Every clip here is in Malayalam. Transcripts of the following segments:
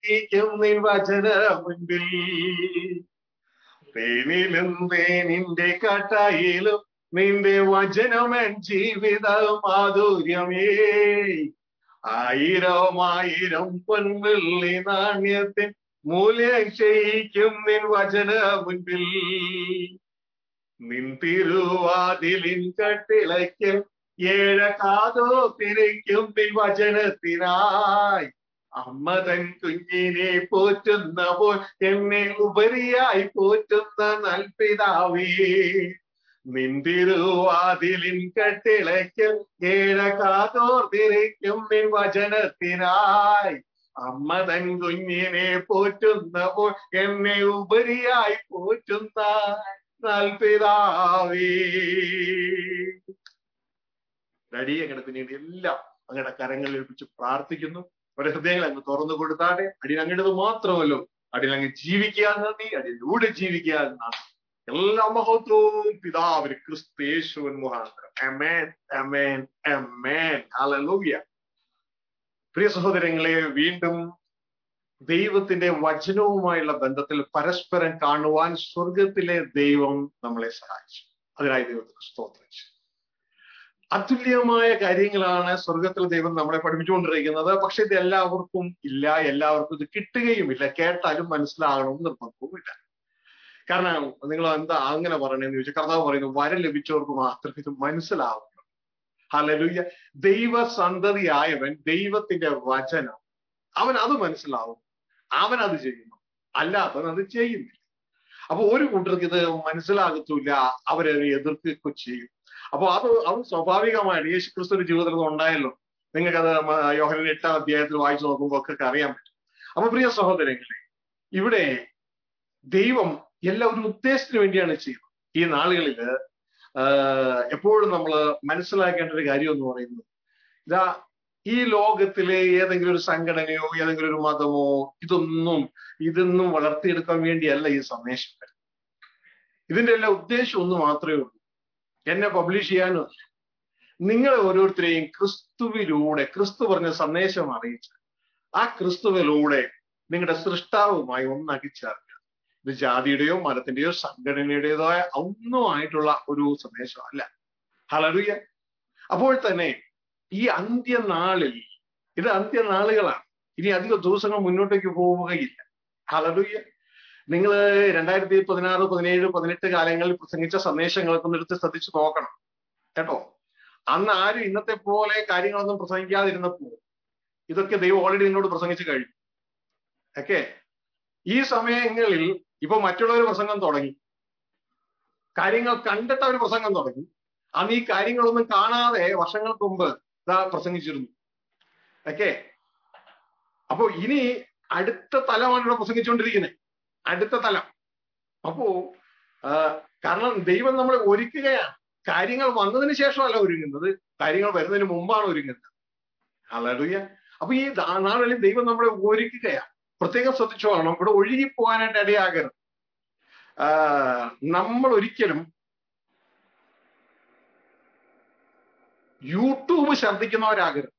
ശയിക്കും നിൻ വചന മുൻപിൽ തേനിലും തേനിന്റെ കാട്ടായിലും നിന്റെ വചനമൻ ജീവിത മാധുര്യമേ ആയിരം ആയിരം പൊൻവെള്ളി നാണ്യത്തിൻ മൂല്യം ചെയ്യിക്കും നിൻ വചന മുൻപിൽ നിൻ തിരുവാതിലിൻ കട്ടിളയ്ക്ക് ഏഴ കാതോ തിരിക്കും നിൻ വചനത്തിനായി അമ്മ തൻ കുഞ്ഞിനെ പോറ്റുന്ന പോൽ എന്നെ ഉപരിയായി പോറ്റുന്ന നൽപിതാവേ നിന്തിരുവാതിലിൻ കട്ടിളയ്ക്ക് ഏഴ കാതോർത്തിരിക്കും നിൻ വചനത്തിനായി അമ്മ തൻ കുഞ്ഞിനെ പോറ്റുന്ന പോൽ എന്നെ ഉപരിയായി പോറ്റുന്ന നൽപിതാവേ ഡാഡി അങ്ങനെ കുഞ്ഞിന്റെ എല്ലാം അങ്ങയുടെ കരങ്ങളിൽ ഏൽപ്പിച്ച് പ്രാർത്ഥിക്കുന്നു അവരുടെ ഹൃദയങ്ങൾ അങ്ങ് തുറന്നു കൊടുത്താടെ അടിയിൽ അങ്ങടത് മാത്രമല്ലോ അടിയിൽ അങ്ങ് ജീവിക്കുക നന്ദി അടിയിലൂടെ ജീവിക്കുക എന്നാണ് എല്ലാ മഹത്വവും പിതാവിന് ക്രിസ്തേശുവൻ മുഖാന്തരം അമേൻ അമേൻ അമേൻ ഹല്ലേലൂയ പ്രിയ സഹോദരങ്ങളെ വീണ്ടും ദൈവത്തിന്റെ വചനവുമായുള്ള ബന്ധത്തിൽ പരസ്പരം കാണുവാൻ സ്വർഗത്തിലെ ദൈവം നമ്മളെ സഹായിച്ചു അതിനായി ദൈവത്തിന് സ്തോത്രം ചെയ്തു. അതുല്യമായ കാര്യങ്ങളാണ് സ്വർഗത്തിൽ ദൈവം നമ്മളെ പഠിപ്പിച്ചുകൊണ്ടിരിക്കുന്നത് പക്ഷെ ഇത് എല്ലാവർക്കും ഇല്ല എല്ലാവർക്കും ഇത് കിട്ടുകയുമില്ല കേട്ടാലും മനസ്സിലാകണമെന്ന് നിർബന്ധവുമില്ല കാരണം നിങ്ങൾ എന്താ അങ്ങനെ പറയണെന്ന് ചോദിച്ചാൽ കർത്താവ് പറയുന്നു വരം ലഭിച്ചവർക്ക് മാത്രമേ ഇത് മനസ്സിലാവുള്ളൂ ഹലലുയ്യ ദൈവ സന്തതിയായവൻ ദൈവത്തിന്റെ വചനം അവൻ അത് മനസ്സിലാവും അവൻ അത് ചെയ്യുന്നു അല്ലാത്തവൻ അത് ചെയ്യുന്നില്ല അപ്പൊ ഒരു കൂട്ടർക്ക് ഇത് മനസ്സിലാകത്തില്ല അവരെ എതിർക്കുകയൊക്കെ ചെയ്യും അപ്പൊ അത് അത് സ്വാഭാവികമായിട്ട് യേശു ക്രിസ്തുവിന്റെ ജീവിതത്തിൽ ഇത് ഉണ്ടായല്ലോ നിങ്ങൾക്കത് യോഹനൻ എട്ടാം അധ്യായത്തിൽ വായിച്ചു നോക്കുമ്പോൾ ഒക്കെ അറിയാൻ പറ്റും അപ്പൊ പ്രിയ സഹോദരങ്ങളെ ഇവിടെ ദൈവം എല്ലാം ഒരു ഉദ്ദേശത്തിന് വേണ്ടിയാണ് ചെയ്യുന്നത് ഈ നാളുകളില് എപ്പോഴും നമ്മൾ മനസ്സിലാക്കേണ്ട ഒരു കാര്യം എന്ന് പറയുന്നത് ഇതാ ഈ ലോകത്തിലെ ഏതെങ്കിലും ഒരു സംഘടനയോ ഏതെങ്കിലും ഒരു മതമോ ഇതൊന്നും ഇതൊന്നും വളർത്തിയെടുക്കാൻ വേണ്ടിയല്ല ഈ സന്ദേശം വരുന്നത് ഇതിന്റെ എല്ലാ ഉദ്ദേശം ഒന്ന് മാത്രമേ ഉള്ളൂ എന്നെ പബ്ലിഷ് ചെയ്യാനോ നിങ്ങളെ ഓരോരുത്തരെയും ക്രിസ്തുവിലൂടെ ക്രിസ്തു പറഞ്ഞ സന്ദേശം അറിയിച്ച് ആ ക്രിസ്തുവിലൂടെ നിങ്ങളുടെ സൃഷ്ടാവുമായി ഒന്നാക്കി ചേർക്കുക ഇത് ജാതിയുടെയോ മതത്തിന്റെയോ സംഘടനയുടേതോ ഒന്നും ആയിട്ടുള്ള ഒരു സന്ദേശമല്ല ഹലറിയ അപ്പോൾ തന്നെ ഈ അന്ത്യനാളിൽ ഇത് അന്ത്യനാളുകളാണ് ഇനി അധിക ദിവസങ്ങൾ മുന്നോട്ടേക്ക് പോവുകയില്ല ഹലറിയ നിങ്ങൾ രണ്ടായിരത്തി പതിനാറ് പതിനേഴ് പതിനെട്ട് കാലങ്ങളിൽ പ്രസംഗിച്ച സന്ദേശങ്ങളൊക്കെ ഒന്ന് എടുത്ത് ശ്രദ്ധിച്ചു നോക്കണം കേട്ടോ അന്ന് ആരും ഇന്നത്തെ പോലെ കാര്യങ്ങളൊന്നും പ്രസംഗിക്കാതിരുന്നപ്പോൾ ഇതൊക്കെ ദൈവം ഓൾറെഡി നിങ്ങളോട് പ്രസംഗിച്ചു കഴിഞ്ഞു ഓക്കെ ഈ സമയങ്ങളിൽ ഇപ്പൊ മറ്റുള്ളവർ പ്രസംഗം തുടങ്ങി കാര്യങ്ങൾ കണ്ടിട്ട് അവർ പ്രസംഗം തുടങ്ങി അന്ന് ഈ കാര്യങ്ങളൊന്നും കാണാതെ വർഷങ്ങൾക്ക് മുമ്പ് ഇതാ പ്രസംഗിച്ചിരുന്നു ഓക്കെ അപ്പോ ഇനി അടുത്ത തലമാണ് ഇവിടെ പ്രസംഗിച്ചുകൊണ്ടിരിക്കുന്നത് അടുത്ത തലം അപ്പോ കാരണം ദൈവം നമ്മളെ ഒരുക്കുകയാണ് കാര്യങ്ങൾ വന്നതിന് ശേഷമല്ല ഒരുങ്ങുന്നത് കാര്യങ്ങൾ വരുന്നതിന് മുമ്പാണ് ഒരുങ്ങുന്നത് അലറിയ അപ്പൊ ഈ നാളുകളിൽ ദൈവം നമ്മളെ ഒരുക്കുകയാണ് പ്രത്യേകം ശ്രദ്ധിച്ചോളണം ഇവിടെ ഒഴുകി പോകാനായിട്ട് ഇടയാകരുത് നമ്മൾ ഒരിക്കലും യൂട്യൂബ് ഛർദ്ദിക്കുന്നവരാകരുത്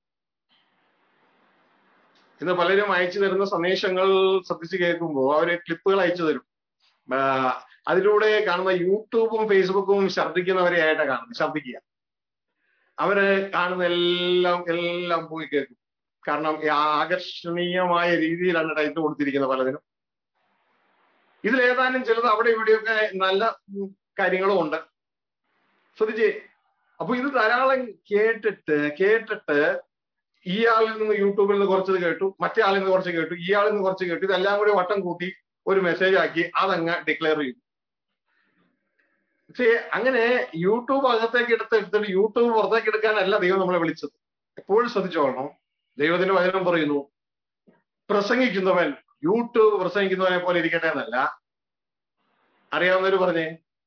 ഇന്ന് പലരും അയച്ചു തരുന്ന സന്ദേശങ്ങൾ ശ്രദ്ധിച്ച് കേൾക്കുമ്പോൾ അവര് ക്ലിപ്പുകൾ അയച്ചു തരും അതിലൂടെ കാണുന്ന യൂട്യൂബും ഫേസ്ബുക്കും ഛർദ്ദിക്കുന്നവരെ ആയിട്ടാണ് കാണുന്നത് ഛർദ്ദിക്കുക അവര് കാണുന്ന എല്ലാം എല്ലാം പോയി കേൾക്കും കാരണം ആകർഷണീയമായ രീതിയിലാണ് ടൈറ്റിൽ കൊടുത്തിരിക്കുന്നത് പലതിനും ഇതിലേതാനും ചിലത് അവിടെ ഇവിടെയൊക്കെ നല്ല കാര്യങ്ങളും ഉണ്ട് ശ്രദ്ധിച്ചേ അപ്പൊ ഇത് ധാരാളം കേട്ടിട്ട് കേട്ടിട്ട് ഈ ആളിൽ നിന്ന് യൂട്യൂബിൽ നിന്ന് കുറച്ചത് കേട്ടു മറ്റേ ആളിൽ നിന്ന് കുറച്ച് കേട്ടു ഈ ആളിൽ നിന്ന് കുറച്ച് കേട്ടു ഇതെല്ലാം കൂടി വട്ടം കൂട്ടി ഒരു മെസ്സേജ് ആക്കി അതങ്ങ് ഡിക്ലെയർ ചെയ്തു പക്ഷേ അങ്ങനെ യൂട്യൂബ് അകത്തേക്ക് എടുത്ത് എടുത്തിട്ട് യൂട്യൂബ് പുറത്തേക്ക് എടുക്കാനല്ല ദൈവം നമ്മളെ വിളിച്ചത് എപ്പോഴും ശ്രദ്ധിച്ചോളണം ദൈവത്തിന്റെ വചനം പറയുന്നു പ്രസംഗിക്കുന്നവൻ യൂട്യൂബ് പ്രസംഗിക്കുന്നവനെ പോലെ ഇരിക്കട്ടെ എന്നല്ല അറിയാവുന്നവര് പറഞ്ഞേ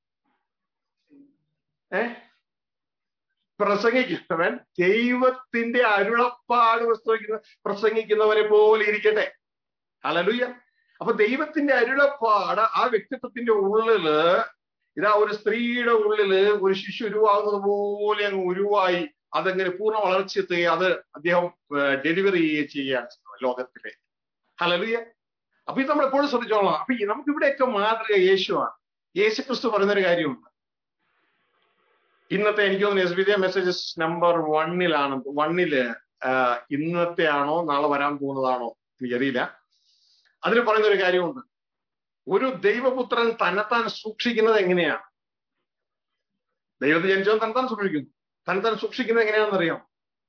ഏ പ്രസംഗിക്കുന്നവൻ ദൈവത്തിന്റെ അരുളപ്പാട് പ്രസംഗിക്കുന്ന പ്രസംഗിക്കുന്നവനെ പോലെ ഇരിക്കട്ടെ അലലുയ്യ അപ്പൊ ദൈവത്തിന്റെ അരുളപ്പാട് ആ വ്യക്തിത്വത്തിന്റെ ഉള്ളില് ഇതാ ഒരു സ്ത്രീയുടെ ഉള്ളില് ഒരു ശിശു ഉരുവാകുന്നത് പോലെ അങ്ങ് ഉരുവായി അതങ്ങനെ പൂർണ്ണ വളർച്ചയെത്തുകയും അത് അദ്ദേഹം ഡെലിവറി ചെയ്യുകയാണ് ലോകത്തിലെ ഹലലുയ അപ്പൊ ഇത് നമ്മൾ എപ്പോഴും ശ്രദ്ധിച്ചോളാം അപ്പൊ ഈ നമുക്ക് ഇവിടെയൊക്കെ മാതൃക യേശുവാണ് യേശു ക്രിസ്തു പറയുന്നൊരു കാര്യമുണ്ട് ഇന്നത്തെ എനിക്ക് തോന്നുന്നു എസ് ബി മെസ്സേജസ് നമ്പർ വണ്ണിലാണ് വണ്ണില് ഇന്നത്തെ ആണോ നാളെ വരാൻ പോകുന്നതാണോ എനിക്കറിയില്ല അതിൽ പറയുന്ന ഒരു കാര്യമുണ്ട് ഒരു ദൈവപുത്രൻ തന്നെത്താൻ സൂക്ഷിക്കുന്നത് എങ്ങനെയാണ് ദൈവത്തെ ജനിച്ചവൻ തന്നെത്താൻ സൂക്ഷിക്കുന്നു തന്നെത്താൻ സൂക്ഷിക്കുന്നത് എങ്ങനെയാണെന്ന് അറിയാം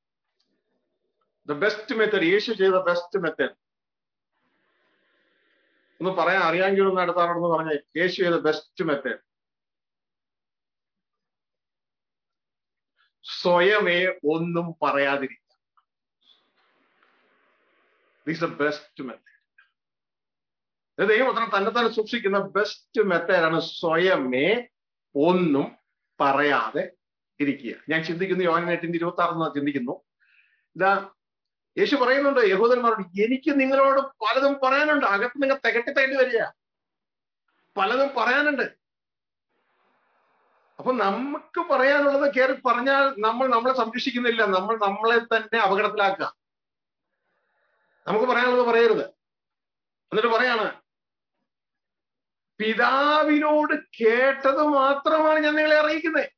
ദ ബെസ്റ്റ് മെത്തേഡ് യേശു ചെയ്ത ബെസ്റ്റ് മെത്തേഡ് ഒന്ന് പറയാൻ അറിയാമെങ്കിൽ ഒന്ന് അടുത്താറോടൊന്ന് പറഞ്ഞ യേശു ചെയ്ത ബെസ്റ്റ് മെത്തേഡ് സ്വയമേ ഒന്നും പറയാതിരിക്കുക ദിസ് എ ബെസ്റ്റ് മെത്തേഡ് ദൈവം തന്നെ തന്നെ സൂക്ഷിക്കുന്ന ബെസ്റ്റ് മെത്തേഡാണ് സ്വയമേ ഒന്നും പറയാതെ ഇരിക്കുക ഞാൻ ചിന്തിക്കുന്നു യോഹൻ എട്ടിന്റെ ഇരുപത്തി ആറെന്ന് ചിന്തിക്കുന്നു ഇതാ യേശു പറയുന്നുണ്ട് യഹൂദന്മാരോട് എനിക്ക് നിങ്ങളോട് പലതും പറയാനുണ്ട് അകത്ത് നിങ്ങൾ തികട്ടി തികട്ടി വരിക പലതും പറയാനുണ്ട് അപ്പൊ നമുക്ക് പറയാനുള്ളത് കയറി പറഞ്ഞാൽ നമ്മൾ നമ്മളെ സംരക്ഷിക്കുന്നില്ല നമ്മൾ നമ്മളെ തന്നെ അപകടത്തിലാക്കുക നമുക്ക് പറയാനുള്ളത് പറയരുത് എന്നിട്ട് പറയാണ് പിതാവിനോട് കേട്ടത് മാത്രമാണ് ഞാൻ നിങ്ങളെ അറിയിക്കുന്നത്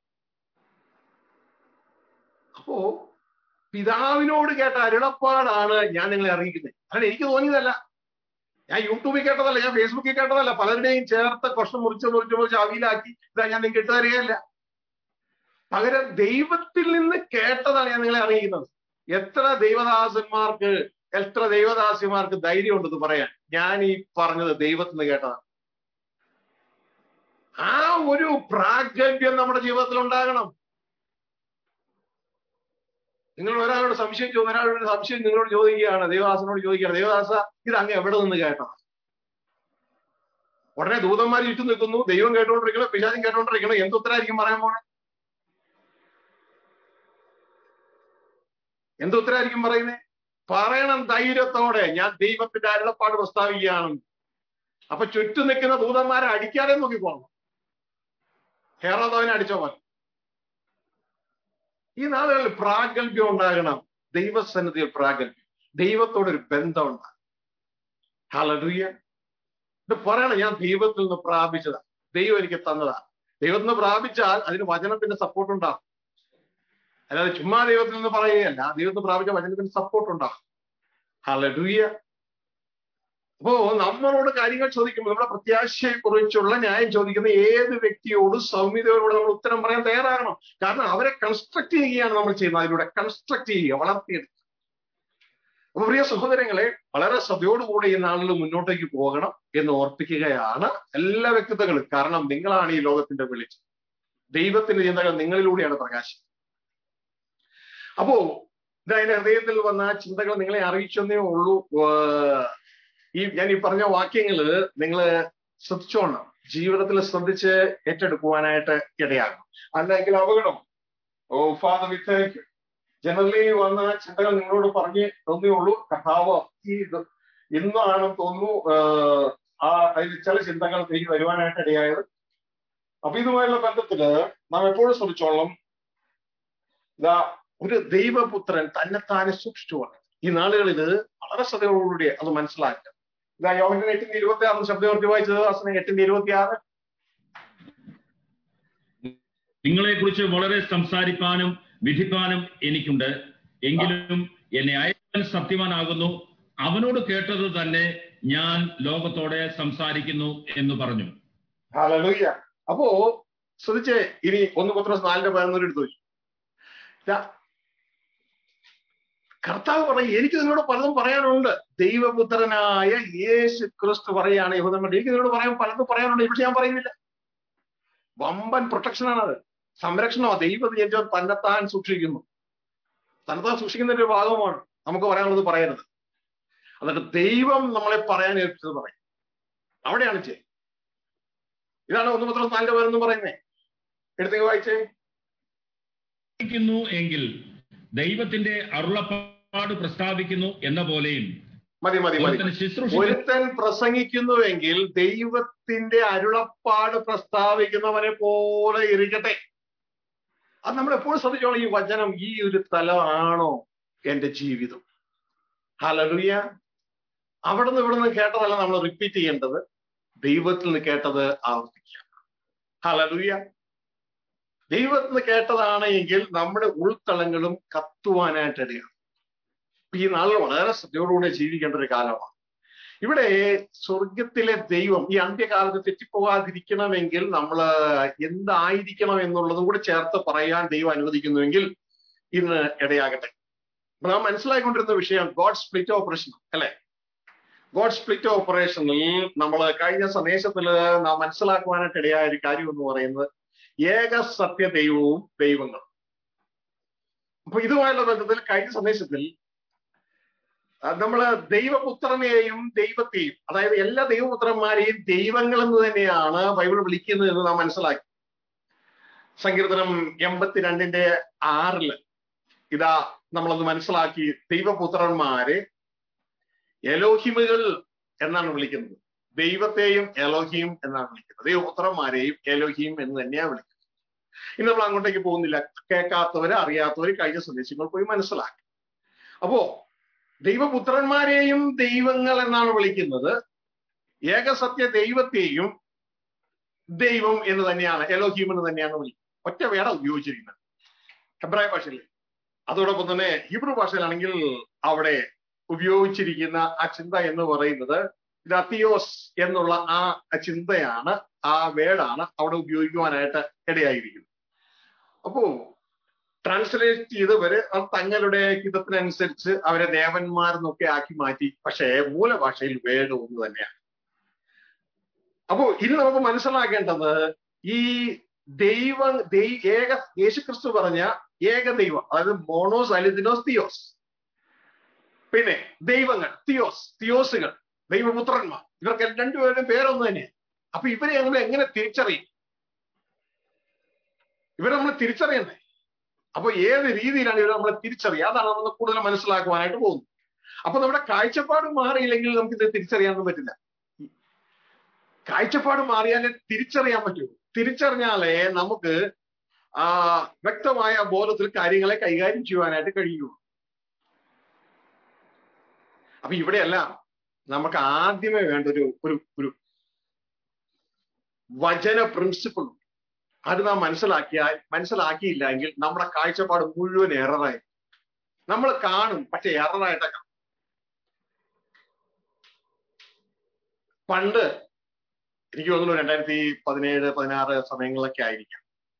അപ്പോ പിതാവിനോട് കേട്ട അരുളപ്പാടാണ് ഞാൻ നിങ്ങളെ അറിയിക്കുന്നത് അല്ല എനിക്ക് തോന്നിയതല്ല ഞാൻ യൂട്യൂബിൽ കേട്ടതല്ല ഞാൻ ഫേസ്ബുക്കിൽ കേട്ടതല്ല പലരുടെയും ചേർത്ത് കുറച്ച് മുറിച്ച് മുറിച്ച് മുറിച്ച് അവിയിലാക്കി ഇതാ ഞാൻ നിങ്ങൾക്ക് ഇട്ട് തരികയല്ല പകരം ദൈവത്തിൽ നിന്ന് കേട്ടതാണ് ഞാൻ നിങ്ങളെ അറിയിക്കുന്നത് എത്ര ദൈവദാസന്മാർക്ക് എത്ര ദൈവദാസിമാർക്ക് ധൈര്യമുണ്ടെന്ന് പറയാൻ ഞാൻ ഈ പറഞ്ഞത് ദൈവത്തിൽ നിന്ന് കേട്ടതാണ് ആ ഒരു പ്രാഗൽഭ്യം നമ്മുടെ ജീവിതത്തിൽ ഉണ്ടാകണം നിങ്ങൾ ഒരാളോട് സംശയം ചോദിച്ചു ഒരാളോട് സംശയം നിങ്ങളോട് ചോദിക്കുകയാണ് ദേവദാസനോട് ചോദിക്കുകയാണ് ദേവദാസ ഇത് അങ്ങ് എവിടെ നിന്ന് കേട്ടോ ഉടനെ ദൂതന്മാർ ചുറ്റും നിൽക്കുന്നു ദൈവം കേട്ടോണ്ടിരിക്കണം പിശാചം കേട്ടോണ്ടിരിക്കണം എന്തുത്തരായിരിക്കും പറയാൻ പോണെ എന്തുത്തരായിരിക്കും പറയുന്നേ പറയണം ധൈര്യത്തോടെ ഞാൻ ദൈവത്തിന്റെ അരുളപ്പാട് പ്രസ്താവിക്കുകയാണ് അപ്പൊ ചുറ്റും നിൽക്കുന്ന ദൂതന്മാരെ അടിക്കാതെ നോക്കിക്കോണം ഹേറോദവനെ അടിച്ചോ പോലെ ഈ നാളുകളിൽ പ്രാഗൽഭ്യം ഉണ്ടാകണം ദൈവസന്നിധിയിൽ പ്രാഗൽഭ്യം ദൈവത്തോടൊരു ബന്ധം ഉണ്ടാകും ഹലറിയ ഇത് പറയണം ഞാൻ ദൈവത്തിൽ നിന്ന് പ്രാപിച്ചതാ ദൈവം എനിക്ക് തന്നതാ ദൈവത്തിൽ നിന്ന് പ്രാപിച്ചാൽ അതിന് വചനത്തിന്റെ സപ്പോർട്ട് ഉണ്ടാകും അല്ലാതെ ചുമ്മാ ദൈവത്തിൽ നിന്ന് പറയുകയല്ല ദൈവത്തിൽ പ്രാപിച്ച വചനത്തിന് സപ്പോർട്ട് ഉണ്ടാകും ഹലഡുയ അപ്പോ നമ്മളോട് കാര്യങ്ങൾ ചോദിക്കുമ്പോൾ നമ്മുടെ പ്രത്യാശയെ കുറിച്ചുള്ള ന്യായം ചോദിക്കുന്ന ഏത് വ്യക്തിയോടും സൗമ്യതയോട് നമ്മൾ ഉത്തരം പറയാൻ തയ്യാറാകണം കാരണം അവരെ കൺസ്ട്രക്ട് ചെയ്യുകയാണ് നമ്മൾ ചെയ്യുന്നത് അതിലൂടെ കൺസ്ട്രക്ട് ചെയ്യുക വളർത്തിയെടുക്കുക അപ്പൊ പ്രിയ സഹോദരങ്ങളെ വളരെ ശ്രദ്ധയോടുകൂടി ഈ നാളിൽ മുന്നോട്ടേക്ക് പോകണം എന്ന് ഓർപ്പിക്കുകയാണ് എല്ലാ വ്യക്തിത്വങ്ങളും കാരണം നിങ്ങളാണ് ഈ ലോകത്തിന്റെ വെളിച്ചം ദൈവത്തിന്റെ ചിന്തകൾ നിങ്ങളിലൂടെയാണ് പ്രകാശം അപ്പോ ഇത് അതിന്റെ ഹൃദയത്തിൽ വന്ന ചിന്തകൾ നിങ്ങളെ അറിയിച്ചെന്നേ ഉള്ളൂ ഈ ഞാൻ ഈ പറഞ്ഞ വാക്യങ്ങള് നിങ്ങൾ ശ്രദ്ധിച്ചോണം ജീവിതത്തിൽ ശ്രദ്ധിച്ച് ഏറ്റെടുക്കുവാനായിട്ട് ഇടയാകും അല്ലെങ്കിൽ അപകടം oh father we thank you generally വന്ന ചിന്തകൾ നിങ്ങളോട് പറഞ്ഞ് തോന്നിയുള്ളൂ കഥാവ് ഈ ഇന്നാണ് തോന്നുന്നു ആ അതിൽ ചില ചിന്തകൾ എനിക്ക് വരുവാനായിട്ട് ഇടയായത് അപ്പൊ ഇതുമായുള്ള ബന്ധത്തില് നാം എപ്പോഴും ശ്രദ്ധിച്ചോളം ഇതാ ഒരു ദൈവപുത്രൻ തന്നെത്താനെ സൂക്ഷിച്ചുകൊണ്ട് ഈ നാളുകളിൽ വളരെ ശ്രദ്ധയോടുകൂടി അത് മനസ്സിലാക്കുക ഇതാ യോഹന്റെ എട്ടിന്റെ ഇരുപത്തി ആറ് ശബ്ദവർത്തി വായിച്ചത് അസന എട്ടിന്റെ ഇരുപത്തി ആറ് നിങ്ങളെ കുറിച്ച് വളരെ സംസാരിപ്പാനും വിധിപ്പാനും എനിക്കുണ്ട് എങ്കിലും എന്നെ അയക്കാൻ സത്യവാനാകുന്നു അവനോട് കേട്ടത് തന്നെ ഞാൻ ലോകത്തോടെ സംസാരിക്കുന്നു എന്ന് പറഞ്ഞു ഹല്ലേലൂയ അപ്പോ ശ്രദ്ധിച്ചേ ഇനി ഒന്ന് പത്രോസ് നാലിന്റെ പതിനൊന്നൊരു എടുത്തു കർത്താവ് പറയും എനിക്ക് നിങ്ങളോട് പലതും പറയാനുണ്ട് ദൈവപുത്രനായ യേശു ക്രിസ്തു പറയാണ് യഹൂദന്മാർ എനിക്ക് നിങ്ങളോട് പറയാൻ പലതും പറയാനുണ്ട് ഇവിടെ ഞാൻ പറയുന്നില്ല വമ്പൻ പ്രൊട്ടക്ഷനാണ് അത് സംരക്ഷണമാണ് ദൈവം ജനിച്ചവൻ തന്നെത്താൻ സൂക്ഷിക്കുന്നു തന്നെത്താൻ സൂക്ഷിക്കുന്നതിന്റെ ഒരു ഭാഗമാണ് നമുക്ക് പറയാനുള്ളത് പറയരുത് എന്നിട്ട് ദൈവം നമ്മളെ പറയാൻ ഏൽപ്പിച്ചത് പറയും അവിടെയാണ് ചെയ്യും ഇതാണ് ഒന്ന് പത്രം നാലിന്റെ പേരെന്ന് പറയുന്നേ എടുത്തേക്ക് വായിച്ചേ എങ്കിൽ ദൈവത്തിന്റെ അരുളപ്പാട് പ്രസ്താവിക്കുന്നു എന്ന പോലെയും മതി മതി മതി ഒരുത്തൻ ശുശ്രൂഷ ഒരുത്തൻ പ്രസംഗിക്കുന്നുവെങ്കിൽ ദൈവത്തിന്റെ അരുളപ്പാട് പ്രസ്താവിക്കുന്നവനെ പോലെ ഇരിക്കട്ടെ അത് നമ്മൾ എപ്പോഴും ശ്രദ്ധിച്ചോളാം ഈ വചനം ഈ ഒരു തലമാണോ എന്റെ ജീവിതം ഹലറിയ അവിടെ നിന്ന് ഇവിടെ നിന്ന് കേട്ടതല്ല നമ്മൾ റിപ്പീറ്റ് ചെയ്യേണ്ടത് ദൈവത്തിൽ നിന്ന് കേട്ടത് ആവർത്തിക്കുക ഹലലുയ ദൈവത്തിൽ നിന്ന് കേട്ടതാണ് എങ്കിൽ നമ്മുടെ ഉൾത്തളങ്ങളും കത്തുവാനായിട്ട് ഇടയാണ് ഈ നാളിൽ വളരെ ശ്രദ്ധയോടുകൂടി ജീവിക്കേണ്ട ഒരു കാലമാണ് ഇവിടെ സ്വർഗത്തിലെ ദൈവം ഈ അന്ത്യകാലത്ത് തെറ്റിപ്പോകാതിരിക്കണമെങ്കിൽ നമ്മൾ എന്തായിരിക്കണം എന്നുള്ളതും കൂടി ചേർത്ത് പറയാൻ ദൈവം അനുവദിക്കുന്നുവെങ്കിൽ ഇന്ന് ഇടയാകട്ടെ നാം മനസ്സിലാക്കിക്കൊണ്ടിരുന്ന വിഷയം ഗോഡ് സ്പ്ലിറ്റ് ഓപ്പറേഷൻ അല്ലെ ഗോഡ് സ്പ്ലിറ്റ് ഓപ്പറേഷനിൽ നമ്മൾ കഴിഞ്ഞ സന്ദേശത്തിൽ നാം മനസ്സിലാക്കുവാനായിട്ട് ഇടയായ ഒരു കാര്യം എന്ന് പറയുന്നത് ഏക സത്യ ദൈവവും ദൈവങ്ങളും അപ്പൊ ഇതുമായുള്ള ബന്ധത്തിൽ കഴിഞ്ഞ സന്ദേശത്തിൽ നമ്മള് ദൈവപുത്രനെയും ദൈവത്തെയും അതായത് എല്ലാ ദൈവപുത്രന്മാരെയും ദൈവങ്ങൾ എന്ന് തന്നെയാണ് ബൈബിൾ വിളിക്കുന്നത് എന്ന് നാം മനസ്സിലാക്കി സങ്കീർത്തനം എൺപത്തിരണ്ടിന്റെ ആറില് ഇതാ നമ്മളത് മനസ്സിലാക്കി ദൈവപുത്രന്മാരെ എലോഹിമുകൾ എന്നാണ് വിളിക്കുന്നത് ദൈവത്തെയും എലോഹിം എന്നാണ് വിളിക്കുന്നത് ദൈവപുത്രന്മാരെയും എലോഹിം എന്ന് തന്നെയാണ് വിളിക്കുന്നത് ഇനി നമ്മൾ അങ്ങോട്ടേക്ക് പോകുന്നില്ല കേൾക്കാത്തവര് അറിയാത്തവര് കഴിഞ്ഞ സന്ദേശങ്ങൾ പോയി മനസ്സിലാക്കി അപ്പോ ദൈവപുത്രന്മാരെയും ദൈവങ്ങൾ എന്നാണ് വിളിക്കുന്നത് ഏകസത്യ ദൈവത്തെയും ദൈവം എന്ന് തന്നെയാണ് എലോഹീം എന്ന് തന്നെയാണ് വിളിക്കുന്നത് ഒറ്റ വേട ഉപയോഗിച്ചിരിക്കുന്നത് ഹെബ്രായ ഭാഷയിൽ അതോടൊപ്പം തന്നെ ഹിബ്രു ഭാഷയിലാണെങ്കിൽ അവിടെ ഉപയോഗിച്ചിരിക്കുന്ന ആ ചിന്ത എന്ന് പറയുന്നത് ഇത് അതിയോസ് എന്നുള്ള ആ ചിന്തയാണ് ആ വേടാണ് അവിടെ ഉപയോഗിക്കുവാനായിട്ട് ഇടയായിരിക്കുന്നത് അപ്പോ ട്രാൻസ്ലേറ്റ് ചെയ്തവര് തങ്ങളുടെ ഹിതത്തിനനുസരിച്ച് അവരെ ദേവന്മാരെന്നൊക്കെ ആക്കി മാറ്റി പക്ഷേ മൂലഭാഷയിൽ വേട് ഒന്ന് തന്നെയാണ് അപ്പോ ഇനി നമുക്ക് മനസ്സിലാക്കേണ്ടത് ഈ ദൈവ ഏക യേശുക്രിസ്തു പറഞ്ഞ ഏക ദൈവം അതായത് മോണോസ് അലിദിനോസ് തിയോസ് പിന്നെ ദൈവങ്ങൾ തിയോസ് തിയോസുകൾ ദൈവപുത്രന്മാർ ഇവർക്ക് രണ്ടുപേരുടെയും പേരൊന്നു തന്നെയാണ് അപ്പൊ ഇവരെ നമ്മൾ എങ്ങനെ തിരിച്ചറിയും ഇവരെ നമ്മൾ തിരിച്ചറിയണ്ടേ അപ്പൊ ഏത് രീതിയിലാണ് ഇവർ നമ്മളെ തിരിച്ചറിയുക അതാണ് നമ്മൾ കൂടുതൽ മനസ്സിലാക്കുവാനായിട്ട് പോകുന്നത് അപ്പൊ നമ്മുടെ കാഴ്ചപ്പാട് മാറിയില്ലെങ്കിൽ നമുക്ക് ഇത് തിരിച്ചറിയാനൊന്നും പറ്റില്ല കാഴ്ചപ്പാട് മാറിയാലേ തിരിച്ചറിയാൻ പറ്റൂ തിരിച്ചറിഞ്ഞാലേ നമുക്ക് ആ വ്യക്തമായ ബോധത്തിൽ കാര്യങ്ങളെ കൈകാര്യം ചെയ്യുവാനായിട്ട് കഴിയുള്ളൂ അപ്പൊ ഇവിടെയല്ല നമുക്ക് ആദ്യമേ വേണ്ട ഒരു ഒരു ഒരു വചന പ്രിൻസിപ്പിൾ അത് നാം മനസ്സിലാക്കിയാൽ മനസ്സിലാക്കിയില്ല എങ്കിൽ നമ്മുടെ കാഴ്ചപ്പാട് മുഴുവൻ എററായി നമ്മൾ കാണും പക്ഷെ എററായിട്ടൊക്കെ പണ്ട് എനിക്ക് തോന്നുന്നു രണ്ടായിരത്തി പതിനേഴ് പതിനാറ് സമയങ്ങളിലൊക്കെ ആയിരിക്കാം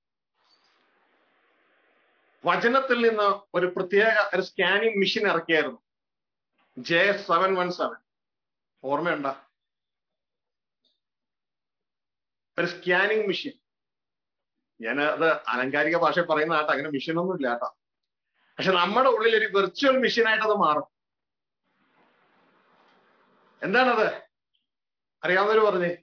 വചനത്തിൽ നിന്ന് ഒരു പ്രത്യേക ഒരു സ്കാനിങ് മെഷീൻ ഇറക്കിയായിരുന്നു ജെ സെവൻ വൺ സെവൻ ഓർമ്മയുണ്ട ഒരു സ്കാനിങ് മെഷീൻ ഞാൻ അത് അലങ്കാരിക ഭാഷ പറയുന്ന ആട്ടോ അങ്ങനെ മെഷീൻ ഒന്നും ഇല്ല കേട്ടോ പക്ഷെ നമ്മുടെ ഉള്ളിൽ ഒരു വെർച്വൽ മെഷീനായിട്ട് അത് മാറും എന്താണത് അറിയാവുന്നവര് പറഞ്ഞേ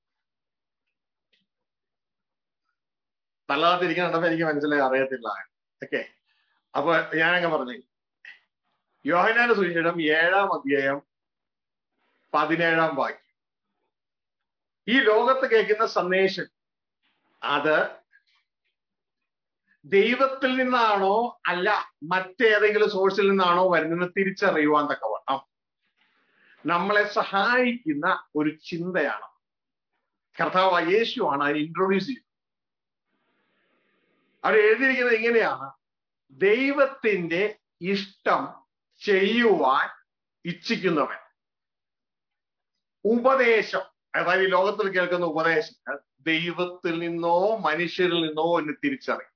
നല്ലതായിട്ടിരിക്കുന്ന കണ്ടപ്പോ എനിക്ക് മനസ്സിലായി അറിയത്തില്ല ഓക്കെ അപ്പൊ ഞാനങ്ങ് പറഞ്ഞു യോഹനാന സുവിശേഷം ഏഴാം അധ്യായം പതിനേഴാം വാക്യം ഈ ലോകത്ത് കേൾക്കുന്ന സന്ദേശം അത് ദൈവത്തിൽ നിന്നാണോ അല്ല മറ്റേതെങ്കിലും സോഴ്സിൽ നിന്നാണോ വരുന്നത് തിരിച്ചറിയുവാൻ തക്കവണ്ണം നമ്മളെ സഹായിക്കുന്ന ഒരു ചിന്തയാണ് കർത്താവ് യേശുവാണ് അതിന് ഇൻട്രൊഡ്യൂസ് ചെയ്യുന്നത് അവിടെ എഴുതിയിരിക്കുന്നത് എങ്ങനെയാണ് ദൈവത്തിന്റെ ഇഷ്ടം ചെയ്യുവാൻ ഇച്ഛിക്കുന്നവൻ ഉപദേശം അതായത് ഈ ലോകത്തിൽ കേൾക്കുന്ന ഉപദേശങ്ങൾ ദൈവത്തിൽ നിന്നോ മനുഷ്യരിൽ നിന്നോ എന്ന് തിരിച്ചറിയും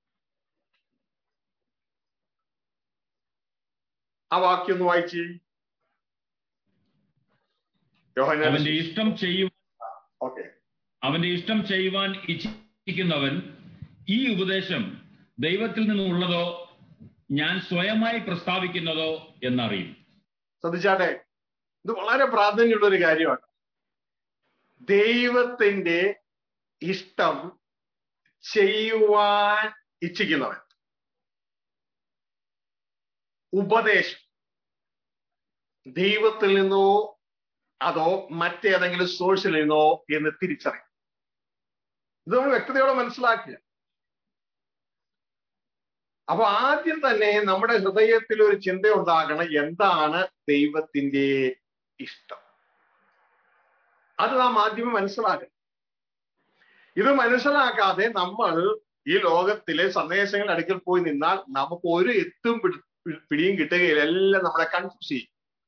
ആ വാക്യം ഒന്ന് വായിച്ച് അവന്റെ ഇഷ്ടം ചെയ്യും ഓക്കെ അവന്റെ ഇഷ്ടം ചെയ്യുവാൻ ഇച്ഛിക്കുന്നവൻ ഈ ഉപദേശം ദൈവത്തിൽ നിന്നുള്ളതോ ഞാൻ സ്വയമായി പ്രസ്താവിക്കുന്നതോ എന്നറിയും ശ്രദ്ധിച്ചാട്ടെ ഇത് വളരെ പ്രാധാന്യമുള്ള ഒരു കാര്യമാണ് ദൈവത്തിന്റെ ഇഷ്ടം ചെയ്യുവാൻ ഇച്ഛിക്കുന്നവൻ ഉപദേശം ദൈവത്തിൽ നിന്നോ അതോ മറ്റേതെങ്കിലും സോഴ്സിൽ നിന്നോ എന്ന് തിരിച്ചറിയും ഇത് നമ്മൾ വ്യക്തതയോടെ മനസ്സിലാക്കുക അപ്പൊ ആദ്യം തന്നെ നമ്മുടെ ഹൃദയത്തിൽ ഒരു ചിന്ത ഉണ്ടാകണം എന്താണ് ദൈവത്തിന്റെ ഇഷ്ടം അത് നാം ആദ്യമേ മനസ്സിലാക്കണം ഇത് മനസ്സിലാക്കാതെ നമ്മൾ ഈ ലോകത്തിലെ സന്ദേശങ്ങൾ അടുക്കൽ പോയി നിന്നാൽ നമുക്ക് ഒരു എത്തും പിടിയും കിട്ടുകയില്ല എല്ലാം നമ്മളെ കൺഫ്യൂസ് ചെയ്യും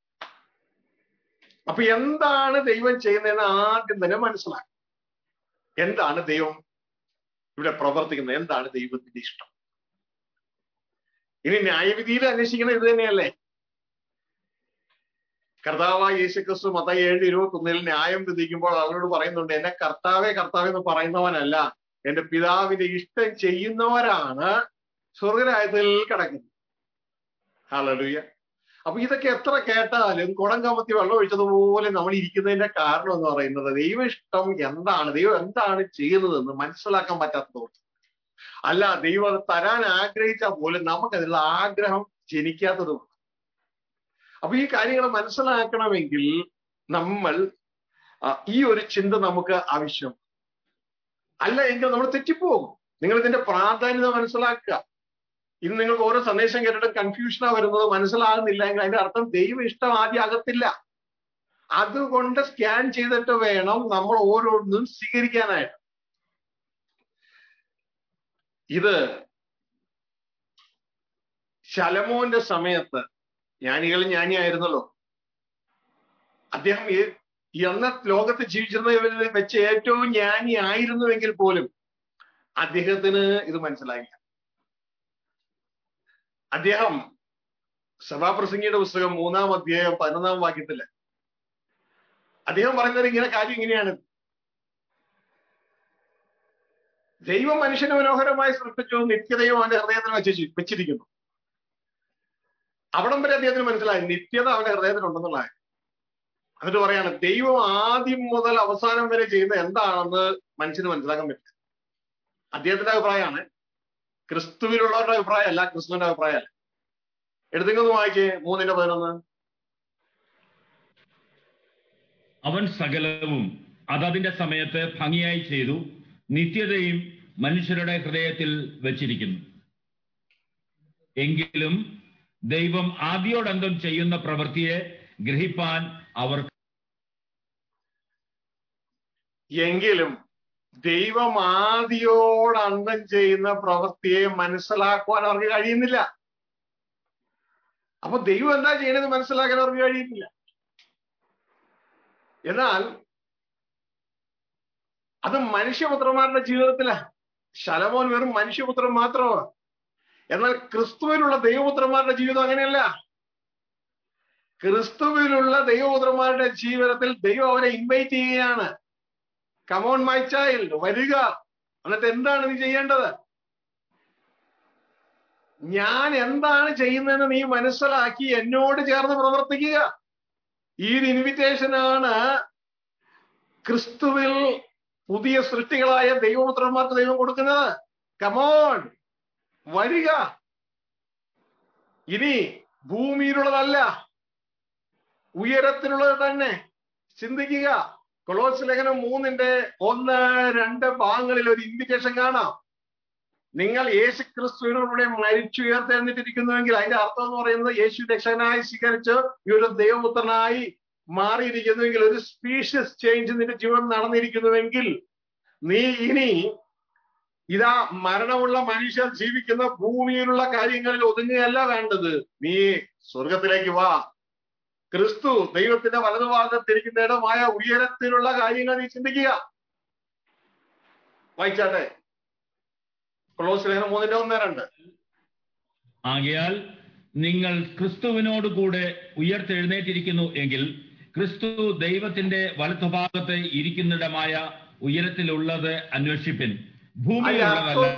അപ്പൊ എന്താണ് ദൈവം ചെയ്യുന്നതെന്ന് ആദ്യം തന്നെ മനസ്സിലാക്കും എന്താണ് ദൈവം ഇവിടെ പ്രവർത്തിക്കുന്നത് എന്താണ് ദൈവത്തിന്റെ ഇഷ്ടം ഇനി ന്യായവിധിയിൽ അന്വേഷിക്കുന്നത് ഇത് തന്നെയല്ലേ കർത്താവായ യേശുക്രിസ്തു മത ഏഴ് ഇരുപത്തി ഒന്നിൽ ന്യായം വിധിക്കുമ്പോൾ അവരോട് പറയുന്നുണ്ട് എന്നെ കർത്താവെ കർത്താവെ എന്ന് പറയുന്നവനല്ല എന്റെ പിതാവിന്റെ ഇഷ്ടം ചെയ്യുന്നവരാണ് സ്വർഗരാജ്യത്തിൽ കിടക്കുന്നത് ഹാലലുയ്യ അപ്പൊ ഇതൊക്കെ എത്ര കേട്ടാലും കുടം കമത്തി വെള്ളം ഒഴിച്ചതുപോലെ നമ്മൾ ഇരിക്കുന്നതിന്റെ കാരണം എന്ന് പറയുന്നത് ദൈവ ഇഷ്ടം എന്താണ് ദൈവം എന്താണ് ചെയ്യുന്നതെന്ന് മനസ്സിലാക്കാൻ പറ്റാത്തതുകൊണ്ട് അല്ല ദൈവം അത് തരാൻ ആഗ്രഹിച്ചാൽ പോലും നമുക്കതിലുള്ള ആഗ്രഹം ജനിക്കാത്തതുകൊണ്ട് അപ്പൊ ഈ കാര്യങ്ങൾ മനസ്സിലാക്കണമെങ്കിൽ നമ്മൾ ഈ ഒരു ചിന്ത നമുക്ക് ആവശ്യം അല്ല എങ്കിൽ നമ്മൾ തെറ്റിപ്പോകും നിങ്ങൾ ഇതിന്റെ പ്രാധാന്യത മനസ്സിലാക്കുക ഇന്ന് നിങ്ങൾക്ക് ഓരോ സന്ദേശം കേട്ടിട്ട് കൺഫ്യൂഷനാ വരുന്നത് മനസ്സിലാകുന്നില്ല എങ്കിൽ അതിന്റെ അർത്ഥം ദൈവം ഇഷ്ടം ആദ്യം ആകത്തില്ല അതുകൊണ്ട് സ്കാൻ ചെയ്തിട്ട് വേണം നമ്മൾ ഓരോന്നും സ്വീകരിക്കാനായിട്ട് ഇത് ശലമോന്റെ സമയത്ത് ജ്ഞാനികൾ ജ്ഞാനിയായിരുന്നല്ലോ അദ്ദേഹം എന്ന ലോകത്ത് ജീവിച്ചിരുന്നവരിൽ വെച്ച് ഏറ്റവും ജ്ഞാനി ആയിരുന്നുവെങ്കിൽ പോലും അദ്ദേഹത്തിന് ഇത് മനസ്സിലായില്ല അദ്ദേഹം സഭാപ്രസംഗിയുടെ പുസ്തകം മൂന്നാം അധ്യായം പതിനൊന്നാം വാക്യത്തില് അദ്ദേഹം പറയുന്നത് ഇങ്ങനെ കാര്യം ഇങ്ങനെയാണ് ദൈവം മനുഷ്യനെ മനോഹരമായി സൃഷ്ടിച്ചു നിത്യതയും അവന്റെ ഹൃദയത്തിൽ വെച്ച് വെച്ചിരിക്കുന്നു അവിടം വരെ അദ്ദേഹത്തിന് മനസ്സിലായി നിത്യത അവന്റെ ഹൃദയത്തിലുണ്ടെന്നുള്ള എന്നിട്ട് പറയാണ് ദൈവം ആദ്യം മുതൽ അവസാനം വരെ ചെയ്യുന്ന എന്താണെന്ന് മനുഷ്യന് മനസ്സിലാക്കാൻ പറ്റില്ല അദ്ദേഹത്തിന്റെ അഭിപ്രായമാണ് ക്രിസ്തുവിലുള്ളവരുടെ അഭിപ്രായമല്ല ക്രിസ്തുവിന്റെ അഭിപ്രായമല്ല എടുത്തെങ്കിൽ വായിക്കേ മൂന്നിന്റെ പതിനൊന്ന് അവൻ സകലവും അതതിന്റെ സമയത്ത് ഭംഗിയായി ചെയ്തു നിത്യതയും മനുഷ്യരുടെ ഹൃദയത്തിൽ വച്ചിരിക്കുന്നു എങ്കിലും ദൈവം ആദ്യോടന്തം ചെയ്യുന്ന പ്രവൃത്തിയെ ഗ്രഹിപ്പാൻ അവർ എങ്കിലും ദൈവം ആദിയോടന്തം ചെയ്യുന്ന പ്രവൃത്തിയെ മനസ്സിലാക്കുവാൻ അവർക്ക് കഴിയുന്നില്ല അപ്പൊ ദൈവം എന്താ ചെയ്യണമെന്ന് മനസ്സിലാക്കാൻ അവർക്ക് കഴിയുന്നില്ല എന്നാൽ അത് മനുഷ്യപുത്രന്മാരുടെ ജീവിതത്തിലാ ശലമോൻ വെറും മനുഷ്യപുത്രൻ മാത്രമാണ് എന്നാൽ ക്രിസ്തുവിലുള്ള ദൈവപുത്രന്മാരുടെ ജീവിതം അങ്ങനെയല്ല ക്രിസ്തുവിലുള്ള ദൈവപുത്രന്മാരുടെ ജീവിതത്തിൽ ദൈവം അവരെ ഇൻവൈറ്റ് ചെയ്യുകയാണ് കമോൺ മൈ ചൈൽഡ് വരിക എന്നിട്ട് എന്താണ് നീ ചെയ്യേണ്ടത് ഞാൻ എന്താണ് ചെയ്യുന്നതെന്ന് നീ മനസ്സിലാക്കി എന്നോട് ചേർന്ന് പ്രവർത്തിക്കുക ഈ ഒരു ഇൻവിറ്റേഷൻ ആണ് ക്രിസ്തുവിൽ പുതിയ സൃഷ്ടികളായ ദൈവപുത്രന്മാർക്ക് ദൈവം കൊടുക്കുന്നത് കമോൺ വരിക ഇനി ഭൂമിയിലുള്ളതല്ല ഉയരത്തിലുള്ളത് തന്നെ ചിന്തിക്കുക കൊളോസ് ലേഖനം മൂന്നിന്റെ ഒന്ന് രണ്ട് ഭാഗങ്ങളിൽ ഒരു ഇൻവിറ്റേഷൻ കാണാം നിങ്ങൾ യേശു ക്രിസ്തുവിനോടുകൂടെ മരിച്ചുയർത്തെഴുന്നിട്ടിരിക്കുന്നുവെങ്കിൽ അതിന്റെ അർത്ഥം എന്ന് പറയുന്നത് യേശു രക്ഷകനായി സ്വീകരിച്ച് ഈ ഒരു ദൈവപുത്രനായി മാറിയിരിക്കുന്നുവെങ്കിൽ ഒരു സ്പീഷ്യസ് ചേഞ്ച് നിന്റെ ജീവിതം നടന്നിരിക്കുന്നുവെങ്കിൽ നീ ഇനി ഇതാ മരണമുള്ള മനുഷ്യർ ജീവിക്കുന്ന ഭൂമിയിലുള്ള കാര്യങ്ങളിൽ ഒതുങ്ങുകയല്ല വേണ്ടത് നീ സ്വർഗത്തിലേക്ക് വാ ക്രിസ്തു ദൈവത്തിന്റെ വലതുഭാഗത്തിരിക്കുന്ന ഇടമായ ഉയരത്തിലുള്ള കാര്യങ്ങൾ നീ ചിന്തിക്കുക വായിച്ചാട്ടെ ക്ലോസ് ലേഖനം മൂന്നിന്റെ ഒന്ന് രണ്ട് ആകയാൽ നിങ്ങൾ ക്രിസ്തുവിനോട് കൂടെ ഉയർത്തെഴുന്നേറ്റിരിക്കുന്നു എങ്കിൽ ക്രിസ്തു ദൈവത്തിന്റെ വലത്തുഭാഗത്ത് ഇരിക്കുന്നിടമായ ഉയരത്തിലുള്ളത് അന്വേഷിപ്പിൻ ഭൂമിയിലുള്ളതല്ല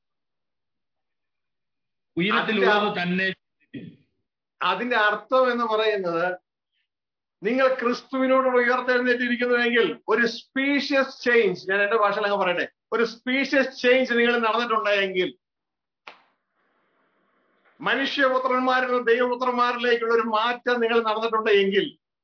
ഉയരത്തിലുള്ളത് തന്നെ അതിന്റെ അർത്ഥം എന്ന് പറയുന്നത് നിങ്ങൾ ക്രിസ്തുവിനോട് ഉയർത്തെഴുന്നേറ്റിരിക്കുന്നുവെങ്കിൽ ഒരു സ്പീഷ്യസ് ചേഞ്ച് ഞാൻ എന്റെ ഭാഷയിൽ അങ്ങ് പറയട്ടെ ഒരു സ്പീഷ്യസ് ചേഞ്ച് നിങ്ങൾ നടന്നിട്ടുണ്ടെങ്കിൽ മനുഷ്യപുത്രന്മാരിൽ നിന്ന് ദൈവപുത്രന്മാരിലേക്കുള്ള ഒരു മാറ്റം നിങ്ങൾ നടന്നിട്ടുണ്ട് എങ്കിൽ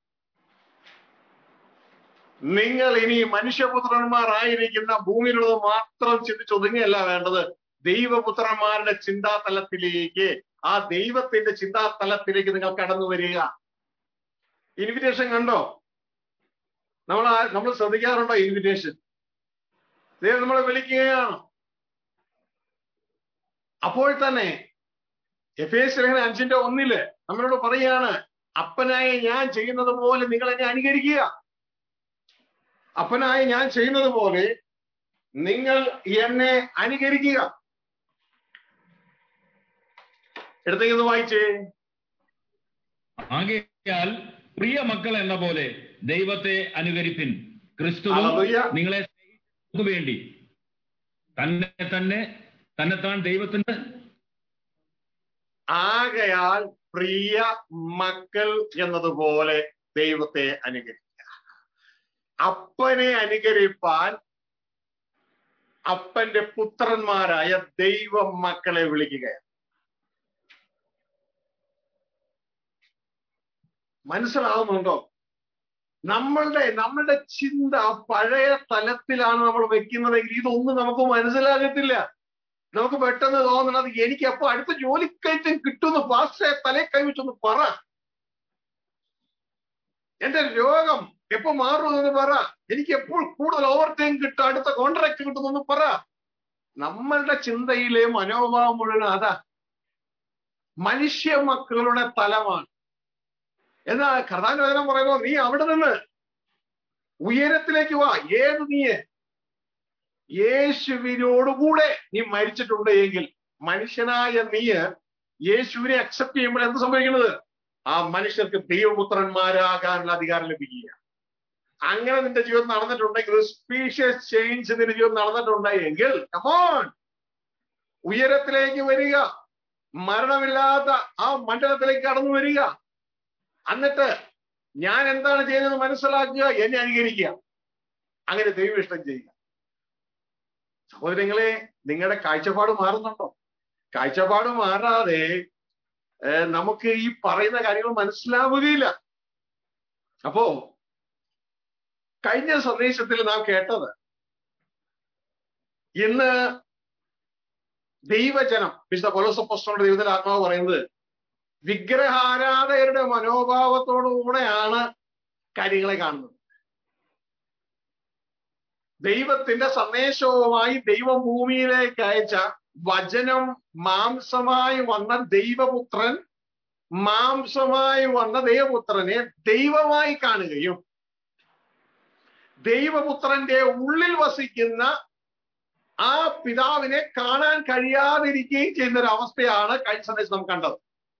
നിങ്ങൾ ഇനി മനുഷ്യപുത്രന്മാരായിരിക്കുന്ന ഭൂമിയിലുള്ളത് മാത്രം ചിന്തിച്ചൊതുങ്ങുകയല്ല വേണ്ടത് ദൈവപുത്രന്മാരുടെ ചിന്താതലത്തിലേക്ക് ആ ദൈവത്തിന്റെ ചിന്താതലത്തിലേക്ക് നിങ്ങൾ കടന്നു വരിക ഇൻവിറ്റേഷൻ കണ്ടോ നമ്മൾ ആ- നമ്മൾ ശ്രദ്ധിക്കാറുണ്ടോ ഇൻവിറ്റേഷൻ ദൈവം നമ്മളെ വിളിക്കുകയാണ് അപ്പോൾ തന്നെ എഫ് എസ് ലേഖനം അഞ്ചിന്റെ ഒന്നില് നമ്മളോട് പറയാണ് അപ്പനായ ഞാൻ ചെയ്യുന്നത് പോലെ നിങ്ങൾ എന്നെ അനുകരിക്കുക അപ്പനായ ഞാൻ ചെയ്യുന്നത് പോലെ നിങ്ങൾ എന്നെ അനുകരിക്കുക എടുത്തേക്കൊന്ന് വായിച്ചേ ആകയാൽ പ്രിയ മക്കൾ എന്ന പോലെ ദൈവത്തെ അനുകരിപ്പിൻ ക്രിസ്തുവും ഹല്ലേലൂയ. നിങ്ങളെ സ്നേഹിച്ചവർക്ക് വേണ്ടി തന്നെ തന്നെ തന്നെത്താൻ ദൈവത്തിന് ആകയാൽ പ്രിയ മക്കൾ എന്നതുപോലെ ദൈവത്തെ അനുകരിക്കുക അപ്പനെ അനുകരിപ്പാൻ അപ്പന്റെ പുത്രന്മാരായ ദൈവ മക്കളെ വിളിക്കുകയാണ് മനസ്സിലാവുന്നുണ്ടോ നമ്മളുടെ നമ്മളുടെ ചിന്ത പഴയ തലത്തിലാണ് നമ്മൾ വെക്കുന്നതെങ്കിൽ ഇതൊന്നും നമുക്ക് മനസ്സിലാകത്തില്ല നമുക്ക് പെട്ടെന്ന് തോന്നണത് എനിക്ക് അപ്പൊ അടുത്ത ജോലിക്കയറ്റം കിട്ടുമെന്ന് പാസ്റ്റേ തലേ കൈവച്ചൊന്ന് പറ എന്റെ രോഗം എപ്പോ മാറുമെന്ന് പറ എനിക്ക് എപ്പോൾ കൂടുതൽ ഓവർ ടൈം കിട്ടും അടുത്ത കോൺട്രാക്ട് കിട്ടുമെന്ന് പറ നമ്മളുടെ ചിന്തയിലെ മനോഭാവം മുഴുവൻ അതാ മനുഷ്യ മക്കളുടെ തലമാണ് എന്നാ കർത്താൻ വചനം പറയുന്നു നീ അവിടെ നിന്ന് ഉയരത്തിലേക്ക് വാ ഏത് നീയെ യേശുവിനോടുകൂടെ നീ മരിച്ചിട്ടുണ്ട് എങ്കിൽ മനുഷ്യനായ നീ യേശുവിനെ അക്സെപ്റ്റ് ചെയ്യുമ്പോൾ എന്ത് സംഭവിക്കുന്നത് ആ മനുഷ്യർക്ക് ദൈവപുത്രന്മാരാകാനുള്ള അധികാരം ലഭിക്കുക അങ്ങനെ നിന്റെ ജീവിതം നടന്നിട്ടുണ്ടെങ്കിൽ സ്പീഷ്യസ് ചേഞ്ച് നിന്റെ ജീവിതം നടന്നിട്ടുണ്ടെങ്കിൽ കമോൺ ഉയരത്തിലേക്ക് വരിക മരണമില്ലാത്ത ആ മണ്ഡലത്തിലേക്ക് കടന്നു വരിക എന്നിട്ട് ഞാൻ എന്താണ് ചെയ്യുന്നത് മനസ്സിലാക്കുക എന്നെ അനുകരിക്കുക അങ്ങനെ ദൈവം ഇഷ്ടം ചെയ്യുക സഹോദരങ്ങളെ നിങ്ങളുടെ കാഴ്ചപ്പാട് മാറുന്നുണ്ടോ കാഴ്ചപ്പാട് മാറാതെ ഏർ നമുക്ക് ഈ പറയുന്ന കാര്യങ്ങൾ മനസ്സിലാവുകയില്ല അപ്പോ കഴിഞ്ഞ സന്ദേശത്തിൽ നാം കേട്ടത് ഇന്ന് ദൈവജനം വിശുദ്ധ പൊലോസപ്പോസ്റ്റോടെ ദൈവത്തിന്റെ ആത്മാവ് പറയുന്നത് വിഗ്രഹാരാധകരുടെ മനോഭാവത്തോടുകൂടെയാണ് കാര്യങ്ങളെ കാണുന്നത് ദൈവത്തിന്റെ സന്ദേശവുമായി ദൈവം ഭൂമിയിലേക്ക് അയച്ച വചനം മാംസമായി വന്ന ദൈവപുത്രൻ മാംസമായി വന്ന ദൈവപുത്രനെ ദൈവമായി കാണുകയും ദൈവപുത്രന്റെ ഉള്ളിൽ വസിക്കുന്ന ആ പിതാവിനെ കാണാൻ കഴിയാതിരിക്കുകയും ചെയ്യുന്ന ഒരു അവസ്ഥയാണ് കഴിഞ്ഞ സന്ദേശം നാം കണ്ടത്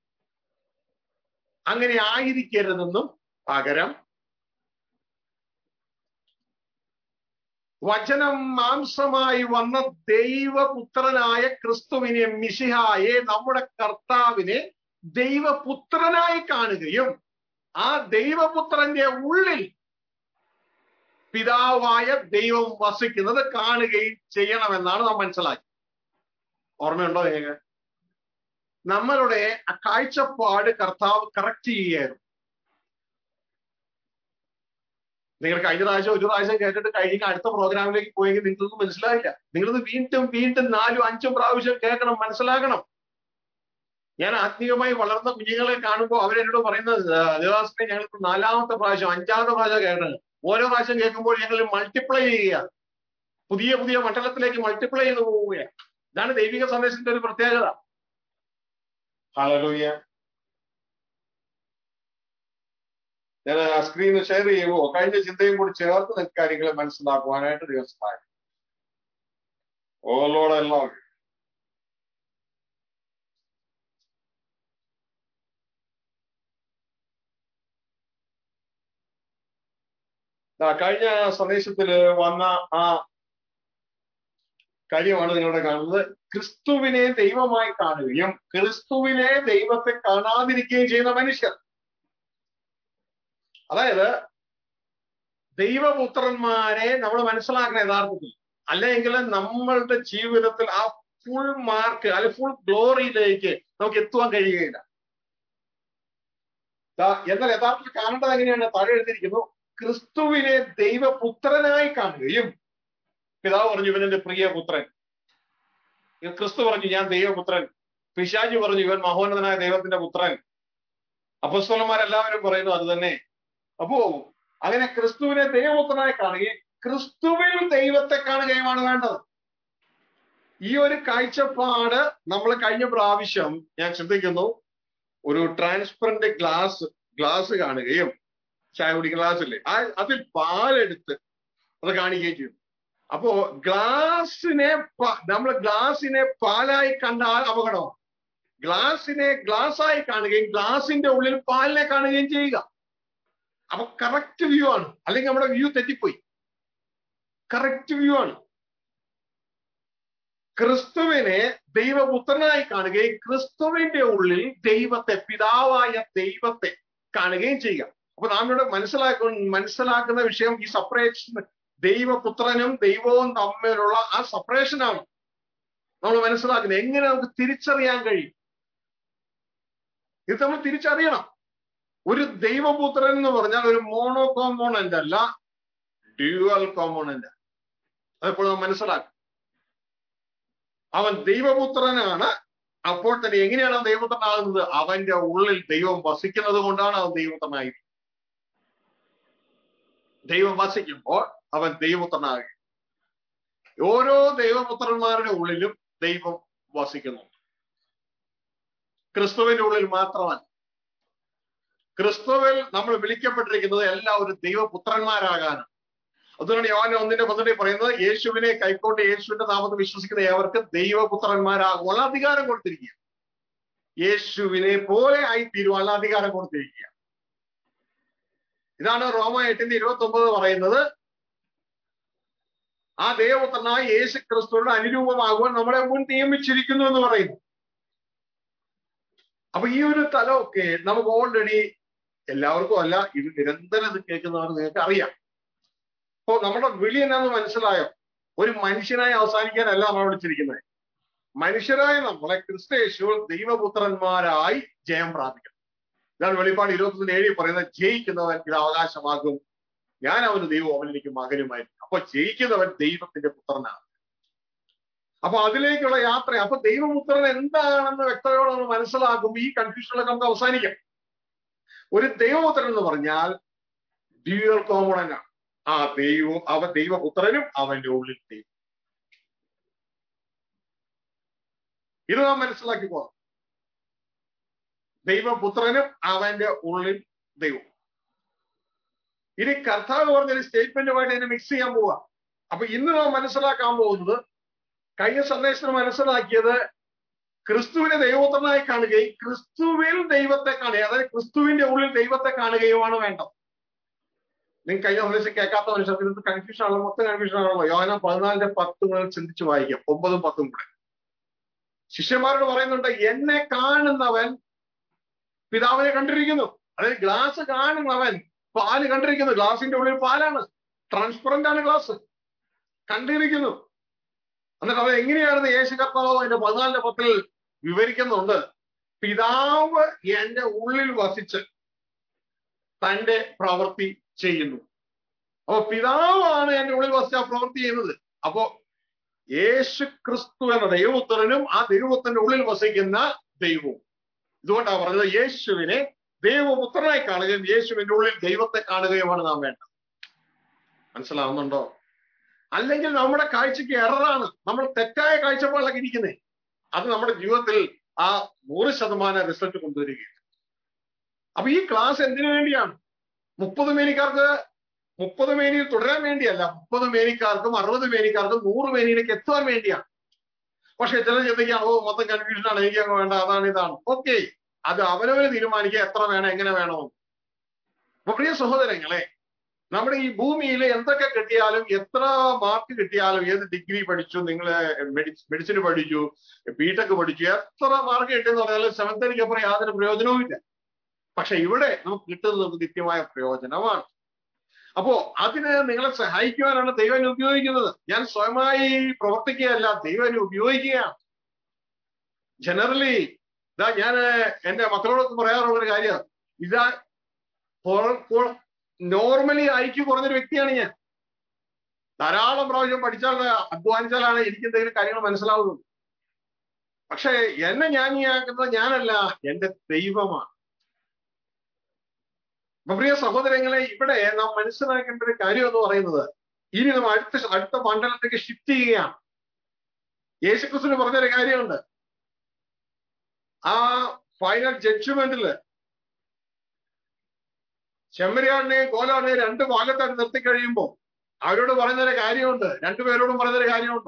അങ്ങനെ ആയിരിക്കരുതെന്നും പകരം വചനം മാംസമായി വന്ന ദൈവപുത്രനായ ക്രിസ്തുവിനെ മിശിഹായെ നമ്മുടെ കർത്താവിനെ ദൈവപുത്രനായി കാണുകയും ആ ദൈവപുത്രന്റെ ഉള്ളിൽ പിതാവായ ദൈവം വസിക്കുന്നത് കാണുകയും ചെയ്യണമെന്നാണ് നാം മനസ്സിലാക്കി ഓർമ്മയുണ്ടോ നിങ്ങൾക്ക് നമ്മളുടെ ആ കാഴ്ചപ്പാട് കർത്താവ് കറക്റ്റ് ചെയ്യുകയായിരുന്നു നിങ്ങൾ കഴിഞ്ഞ പ്രാവശ്യം ഒരു പ്രാവശ്യം കേട്ടിട്ട് കഴിഞ്ഞ അടുത്ത പ്രോഗ്രാമിലേക്ക് പോയെങ്കിൽ നിങ്ങൾക്കൊന്നും മനസ്സിലായില്ല നിങ്ങളിത് വീണ്ടും വീണ്ടും നാലും അഞ്ചും പ്രാവശ്യം കേൾക്കണം മനസ്സിലാക്കണം ഞാൻ ആത്മീയമായി വളർന്ന കുഞ്ഞുങ്ങളെ കാണുമ്പോൾ അവരെന്നോട് പറയുന്നത് ദേവാസിനെ ഞങ്ങൾക്ക് നാലാമത്തെ പ്രാവശ്യം അഞ്ചാമത്തെ പ്രാവശ്യം കേട്ടത് ഓരോ പ്രാവശ്യം കേൾക്കുമ്പോൾ ഞങ്ങൾ മൾട്ടിപ്ലൈ ചെയ്യുക പുതിയ പുതിയ മണ്ഡലത്തിലേക്ക് മൾട്ടിപ്ലൈ ചെയ്ത് പോവുകയാണ് ഇതാണ് ദൈവിക സന്ദേശത്തിന്റെ ഒരു പ്രത്യേകത ഹല്ലേലൂയ ഞാൻ ആ സ്ക്രീൻ ഷെയർ ചെയ്യുമോ കഴിഞ്ഞ ചിന്തയും കൂടി ചേർത്ത് നിങ്ങൾക്ക് കാര്യങ്ങളെ മനസ്സിലാക്കുവാനായിട്ട് ദൈവം സഹായിക്കും ഓലോടെല്ലാം ദാ കഴിഞ്ഞ സന്ദേശത്തില് വന്ന ആ കാര്യമാണ് നിങ്ങളുടെ കാണുന്നത് ക്രിസ്തുവിനെ ദൈവമായി കാണുകയും ക്രിസ്തുവിനെ ദൈവത്തെ കാണാതിരിക്കുകയും ചെയ്യുന്ന മനുഷ്യർ അതായത് ദൈവപുത്രന്മാരെ നമ്മൾ മനസ്സിലാക്കണം യഥാർത്ഥത്തിൽ അല്ലെങ്കിൽ നമ്മളുടെ ജീവിതത്തിൽ ആ ഫുൾ മാർക്ക് അല്ലെ ഫുൾ ഗ്ലോറിയിലേക്ക് നമുക്ക് എത്തുവാൻ കഴിയുകയില്ല ദാ എന്നാൽ യഥാർത്ഥത്തിൽ കാണേണ്ടത് എങ്ങനെയാണ് താഴെ എഴുതിയിരിക്കുന്നു ക്രിസ്തുവിനെ ദൈവപുത്രനായി കാണുകയും പിതാവ് പറഞ്ഞു ഇവൻ എന്റെ പ്രിയ പുത്രൻ ക്രിസ്തു പറഞ്ഞു ഞാൻ ദൈവപുത്രൻ പിശാജി പറഞ്ഞു ഇവൻ മഹോന്നതനായ ദൈവത്തിന്റെ പുത്രൻ അപ്പസ്തോലന്മാരെല്ലാവരും പറയുന്നു അത് തന്നെ അപ്പോ അങ്ങനെ ക്രിസ്തുവിനെ ദൈവപുത്രനായി കാണുകയും ക്രിസ്തുവിൽ ദൈവത്തെ കാണുകയുമാണ് വേണ്ടത് ഈ ഒരു കാഴ്ചപ്പാട് നമ്മൾ കഴിഞ്ഞ പ്രാവശ്യം ഞാൻ ശ്രദ്ധിക്കുന്നു ഒരു ട്രാൻസ്പെറന്റ് ഗ്ലാസ് ഗ്ലാസ് കാണുകയും ചായ കുടി ഗ്ലാസ് ഇല്ലേ ആ അതിൽ പാലെടുത്ത് അത് കാണിക്കുകയും ചെയ്തു അപ്പോ ഗ്ലാസിനെ നമ്മൾ ഗ്ലാസിനെ പാലായി കണ്ടാൽ അപകടമാണ് ഗ്ലാസിനെ ഗ്ലാസ് ആയി കാണുകയും ഗ്ലാസിന്റെ ഉള്ളിൽ പാലിനെ കാണുകയും ചെയ്യുക അപ്പൊ കറക്റ്റ് വ്യൂ ആണ് അല്ലെങ്കിൽ നമ്മുടെ വ്യൂ തെറ്റിപ്പോയി കറക്റ്റ് വ്യൂ ആണ് ക്രിസ്തുവിനെ ദൈവപുത്രനായി കാണുകയും ക്രിസ്തുവിന്റെ ഉള്ളിൽ ദൈവത്തെ പിതാവായ ദൈവത്തെ കാണുകയും ചെയ്യുക അപ്പൊ നാം ഇവിടെ മനസ്സിലാക്ക മനസ്സിലാക്കുന്ന വിഷയം ഈ സെപ്പറേഷൻ ദൈവപുത്രനും ദൈവവും തമ്മിലുള്ള ആ സെപ്പറേഷൻ ആണ് നമ്മൾ മനസ്സിലാക്കുന്നത് എങ്ങനെ നമുക്ക് തിരിച്ചറിയാൻ കഴിയും ഇത് നമ്മൾ തിരിച്ചറിയണം ഒരു ദൈവപുത്രൻ എന്ന് പറഞ്ഞാൽ ഒരു മോണോ കോമ്പോണന്റ് അല്ല ഡ്യുവൽ കോമ്പോണന്റ് അതെപ്പോൾ നാം മനസ്സിലാക്കും അവൻ ദൈവപുത്രനാണ് അപ്പോൾ തന്നെ എങ്ങനെയാണ് അവൻ ദൈവപുത്രനാകുന്നത് അവന്റെ ഉള്ളിൽ ദൈവം വസിക്കുന്നത് കൊണ്ടാണ് അവൻ ദൈവപുത്രനായി ദൈവം വസിക്കുമ്പോൾ അവൻ ദൈവപുത്രനാകും ഓരോ ദൈവപുത്രന്മാരുടെ ഉള്ളിലും ദൈവം വസിക്കുന്നുണ്ട് ക്രിസ്തുവിന്റെ ഉള്ളിൽ മാത്രമല്ല ക്രിസ്തുവിൽ നമ്മൾ വിളിക്കപ്പെട്ടിരിക്കുന്നത് എല്ലാവരും ദൈവപുത്രന്മാരാകാനും അതുകൊണ്ട് യോഹന ഒന്നിന്റെ പദ്ധതി പറയുന്നത് യേശുവിനെ കൈക്കൊണ്ട് യേശുവിന്റെ നാമത്തിൽ വിശ്വസിക്കുന്ന ഏവർക്ക് ദൈവപുത്രന്മാരാകുവാനുള്ള അധികാരം കൊടുത്തിരിക്കുക യേശുവിനെ പോലെ ആയി തീരുവാനുള്ള അധികാരം കൊടുത്തിരിക്കുക ഇതാണ് റോമ എട്ടിന്റെ ഇരുപത്തി ഒമ്പത് പറയുന്നത് ആ ദൈവപുത്രനായ യേശു ക്രിസ്തുവിന്റെ അനുരൂപമാകുവാൻ നമ്മളെ മുൻ നിയമിച്ചിരിക്കുന്നു എന്ന് പറയുന്നു അപ്പൊ ഈ ഒരു തലമൊക്കെ നമുക്ക് ഓൾറെഡി എല്ലാവർക്കും അല്ല ഇത് നിരന്തരം ഇത് കേൾക്കുന്നവർ നിങ്ങൾക്ക് അറിയാം അപ്പോ നമ്മുടെ വിളി എന്നാന്ന് മനസ്സിലായോ ഒരു മനുഷ്യനായി അവസാനിക്കാനല്ല നമ്മൾ വിളിച്ചിരിക്കുന്നത് മനുഷ്യരായ നമ്മളെ ക്രിസ്തയേശു ദൈവപുത്രന്മാരായി ജയം പ്രാപിക്കണം ഇതാണ് വെളിപ്പാട് ഇരുപത്തൊന്നിന് ഏഴി പറയുന്നത് ജയിക്കുന്നവൻ ഇത് അവകാശമാകും ഞാൻ അവന് ദൈവം അവൻ എനിക്ക് മകനുമായിരിക്കും അപ്പൊ ജയിക്കുന്നവൻ ദൈവത്തിന്റെ പുത്രനാണ് അപ്പൊ അതിലേക്കുള്ള യാത്ര അപ്പൊ ദൈവപുത്രൻ എന്താണെന്ന് വ്യക്തതയോടെ നമ്മൾ മനസ്സിലാക്കും ഈ കൺഫ്യൂഷനിലൊക്കെ നമുക്ക് അവസാനിക്കാം ഒരു ദൈവപുത്രൻ എന്ന് പറഞ്ഞാൽ ഡ്യൂയൽ കോമണൻ ആണ് ആ ദൈവം അവൻ ദൈവപുത്രനും അവന്റെ ഉള്ളിൽ ദൈവം ഇത് നാം മനസ്സിലാക്കി പോകാം ദൈവപുത്രനും അവന്റെ ഉള്ളിൽ ദൈവം ഇനി കർത്താവ് പറഞ്ഞൊരു സ്റ്റേറ്റ്മെന്റുമായിട്ട് ഇതിനെ മിക്സ് ചെയ്യാൻ പോവാ അപ്പൊ ഇന്ന് നാം മനസ്സിലാക്കാൻ പോകുന്നത് കഴിഞ്ഞ സന്ദേശത്തിൽ മനസ്സിലാക്കിയത് ക്രിസ്തുവിനെ ദൈവപുത്രനായി കാണുകയും ക്രിസ്തുവിൽ ദൈവത്തെ കാണുക അതായത് ക്രിസ്തുവിന്റെ ഉള്ളിൽ ദൈവത്തെ കാണുകയുമാണ് വേണ്ടത് നിങ്ങൾ കഴിഞ്ഞ സന്ദേശം കേൾക്കാത്ത മനുഷ്യർക്ക് ഇത് കൺഫ്യൂഷൻ ആണല്ലോ മൊത്തം കൺഫ്യൂഷൻ ആണല്ലോ യോഹന പതിനാലിന്റെ പത്ത് മുതൽ ചിന്തിച്ച് വായിക്കാം ഒമ്പതും പത്തും കൂടെ ശിഷ്യന്മാരോട് പറയുന്നുണ്ട് എന്നെ കാണുന്നവൻ പിതാവിനെ കണ്ടിരിക്കുന്നു അതായത് ഗ്ലാസ് കാണുന്നവൻ പാല് കണ്ടിരിക്കുന്നു ഗ്ലാസിന്റെ ഉള്ളിൽ പാലാണ് ട്രാൻസ്പെറന്റ് ആണ് ഗ്ലാസ് കണ്ടിരിക്കുന്നു എന്നിട്ട് അത് എങ്ങനെയാണെന്ന് യേശു കർത്താവ് അതിന്റെ പതിനാലിന്റെ പത്തിൽ വിവരിക്കുന്നുണ്ട് പിതാവ് എന്റെ ഉള്ളിൽ വസിച്ച് തന്റെ പ്രവൃത്തി ചെയ്യുന്നു അപ്പൊ പിതാവാണ് എന്റെ ഉള്ളിൽ വസിച്ച പ്രവൃത്തി ചെയ്യുന്നത് അപ്പോ യേശു ക്രിസ്തു എന്ന ദൈവപുത്രനും ആ ദൈവപുത്രന്റെ ഉള്ളിൽ വസിക്കുന്ന ദൈവവും ഇതുകൊണ്ടാണ് പറഞ്ഞത് യേശുവിനെ ദൈവപുത്രനായി കാണുകയും യേശുവിന്റെ ഉള്ളിൽ ദൈവത്തെ കാണുകയുമാണ് നാം വേണ്ടത് മനസ്സിലാവുന്നുണ്ടോ അല്ലെങ്കിൽ നമ്മുടെ കാഴ്ചക്ക് എററാണ് നമ്മൾ തെറ്റായ കാഴ്ചപ്പാടിലൊക്കെ ഇരിക്കുന്നത് അത് നമ്മുടെ ജീവിതത്തിൽ ആ നൂറ് ശതമാനം റിസൾട്ട് കൊണ്ടുവരികയാണ് അപ്പൊ ഈ ക്ലാസ് എന്തിനു വേണ്ടിയാണ് മുപ്പത് മേനിക്കാർക്ക് മുപ്പത് മേനിയിൽ തുടരാൻ വേണ്ടിയല്ല മുപ്പത് മേനിക്കാർക്കും അറുപത് മേനിക്കാർക്കും നൂറ് മേനിയിലേക്ക് എത്തുവാൻ വേണ്ടിയാണ് പക്ഷെ ചില ചിന്തിക്കാൻ ഓ മൊത്തം കൺഫ്യൂഷൻ ആണ് എനിക്ക് അങ്ങ് വേണ്ട അതാണ് ഇതാണ് ഓക്കെ അത് അവനവന് തീരുമാനിക്കുക എത്ര വേണം എങ്ങനെ വേണമെന്ന് അപ്പൊ പ്രിയ സഹോദരങ്ങളെ നമ്മുടെ ഈ ഭൂമിയിൽ എന്തൊക്കെ കിട്ടിയാലും എത്ര മാർക്ക് കിട്ടിയാലും ഏത് ഡിഗ്രി പഠിച്ചു നിങ്ങൾ മെഡിസിൻ പഠിച്ചു ബിടെക് പഠിച്ചു എത്ര മാർക്ക് കിട്ടിയെന്ന് പറഞ്ഞാലും സെവൻത്തിനിക്ക് അപ്പുറം യാതൊരു പ്രയോജനവും ഇല്ല പക്ഷെ ഇവിടെ നമുക്ക് കിട്ടുന്നത് നിത്യമായ പ്രയോജനമാണ് അപ്പോ അതിന് നിങ്ങളെ സഹായിക്കുവാനാണ് ദൈവം എന്നെ ഉപയോഗിക്കുന്നത് ഞാൻ സ്വയമായി പ്രവർത്തിക്കുകയല്ല ദൈവം എന്നെ ഉപയോഗിക്കുകയാണ് ജനറലി ഇതാ ഞാൻ എന്റെ മക്കളോടൊക്കെ പറയാറുള്ള ഒരു കാര്യം ഇതാ നോർമലി ഐക്യു കുറഞ്ഞൊരു വ്യക്തിയാണ് ഞാൻ ധാരാളം പ്രാവശ്യം പഠിച്ചാൽ അധ്വാനിച്ചാലാണ് എനിക്ക് എന്തെങ്കിലും കാര്യങ്ങൾ മനസ്സിലാവുന്നത് പക്ഷെ എന്നെ ജ്ഞാനിയാക്കുന്നത് ഞാനല്ല എന്റെ ദൈവമാണ് അപ്പൊ പ്രിയ സഹോദരങ്ങളെ ഇവിടെ നാം മനസ്സിലാക്കേണ്ട ഒരു കാര്യം എന്ന് പറയുന്നത് ഇനി നാം അടുത്ത അടുത്ത മണ്ഡലത്തേക്ക് ഷിഫ്റ്റ് ചെയ്യുകയാണ് യേശുക്രിസ്തുവിന് പറഞ്ഞൊരു കാര്യമുണ്ട് ആ ഫൈനൽ ജഡ്ജ്മെന്റില് ചെമ്മരിയാടിനെയും കോലാടിനെയും രണ്ട് ഭാഗത്തായിട്ട് നിർത്തി കഴിയുമ്പോൾ അവരോട് പറയുന്നൊരു കാര്യമുണ്ട് രണ്ടുപേരോടും പറയുന്നൊരു കാര്യമുണ്ട്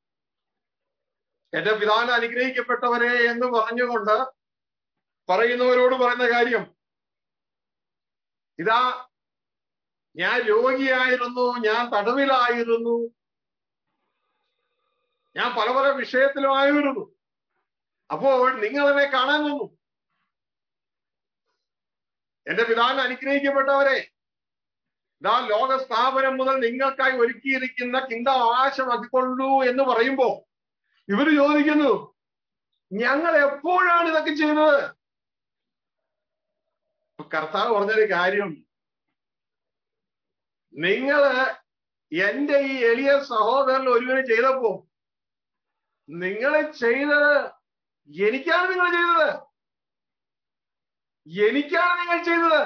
എന്റെ പിതാവിനെ അനുഗ്രഹിക്കപ്പെട്ടവരെ എന്ന് പറഞ്ഞുകൊണ്ട് പറയുന്നവരോട് പറയുന്ന കാര്യം ഇതാ ഞാൻ രോഗിയായിരുന്നു ഞാൻ തടവിലായിരുന്നു ഞാൻ പല പല വിഷയത്തിലുമായിരുന്നു അപ്പോൾ നിങ്ങൾ എന്നെ കാണാൻ വന്നു എന്റെ പിതാവിന് അനുഗ്രഹിക്കപ്പെട്ടവരെ ഇതാ ലോക സ്ഥാപനം മുതൽ നിങ്ങൾക്കായി ഒരുക്കിയിരിക്കുന്ന കിങ്ഡം അവകാശമാക്കിക്കൊള്ളൂ എന്ന് പറയുമ്പോ ഇവര് ചോദിക്കുന്നു ഞങ്ങൾ എപ്പോഴാണ് ഇതൊക്കെ ചെയ്തത് കർത്താവ് പറഞ്ഞൊരു കാര്യം നിങ്ങള് എന്റെ ഈ എളിയ സഹോദരൻ ഒരുവന് ചെയ്തപ്പോ നിങ്ങളെ ചെയ്തത് എനിക്കാണ് നിങ്ങൾ ചെയ്തത് എനിക്കാണ് നിങ്ങൾ ചെയ്തത്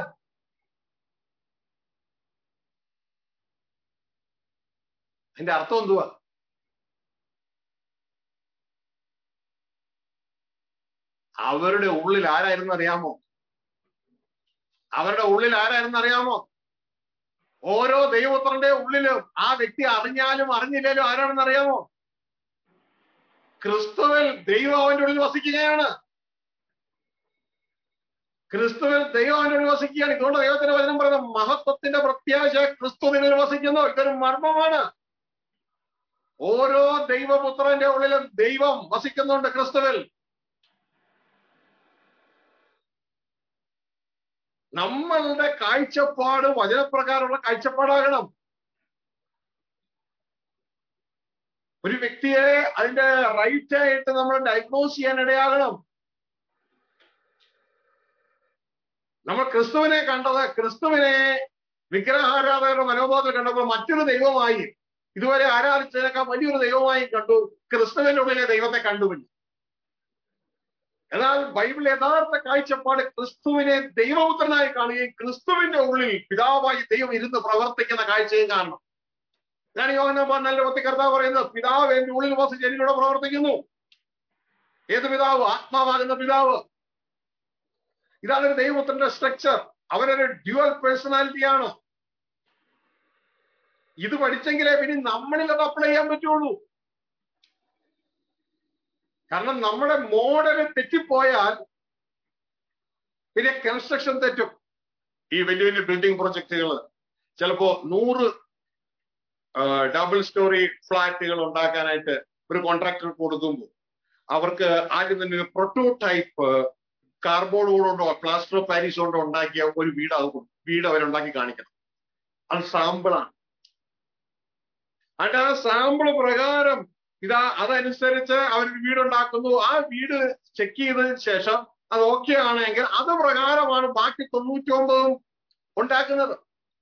അതിന്റെ അർത്ഥം എന്തുവാ അവരുടെ ഉള്ളിൽ ആരായിരുന്നു അറിയാമോ അവരുടെ ഉള്ളിൽ ആരായിരുന്നു അറിയാമോ ഓരോ ദൈവപുത്രന്റെ ഉള്ളിലും ആ വ്യക്തി അറിഞ്ഞാലും അറിഞ്ഞില്ലേലും ആരാണെന്ന് അറിയാമോ ക്രിസ്തുവിൽ ദൈവം അവന്റെ ഉള്ളിൽ വസിക്കുകയാണ് ക്രിസ്തുവിൽ ദൈവം അവന്റെ ഉള്ളിൽ വസിക്കുകയാണ് ഇതുകൊണ്ട് ദൈവത്തിന്റെ വചനം പറയുന്നത് മഹത്വത്തിന്റെ പ്രത്യാശ ക്രിസ്തു നിന്നിൽ വസിക്കുന്നു ഇതൊരു മർമ്മമാണ് ഓരോ ദൈവപുത്രന്റെ ഉള്ളിലും ദൈവം വസിക്കുന്നുണ്ട് ക്രിസ്തുവിൽ നമ്മളുടെ കാഴ്ചപ്പാട് വചനപ്രകാരമുള്ള കാഴ്ചപ്പാടാകണം ഒരു വ്യക്തിയെ അതിന്റെ റൈറ്റ് ആയിട്ട് നമ്മൾ ഡയഗ്നോസ് ചെയ്യാൻ ഇടയാകണം നമ്മൾ ക്രിസ്തുവിനെ കണ്ടത് ക്രിസ്തുവിനെ വിഗ്രഹാരാധകരുടെ മനോഭാവത്തിൽ കണ്ടപ്പോൾ മറ്റൊരു ദൈവമായി ഇതുവരെ ആരാധിച്ചതിനേക്കാൾ വലിയൊരു ദൈവമായി കണ്ടു ക്രിസ്തുവിന്റെ ഉള്ളിലെ ദൈവത്തെ കണ്ടുപിടി എന്നാൽ ബൈബിൾ യഥാർത്ഥ കാഴ്ചപ്പാട് ക്രിസ്തുവിനെ ദൈവപുത്രനായി കാണുകയും ക്രിസ്തുവിന്റെ ഉള്ളിൽ പിതാവായി ദൈവം ഇരുന്ന് പ്രവർത്തിക്കുന്ന കാഴ്ചയും കാണണം ഞാൻ യോഹന നല്ല പത്തി കർത്താവ് പറയുന്നത് പിതാവ് എന്റെ ഉള്ളിൽ വസിച്ച് എന്നിലൂടെ പ്രവർത്തിക്കുന്നു ഏത് പിതാവ് ആത്മാവാകുന്ന പിതാവ് ഇതാണ് ഒരു ദൈവപുത്രന്റെ സ്ട്രക്ചർ അവരൊരു ഡ്യുവൽ പേഴ്സണാലിറ്റിയാണ് ഇത് പഠിച്ചെങ്കിലേ പിന്നെ നമ്മളിൽ അത് അപ്ലൈ ചെയ്യാൻ പറ്റുള്ളൂ കാരണം നമ്മുടെ മോഡല് തെറ്റിപ്പോയാൽ പിന്നെ കൺസ്ട്രക്ഷൻ തെറ്റും ഈ വലിയ വലിയ ബിൽഡിംഗ് പ്രൊജക്ടുകൾ ചിലപ്പോ നൂറ് ഡബിൾ സ്റ്റോറി ഫ്ലാറ്റുകൾ ഉണ്ടാക്കാനായിട്ട് ഒരു കോൺട്രാക്ടർ കൊടുക്കുമ്പോൾ അവർക്ക് ആദ്യം തന്നെ ഒരു പ്രൊട്ടോടൈപ്പ് കാർബോർഡ് കൊണ്ടോ പ്ലാസ്റ്റർ ഓഫ് പാരീസ് കൊണ്ടോ ഉണ്ടാക്കിയ ഒരു വീട് അത് വീട് അവരുണ്ടാക്കി കാണിക്കണം അത് സാമ്പിളാണ് എന്നിട്ട് ആ സാമ്പിൾ പ്രകാരം ഇതാ അതനുസരിച്ച് അവർ വീടുണ്ടാക്കുന്നു ആ വീട് ചെക്ക് ചെയ്തതിന് ശേഷം അത് ഓക്കെ ആണെങ്കിൽ അത് പ്രകാരമാണ് ബാക്കി തൊണ്ണൂറ്റി ഒമ്പതും ഉണ്ടാക്കുന്നത്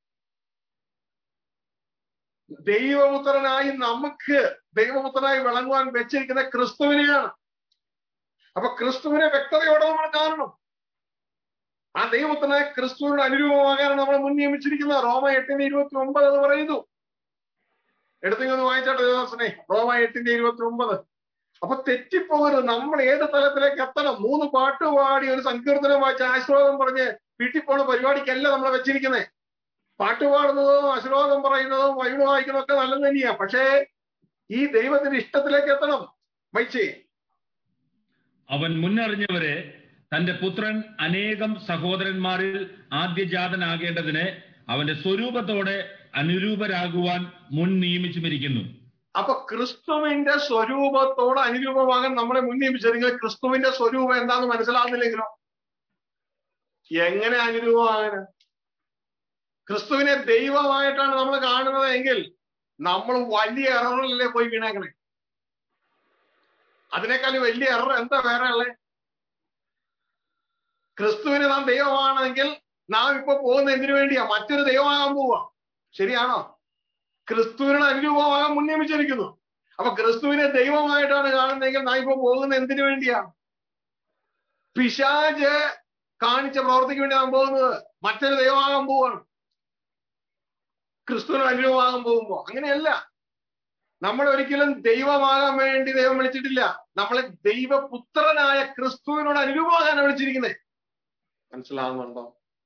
ദൈവപുത്രനായി നമുക്ക് ദൈവപുത്രനായി വിളങ്ങുവാൻ വെച്ചിരിക്കുന്ന ക്രിസ്തുവിനെയാണ് അപ്പൊ ക്രിസ്തുവിനെ വ്യക്തതയോടെ നമ്മൾ കാണണം ആ ദൈവപുത്രനായ ക്രിസ്തുവിനോട് അനുരൂപമാകാനാണ് നമ്മൾ മുൻ നിയമിച്ചിരിക്കുന്നത് റോമ എട്ടിന്റെ ഇരുപത്തി ഒമ്പത് എന്ന് പറയുന്നു എടുത്തിങ്ങൊന്ന് വായിച്ചാട്ടെ ദേവദാസനെ റോമ എട്ടിന്റെ ഇരുപത്തി ഒമ്പത് അപ്പൊ തെറ്റിപ്പോകരുത് നമ്മൾ ഏത് തലത്തിലേക്ക് എത്തണം മൂന്ന് പാട്ട് പാടി ഒരു സങ്കീർത്തനം വായിച്ച് ആശ്വാദം പറഞ്ഞ് വീട്ടിൽ പോണ പരിപാടിക്കല്ല നമ്മളെ വെച്ചിരിക്കുന്നത് പാട്ട് പാടുന്നതും ആശ്വാദം പറയുന്നതും വൈകിട്ട് വായിക്കുന്നതും ഒക്കെ നല്ലത് തന്നെയാ പക്ഷേ ഈ ദൈവത്തിന്റെ ഇഷ്ടത്തിലേക്ക് എത്തണം വൈച്ചേ അവൻ മുന്നറിഞ്ഞവരെ തന്റെ പുത്രൻ അനേകം സഹോദരന്മാരിൽ ആദ്യജാതനാകേണ്ടതിന് അവന്റെ സ്വരൂപത്തോടെ അനുരൂപരാകുവാൻ മുൻ നിയമിച്ചുമിരിക്കുന്നു അപ്പൊ ക്രിസ്തുവിന്റെ സ്വരൂപത്തോട് അനുരൂപമാകാൻ നമ്മളെ മുൻ നിയമിച്ചെങ്കിൽ ക്രിസ്തുവിന്റെ സ്വരൂപം എന്താന്ന് മനസ്സിലാകുന്നില്ലെങ്കിലോ എങ്ങനെ അനുരൂപമാകാൻ ക്രിസ്തുവിനെ ദൈവമായിട്ടാണ് നമ്മൾ കാണുന്നത് എങ്കിൽ നമ്മൾ വലിയ എററിലല്ലേ പോയി വീണേക്കണേ അതിനേക്കാൾ വലിയ എറർ എന്താ വേറെ ഉള്ളത് ക്രിസ്തുവിന് നാം ദൈവമാണെങ്കിൽ നാം ഇപ്പൊ പോകുന്ന എന്തിനു വേണ്ടിയാ മറ്റൊരു ദൈവമാകാൻ പോവാ ശരിയാണോ ക്രിസ്തുവിനോട് അനുരൂപമാകാൻ മുൻനിയമിച്ചിരിക്കുന്നു അപ്പൊ ക്രിസ്തുവിനെ ദൈവമായിട്ടാണ് കാണുന്നതെങ്കിൽ നാം ഇപ്പൊ പോകുന്ന എന്തിനു വേണ്ടിയാ പിശാജ് കാണിച്ച പ്രവർത്തിക്ക് വേണ്ടി നാം പോകുന്നത് മറ്റൊരു ദൈവമാകാൻ പോവാണ് ക്രിസ്തുവിന് അനുഭവമാകാൻ പോകുമ്പോ അങ്ങനെയല്ല നമ്മൾ ഒരിക്കലും ദൈവമാകാൻ വേണ്ടി ദൈവം വിളിച്ചിട്ടില്ല നമ്മളെ ദൈവപുത്രനായ ക്രിസ്തുവിനോട് അനുരൂപമാകാനാണ് വിളിച്ചിരിക്കുന്നത് മനസ്സിലാകുന്നുണ്ടോ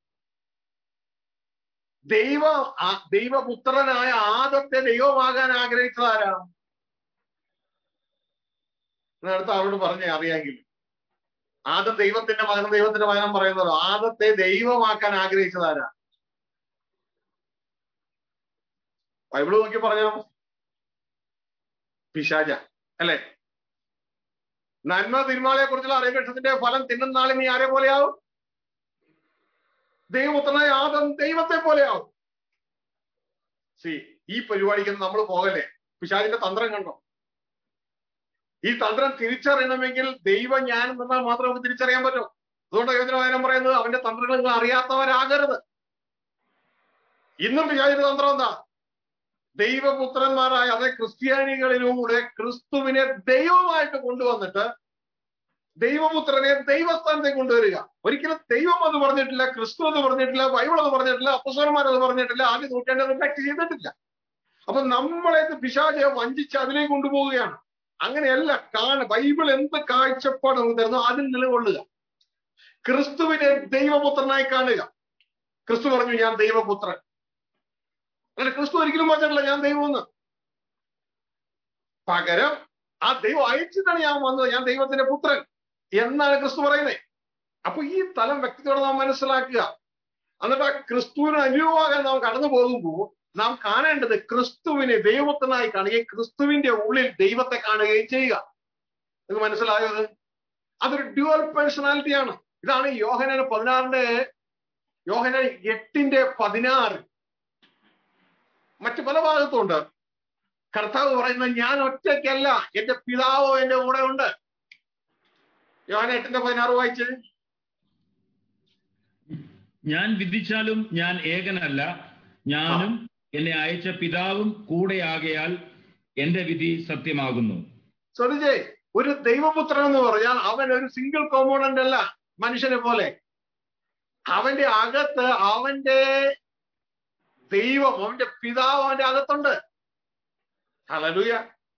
ദൈവ ആ- ദൈവപുത്രനായ ആദത്തെ ദൈവമാകാൻ ആഗ്രഹിച്ചത് ആരാണ് അടുത്ത അവരോട് പറഞ്ഞേ അറിയാമെങ്കിൽ ആദം ദൈവത്തിന്റെ മകൻ ദൈവത്തിന്റെ മകനം പറയുന്നത് ആദത്തെ ദൈവമാക്കാൻ ആഗ്രഹിച്ചത് ആരാ ബൈബിള് നോക്കി പറഞ്ഞോ പിശാച അല്ലെ നന്മ തിരുമാലയെ കുറിച്ചുള്ള അറിയക്ഷത്തിന്റെ ഫലം തിന്നുന്നാളിൽ നീ ആരെ പോലെയാവും ദൈവപുത്രനായ ആദം ദൈവത്തെ പോലെയാവും സി ഈ പരിപാടിക്ക് നമ്മൾ പോകല്ലേ പിശാചിന്റെ തന്ത്രം കണ്ടോ ഈ തന്ത്രം തിരിച്ചറിയണമെങ്കിൽ ദൈവം ഞാൻ എന്നാൽ മാത്രമേ നമുക്ക് തിരിച്ചറിയാൻ പറ്റൂ അതുകൊണ്ട് യോജന പറയുന്നത് അവന്റെ തന്ത്രങ്ങൾ നിങ്ങൾ അറിയാത്തവരാകരുത് ഇന്നും പിശാചിന്റെ തന്ത്രം എന്താ ദൈവപുത്രന്മാരായ അതേ ക്രിസ്ത്യാനികളിലൂടെ ക്രിസ്തുവിനെ ദൈവമായിട്ട് കൊണ്ടുവന്നിട്ട് ദൈവപുത്രനെ ദൈവസ്ഥാനത്തേക്ക് കൊണ്ടുവരിക ഒരിക്കലും ദൈവം അത് പറഞ്ഞിട്ടില്ല ക്രിസ്തു അത് പറഞ്ഞിട്ടില്ല ബൈബിൾ അത് പറഞ്ഞിട്ടില്ല അപ്പസ്വരന്മാർ അത് പറഞ്ഞിട്ടില്ല ആദ്യം നൂറ്റാണ്ടത് പ്രാക്ട് ചെയ്തിട്ടില്ല അപ്പൊ നമ്മളെ പിശാചെ വഞ്ചിച്ച് അതിലേക്ക് കൊണ്ടുപോവുകയാണ് അങ്ങനെയല്ല കാണ ബൈബിൾ എന്ത് കാഴ്ചപ്പാട് നമുക്ക് തരുന്നു അതിൽ നിലകൊള്ളുക ക്രിസ്തുവിനെ ദൈവപുത്രനായി കാണുക ക്രിസ്തു പറഞ്ഞു ഞാൻ ദൈവപുത്രൻ അങ്ങനെ ക്രിസ്തു ഒരിക്കലും പറഞ്ഞിട്ടില്ല ഞാൻ ദൈവമെന്ന് പകരം ആ ദൈവം അയച്ചിട്ടാണ് ഞാൻ വന്നത് ഞാൻ ദൈവത്തിന്റെ പുത്രൻ എന്നാണ് ക്രിസ്തു പറയുന്നത് അപ്പൊ ഈ തലം വ്യക്തിയോടെ നാം മനസ്സിലാക്കുക എന്നിട്ട് ആ ക്രിസ്തുവിന് അനുഭവമാകാൻ നാം കടന്നു പോകുമ്പോൾ നാം കാണേണ്ടത് ക്രിസ്തുവിനെ ദൈവത്തിനായി കാണുകയും ക്രിസ്തുവിന്റെ ഉള്ളിൽ ദൈവത്തെ കാണുകയും ചെയ്യുക നിങ്ങൾക്ക് മനസ്സിലായോ അത് അതൊരു ഡ്യുവൽ പേഴ്സണാലിറ്റിയാണ് ഇതാണ് യോഹനന് പതിനാറിന്റെ യോഹന എട്ടിന്റെ പതിനാറ് മറ്റു പല ഭാഗത്തുണ്ട് കർത്താവ് പറയുന്നത് ഞാൻ ഒറ്റയ്ക്കല്ല എന്റെ പിതാവോ എന്റെ കൂടെ ഉണ്ട് യോഹന എട്ടിന്റെ പതിനാറ് വായിച്ചത് ഞാൻ വിധിച്ചാലും ഞാൻ ഏകനല്ല ഞാനും എന്നെ അയച്ച പിതാവും കൂടെയാകയാൽ എന്റെ വിധി സത്യമാകുന്നു ശ്രദ്ധിച്ചേ ഒരു ദൈവപുത്രൻ എന്ന് പറഞ്ഞാൽ അവൻ ഒരു സിംഗിൾ കോമ്പോണന്റ് അല്ല മനുഷ്യനെ പോലെ അവന്റെ അകത്ത് അവന്റെ ദൈവം അവന്റെ പിതാവ് അവന്റെ അകത്തുണ്ട് ഹലലുയ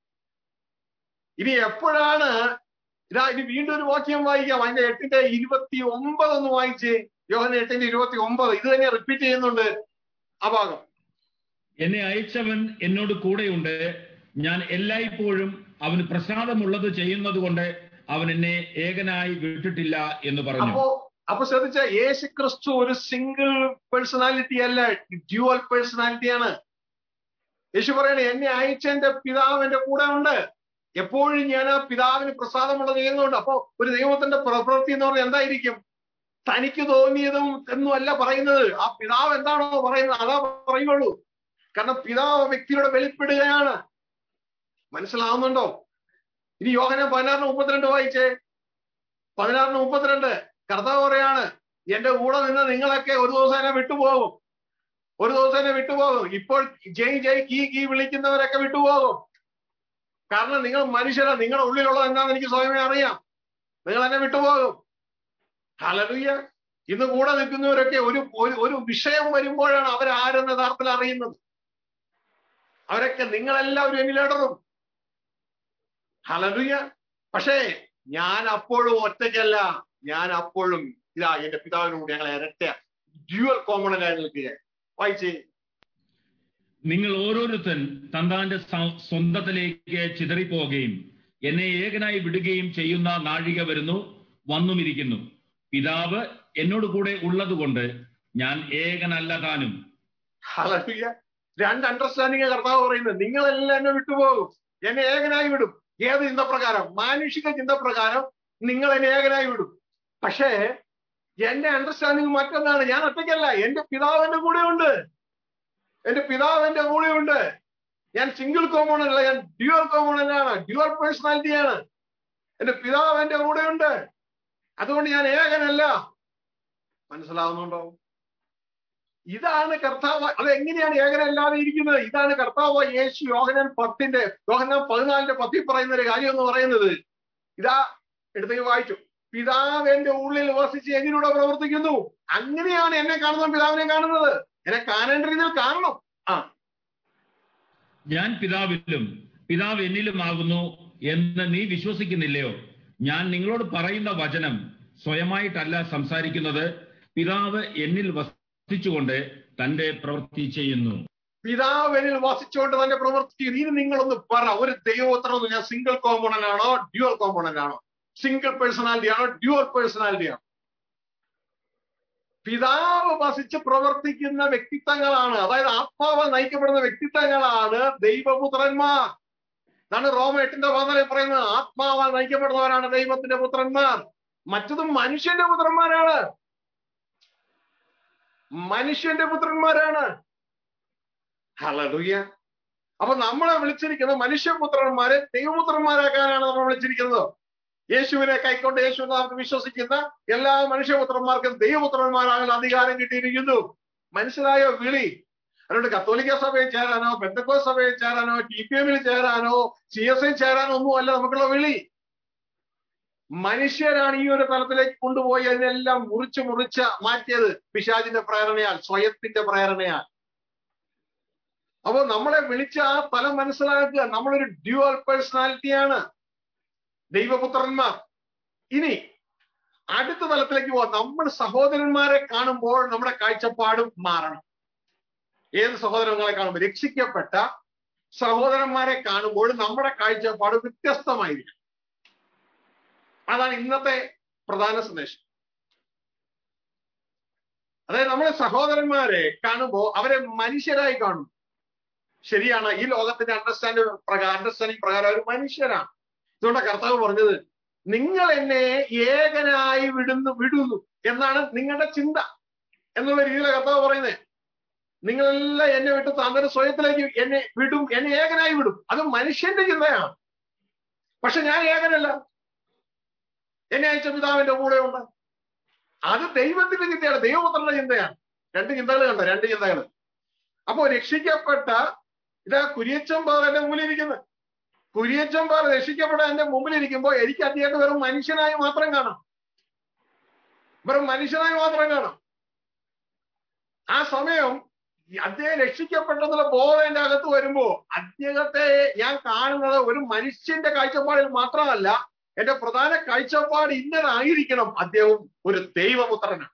ഇനി എപ്പോഴാണ് ഇതാ ഇനി വീണ്ടും ഒരു വാക്യം വായിക്കാം അതിന്റെ എട്ടിന്റെ ഇരുപത്തി ഒമ്പത് ഒന്ന് വായിച്ച് യോഹന എട്ടിന്റെ ഇരുപത്തി ഒമ്പത് ഇത് തന്നെ റിപ്പീറ്റ് ചെയ്യുന്നുണ്ട് ആ ഭാഗം എന്നെ അയച്ചവൻ എന്നോട് കൂടെയുണ്ട് ഞാൻ എല്ലായ്പ്പോഴും അവന് പ്രസാദമുള്ളത് ചെയ്യുന്നത് കൊണ്ട് അവൻ എന്നെ ഏകനായി വിട്ടിട്ടില്ല എന്ന് പറഞ്ഞു അപ്പോ അപ്പൊ ശ്രദ്ധിച്ച യേശു ക്രിസ്തു ഒരു സിംഗിൾ പേഴ്സണാലിറ്റി അല്ല ഡ്യുവൽ പേഴ്സണാലിറ്റിയാണ് യേശു പറയണേ എന്നെ അയച്ച എന്റെ പിതാവ് എന്റെ കൂടെ ഉണ്ട് എപ്പോഴും ഞാൻ ആ പിതാവിന് പ്രസാദമുള്ളത് ചെയ്യുന്നുണ്ട് അപ്പോ ഒരു ദൈവത്തിന്റെ പ്രവൃത്തി എന്ന് പറഞ്ഞാൽ എന്തായിരിക്കും തനിക്ക് തോന്നിയതും എന്നും അല്ല പറയുന്നത് ആ പിതാവ് എന്താണോ പറയുന്നത് അതാ പറയുള്ളൂ കാരണം പിതാവ് വ്യക്തിയുടെ വെളിപ്പെടുകയാണ് മനസ്സിലാവുന്നുണ്ടോ ഇനി യോഹന പതിനാറിന് മുപ്പത്തിരണ്ട് വായിച്ചേ പതിനാറിന് മുപ്പത്തിരണ്ട് കർത്താവ് പറയാണ് എന്റെ കൂടെ നിന്ന് നിങ്ങളൊക്കെ ഒരു ദിവസം എന്നെ വിട്ടുപോകും ഒരു ദിവസം എന്നെ വിട്ടുപോകും ഇപ്പോൾ ജയ് ജയ് കീ കീ വിളിക്കുന്നവരൊക്കെ വിട്ടുപോകും കാരണം നിങ്ങൾ മനുഷ്യരാ നിങ്ങളുടെ ഉള്ളിലുള്ളത് എന്താണെന്ന് എനിക്ക് സ്വയമേ അറിയാം നിങ്ങൾ എന്നെ വിട്ടുപോകും ഹലലുയ്യ ഇന്ന് കൂടെ നിൽക്കുന്നവരൊക്കെ ഒരു ഒരു- ഒരു വിഷയം വരുമ്പോഴാണ് അവരാരെന്ന് യഥാർത്ഥത്തിൽ അറിയുന്നത് അവരൊക്കെ നിങ്ങളെല്ലാവരും എന്നിലിടറും ഹലലുയ്യ പക്ഷേ ഞാൻ അപ്പോഴും ഒറ്റയ്ക്കല്ല ഞാൻ അപ്പോഴും ഇതാ എന്റെ പിതാവിനോട് ഞങ്ങൾ ഇരട്ട ഡ്യുവൽ കോമണൻ ആയി നിൽക്കുക വായിച്ചേ നിങ്ങൾ ഓരോരുത്തൻ തന്താന്റെ സ- സ്വന്തത്തിലേക്ക് ചിതറിപ്പോവുകയും എന്നെ ഏകനായി വിടുകയും ചെയ്യുന്ന നാഴിക വരുന്നു വന്നുമിരിക്കുന്നു പിതാവ് എന്നോട് കൂടെ ഉള്ളതുകൊണ്ട് ഞാൻ ഏകനല്ല താനും ഹല്ലേലൂയ രണ്ട് അണ്ടർസ്റ്റാൻഡിങ് കർത്താവ് പറയുന്നത് നിങ്ങളെല്ലാം എന്നെ വിട്ടുപോകും എന്നെ ഏകനായി വിടും ഏത് ചിന്തപ്രകാരം മാനുഷിക ചിന്തപ്രകാരം നിങ്ങൾ എന്നെ ഏകനായി വിടും പക്ഷേ എന്റെ അണ്ടർസ്റ്റാൻഡിങ് മറ്റൊന്നാണ് ഞാൻ ഒറ്റയ്ക്കല്ല എന്റെ പിതാവ് എന്റെ കൂടെ ഉണ്ട് എന്റെ പിതാവ് എന്റെ കൂടെ ഉണ്ട് ഞാൻ സിംഗിൾ കോമണൻ അല്ല ഞാൻ ഡ്യുവൽ കോമണൻ ആണ് ഡ്യുവൽ പേഴ്സണാലിറ്റി ആണ് എന്റെ പിതാവ് എന്റെ കൂടെ ഉണ്ട് അതുകൊണ്ട് ഞാൻ ഏകനല്ല മനസ്സിലാവുന്നുണ്ടോ ഇതാണ് കർത്താവ് അത് എങ്ങനെയാണ് ഏകനല്ലാതെ ഇരിക്കുന്നത് ഇതാണ് കർത്താവ് യേശു യോഹനാൻ പത്തിന്റെ യോഹനാൻ പതിനാലിന്റെ പത്തിൽ പറയുന്ന ഒരു കാര്യം എന്ന് പറയുന്നത് ഇതാ എടുത്തേക്ക് വായിച്ചു പിതാവ് എന്റെ ഉള്ളിൽ വസിച്ച് എന്നിലൂടെ പ്രവർത്തിക്കുന്നു അങ്ങനെയാണ് എന്നെ കാണുന്ന പിതാവിനെ കാണുന്നത് എന്നെ കാണേണ്ട രീതിയിൽ കാണണം ആ ഞാൻ പിതാവിലും പിതാവ് എന്നിലുമാകുന്നു എന്ന് നീ വിശ്വസിക്കുന്നില്ലയോ ഞാൻ നിങ്ങളോട് പറയുന്ന വചനം സ്വയമായിട്ടല്ല സംസാരിക്കുന്നത് പിതാവ് എന്നിൽ വസിച്ചുകൊണ്ട് തന്റെ പ്രവൃത്തി ചെയ്യുന്നു പിതാവ് എന്നിൽ വസിച്ചുകൊണ്ട് തന്നെ പ്രവർത്തിക്കുന്നു ഇനി നിങ്ങളൊന്ന് പറ ഒരു ദൈവോത്രം ഞാൻ സിംഗിൾ കോമ്പോണന്റ് ആണോ ഡ്യുവൽ കോമ്പോണന്റ് ആണോ സിംഗിൾ പേഴ്സണാലിറ്റി ആണോ ഡ്യുവൽ പേഴ്സണാലിറ്റി ആണോ പിതാവ് വസിച്ച് പ്രവർത്തിക്കുന്ന വ്യക്തിത്വങ്ങളാണ് അതായത് ആത്മാവ് നയിക്കപ്പെടുന്ന വ്യക്തിത്വങ്ങളാണ് ദൈവപുത്രന്മാർ ഇതാണ് റോമ എട്ടിന്റെ പതിനാലിൽ പറയുന്നത് ആത്മാവാൽ നയിക്കപ്പെടുന്നവരാണ് ദൈവത്തിന്റെ പുത്രന്മാർ മറ്റതും മനുഷ്യന്റെ പുത്രന്മാരാണ് മനുഷ്യന്റെ പുത്രന്മാരാണ് ഹലലുയ അപ്പൊ നമ്മളെ വിളിച്ചിരിക്കുന്നത് മനുഷ്യപുത്രന്മാരെ ദൈവപുത്രന്മാരാക്കാനാണ് നമ്മൾ വിളിച്ചിരിക്കുന്നത് യേശുവിനെ കൈക്കൊണ്ട് യേശുവിനെ നമുക്ക് വിശ്വസിക്കുന്ന എല്ലാ മനുഷ്യപുത്രന്മാർക്കും ദൈവപുത്രന്മാരാകാൻ അധികാരം കിട്ടിയിരിക്കുന്നു മനസ്സിലായോ വിളി അതുകൊണ്ട് കത്തോലിക്ക സഭയിൽ ചേരാനോ ബന്ധക്കോ സഭയിൽ ചേരാനോ ടി പി എമ്മിൽ ചേരാനോ സി എസ് ഐ ചേരാനോ ഒന്നുമല്ല നമുക്കുള്ള വിളി മനുഷ്യരാണ് ഈ ഒരു തലത്തിലേക്ക് കൊണ്ടുപോയി അതിനെല്ലാം മുറിച്ച് മുറിച്ച് മാറ്റിയത് പിശാചിന്റെ പ്രേരണയാൽ സ്വയത്തിന്റെ പ്രേരണയാൽ അപ്പോ നമ്മളെ വിളിച്ച ആ തലം മനസ്സിലാക്കുക നമ്മളൊരു ഡ്യുവൽ പേഴ്സണാലിറ്റിയാണ് ദൈവപുത്രന്മാർ ഇനി അടുത്ത തലത്തിലേക്ക് പോവാം നമ്മൾ സഹോദരന്മാരെ കാണുമ്പോൾ നമ്മുടെ കാഴ്ചപ്പാടും മാറണം ഏത് സഹോദരങ്ങളെ കാണുമ്പോൾ രക്ഷിക്കപ്പെട്ട സഹോദരന്മാരെ കാണുമ്പോൾ നമ്മുടെ കാഴ്ചപ്പാട് വ്യത്യസ്തമായിരിക്കും അതാണ് ഇന്നത്തെ പ്രധാന സന്ദേശം അതായത് നമ്മളെ സഹോദരന്മാരെ കാണുമ്പോൾ അവരെ മനുഷ്യരായി കാണും ശരിയാണ് ഈ ലോകത്തിന്റെ അണ്ടർസ്റ്റാൻഡ് പ്രകാരം അണ്ടർസ്റ്റാൻഡിങ് പ്രകാരം അവർ മനുഷ്യരാണ് ഇതുകൊണ്ട് കർത്താവ് പറഞ്ഞത് നിങ്ങൾ എന്നെ ഏകനായി വിടുന്നു വിടുന്നു എന്നാണ് നിങ്ങളുടെ ചിന്ത എന്നുള്ള രീതിയിലാണ് കർത്താവ് പറയുന്നത് നിങ്ങളെല്ലാം എന്നെ വിട്ട് താങ്കളുടെ സ്വയത്തിലേക്ക് എന്നെ വിടും എന്നെ ഏകനായി വിടും അത് മനുഷ്യന്റെ ചിന്തയാണ് പക്ഷെ ഞാൻ ഏകനല്ല എന്നെ അയച്ച പിതാവിന്റെ കൂടെ ഉണ്ട് അത് ദൈവത്തിന്റെ ചിന്തയാണ് ദൈവപുത്രന്റെ ചിന്തയാണ് രണ്ട് ചിന്തകൾ കണ്ടോ രണ്ട് ചിന്തകൾ അപ്പോ രക്ഷിക്കപ്പെട്ട ഇതാ കുര്യച്ചൻ പാറ എന്റെ മുമ്പിലിരിക്കുന്നത് കുര്യച്ചൻ പാറ രക്ഷിക്കപ്പെട്ട എന്റെ മുമ്പിലിരിക്കുമ്പോ എനിക്ക് അദ്ദേഹത്തെ വെറും മനുഷ്യനായി മാത്രം കാണാം വെറും മനുഷ്യനായി മാത്രം കാണാം ആ സമയം അദ്ദേഹം രക്ഷിക്കപ്പെട്ടെന്നുള്ള ബോധം എന്റെ അകത്ത് വരുമ്പോ അദ്ദേഹത്തെ ഞാൻ കാണുന്നത് ഒരു മനുഷ്യന്റെ കാഴ്ചപ്പാടിൽ മാത്രമല്ല എന്റെ പ്രധാന കാഴ്ചപ്പാട് ഇന്നതായിരിക്കണം അദ്ദേഹം ഒരു ദൈവപുത്രനാണ്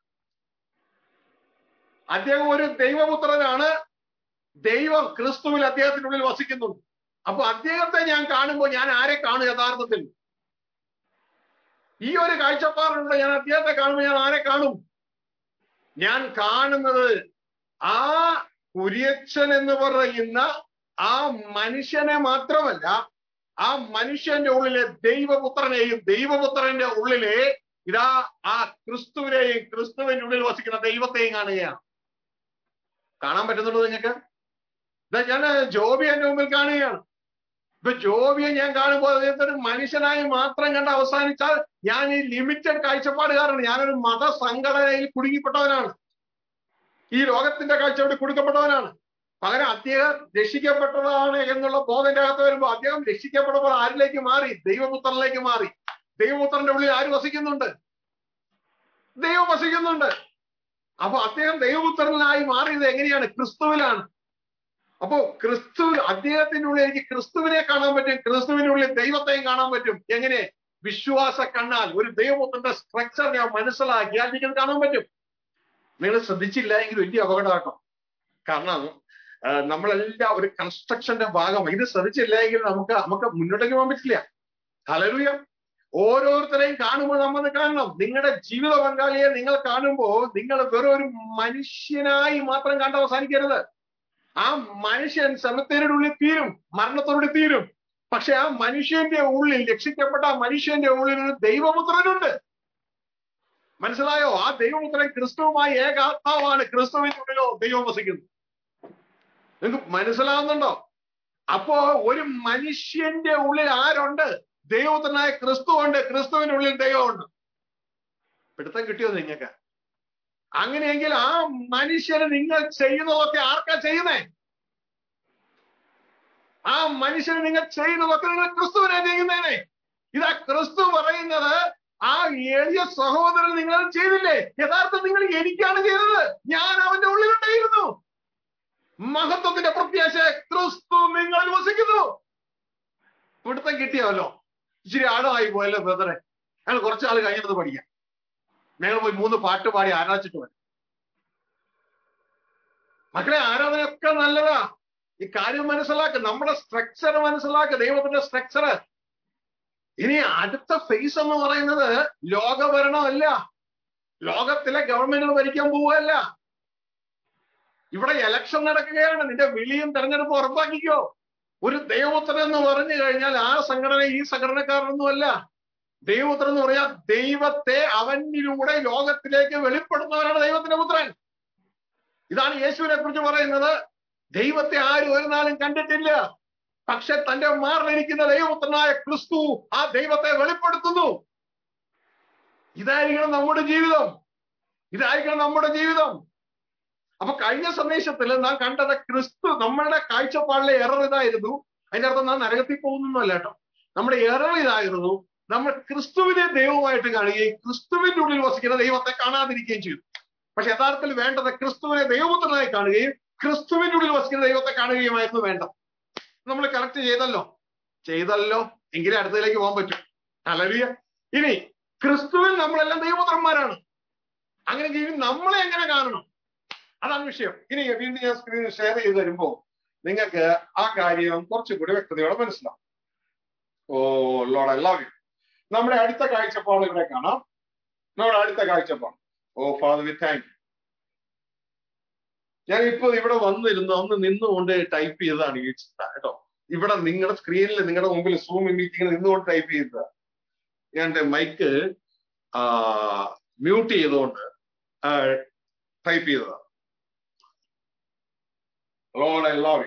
അദ്ദേഹം ഒരു ദൈവപുത്രനാണ് ദൈവം ക്രിസ്തുവിൽ അദ്ദേഹത്തിനുള്ളിൽ വസിക്കുന്നുണ്ട് അപ്പൊ അദ്ദേഹത്തെ ഞാൻ കാണുമ്പോൾ ഞാൻ ആരെ കാണും യഥാർത്ഥത്തിൽ ഈ ഒരു കാഴ്ചപ്പാടുണ്ട് ഞാൻ അദ്ദേഹത്തെ കാണുമ്പോൾ ഞാൻ ആരെ കാണും ഞാൻ കാണുന്നത് ആ കുര്യച്ചൻ എന്ന് പറയുന്ന ആ മനുഷ്യനെ മാത്രമല്ല ആ മനുഷ്യന്റെ ഉള്ളിലെ ദൈവപുത്രനെയും ദൈവപുത്രന്റെ ഉള്ളിലെ ഇതാ ആ ക്രിസ്തുവിനെയും ക്രിസ്തുവിന്റെ ഉള്ളിൽ വസിക്കുന്ന ദൈവത്തെയും കാണുകയാണ് കാണാൻ പറ്റുന്നുണ്ടോ നിങ്ങൾക്ക് ഇതാ ഞാൻ ജോബി എന്റെ മുമ്പിൽ കാണുകയാണ് ഇപ്പൊ ജോബിയെ ഞാൻ കാണുമ്പോൾ അദ്ദേഹത്തെ ഒരു മനുഷ്യനായി മാത്രം കണ്ട് അവസാനിച്ചാൽ ഞാൻ ഈ ലിമിറ്റഡ് കാഴ്ചപ്പാടുകാരാണ് ഞാനൊരു മതസംഘടനയിൽ കുടുങ്ങിപ്പെട്ടവനാണ് ഈ ലോകത്തിന്റെ കാഴ്ചയോട് കൊടുക്കപ്പെട്ടവനാണ് പകരം അദ്ദേഹം രക്ഷിക്കപ്പെട്ടതാണ് എന്നുള്ള ബോധന്റെ അകത്ത് വരുമ്പോൾ അദ്ദേഹം രക്ഷിക്കപ്പെട്ടപ്പോൾ ആരിലേക്ക് മാറി ദൈവപുത്രനിലേക്ക് മാറി ദൈവപുത്രന്റെ ഉള്ളിൽ ആര് വസിക്കുന്നുണ്ട് ദൈവം വസിക്കുന്നുണ്ട് അപ്പൊ അദ്ദേഹം ദൈവപുത്രനായി മാറിയത് എങ്ങനെയാണ് ക്രിസ്തുവിലാണ് അപ്പോ ക്രിസ്തു അദ്ദേഹത്തിന്റെ ഉള്ളിൽ എനിക്ക് ക്രിസ്തുവിനെ കാണാൻ പറ്റും ക്രിസ്തുവിന്റെ ഉള്ളിൽ ദൈവത്തെയും കാണാൻ പറ്റും എങ്ങനെ വിശ്വാസ കണ്ണാൽ ഒരു ദൈവപുത്രന്റെ സ്ട്രക്ചർ ഞാൻ മനസ്സിലാക്കിയാൽ എനിക്കത് കാണാൻ പറ്റും നിങ്ങൾ ശ്രദ്ധിച്ചില്ല എങ്കിൽ വലിയ അപകടമാട്ടോ കാരണം നമ്മളെല്ലാം ഒരു കൺസ്ട്രക്ഷന്റെ ഭാഗമാണ് ഇത് ശ്രദ്ധിച്ചില്ല എങ്കിൽ നമുക്ക് നമുക്ക് മുന്നോട്ടേക്ക് പോകാൻ പറ്റില്ല ഹലലുയ ഓരോരുത്തരെയും കാണുമ്പോൾ നമ്മൾ കാണണം നിങ്ങളുടെ ജീവിത പങ്കാളിയെ നിങ്ങൾ കാണുമ്പോൾ നിങ്ങൾ വെറും ഒരു മനുഷ്യനായി മാത്രം കണ്ട് അവസാനിക്കരുത് ആ മനുഷ്യൻ സെമത്തേരുടെ ഉള്ളിൽ തീരും മരണത്തോടെ തീരും പക്ഷെ ആ മനുഷ്യന്റെ ഉള്ളിൽ രക്ഷിക്കപ്പെട്ട ആ മനുഷ്യന്റെ ഉള്ളിൽ ഒരു ദൈവപുത്രനുണ്ട് മനസ്സിലായോ ആ ദൈവപുത്രൻ ക്രിസ്തുവുമായി ഏകാത്മാവാണ് ക്രിസ്തുവിന്റെ ഉള്ളിലോ ദൈവം വസിക്കുന്നു നിങ്ങൾക്ക് മനസ്സിലാവുന്നുണ്ടോ അപ്പോ ഒരു മനുഷ്യന്റെ ഉള്ളിൽ ആരുണ്ട് ദൈവപുത്രനായ ക്രിസ്തു ഉണ്ട് ക്രിസ്തുവിന്റെ ഉള്ളിൽ ദൈവമുണ്ട് പിടുത്തം കിട്ടിയോ നിങ്ങൾക്ക് അങ്ങനെയെങ്കിൽ ആ മനുഷ്യന് നിങ്ങൾ ചെയ്യുന്നതൊക്കെ ആർക്കാ ചെയ്യുന്നേ ആ മനുഷ്യന് നിങ്ങൾ ചെയ്യുന്നതൊക്കെ നിങ്ങൾ ക്രിസ്തുവിനെ ചെയ്യുന്നേനെ ഇതാ ക്രിസ്തു പറയുന്നത് ആ എളിയ സഹോദരൻ നിങ്ങൾ ചെയ്തില്ലേ യഥാർത്ഥം നിങ്ങൾ എനിക്കാണ് ചെയ്തത് ഞാൻ അവന്റെ ഉള്ളിലുണ്ടായിരുന്നു മഹത്വത്തിന്റെ പ്രത്യാശ ക്രിസ്തു നിങ്ങളിൽ വസിക്കുന്നു പിടുത്തം കിട്ടിയല്ലോ ഇച്ചിരി ആഴമായി പോയല്ലോ ബ്രദറെ ഞങ്ങൾ കുറച്ചാൾ കഴിഞ്ഞത് പഠിക്കാം ഞങ്ങൾ പോയി മൂന്ന് പാട്ട് പാടി ആരാധിച്ചിട്ട് വരും മക്കളെ ആരാധനയൊക്കെ നല്ലതാ ഈ കാര്യം മനസ്സിലാക്കുക നമ്മുടെ സ്ട്രക്ചർ മനസ്സിലാക്കുക ദൈവത്തിന്റെ സ്ട്രക്ചർ ഇനി അടുത്ത ഫേസ് എന്ന് പറയുന്നത് ലോകഭരണമല്ല ലോകത്തിലെ ഗവൺമെന്റുകൾ ഭരിക്കാൻ പോവുകയല്ല ഇവിടെ ഇലക്ഷൻ നടക്കുകയാണ് നിന്റെ വിളിയും തെരഞ്ഞെടുപ്പും ഉറപ്പാക്കിക്കോ ഒരു ദൈവപുത്രൻ എന്ന് പറഞ്ഞു കഴിഞ്ഞാൽ ആ സംഘടന ഈ സംഘടനക്കാരനൊന്നുമല്ല ദൈവപുത്രൻ എന്ന് പറഞ്ഞാൽ ദൈവത്തെ അവനിലൂടെ ലോകത്തിലേക്ക് വെളിപ്പെടുത്തുന്നവരാണ് ദൈവത്തിന്റെ പുത്രൻ ഇതാണ് യേശുവിനെ കുറിച്ച് പറയുന്നത് ദൈവത്തെ ആരും ഒരു നാളും കണ്ടിട്ടില്ല പക്ഷെ തന്റെ മാറിലിരിക്കുന്ന ദൈവപുത്രനായ ക്രിസ്തു ആ ദൈവത്തെ വെളിപ്പെടുത്തുന്നു ഇതായിരിക്കണം നമ്മുടെ ജീവിതം ഇതായിരിക്കണം നമ്മുടെ ജീവിതം അപ്പൊ കഴിഞ്ഞ സന്ദേശത്തിൽ നാം കണ്ടത് ക്രിസ്തു നമ്മളുടെ കാഴ്ചപ്പാടിലെ എറർ ഇതായിരുന്നു അതിന്റെ അർത്ഥം നാം നരകത്തിൽ പോകുന്നല്ല കേട്ടോ നമ്മുടെ എറർ ഇതായിരുന്നു നമ്മൾ ക്രിസ്തുവിനെ ദൈവമായിട്ട് കാണുകയും ക്രിസ്തുവിന്റെ ഉള്ളിൽ വസിക്കുന്ന ദൈവത്തെ കാണാതിരിക്കുകയും ചെയ്തു പക്ഷെ യഥാർത്ഥത്തിൽ വേണ്ടത് ക്രിസ്തുവിനെ ദൈവപുത്രനായി കാണുകയും ക്രിസ്തുവിന്റെ ഉള്ളിൽ വസിക്കുന്ന ദൈവത്തെ കാണുകയുമായിരുന്നു വേണ്ട നമ്മൾ കറക്റ്റ് ചെയ്തല്ലോ ചെയ്തല്ലോ എങ്കിലേ അടുത്തതിലേക്ക് പോകാൻ പറ്റും അലറിയ ഇനി ക്രിസ്തുവിൽ നമ്മളെല്ലാം ദൈവപുത്രന്മാരാണ് അങ്ങനെ ഇനി നമ്മളെ എങ്ങനെ കാണണം അതാണ് വിഷയം ഇനി വീണ്ടും ഞാൻ സ്ക്രീൻ ഷെയർ ചെയ്ത് തരുമ്പോ നിങ്ങൾക്ക് ആ കാര്യം കുറച്ചുകൂടി വ്യക്തതയോടെ മനസ്സിലാവും ഓ ലോഡ് എല്ലാവരും നമ്മുടെ അടുത്ത കാഴ്ചപ്പാട് ഇവിടെ കാണാം നമ്മുടെ അടുത്ത കാഴ്ചപ്പാട് ഓ ഫാദർ വി താങ്ക് ഞാൻ ഇപ്പൊ ഇവിടെ വന്നിരുന്നു അന്ന് നിന്നുകൊണ്ട് ടൈപ്പ് ചെയ്തതാണ് ഈ ചിന്ത കേട്ടോ ഇവിടെ നിങ്ങളുടെ സ്ക്രീനിൽ നിങ്ങളുടെ മുമ്പിൽ സൂം മീറ്റിംഗിൽ നിന്നുകൊണ്ട് ടൈപ്പ് ചെയ്തതാ ഞാൻ എന്റെ മൈക്ക് മ്യൂട്ട് ചെയ്തുകൊണ്ട് ടൈപ്പ് ചെയ്തതാ ലോഡ് എല്ലാവരും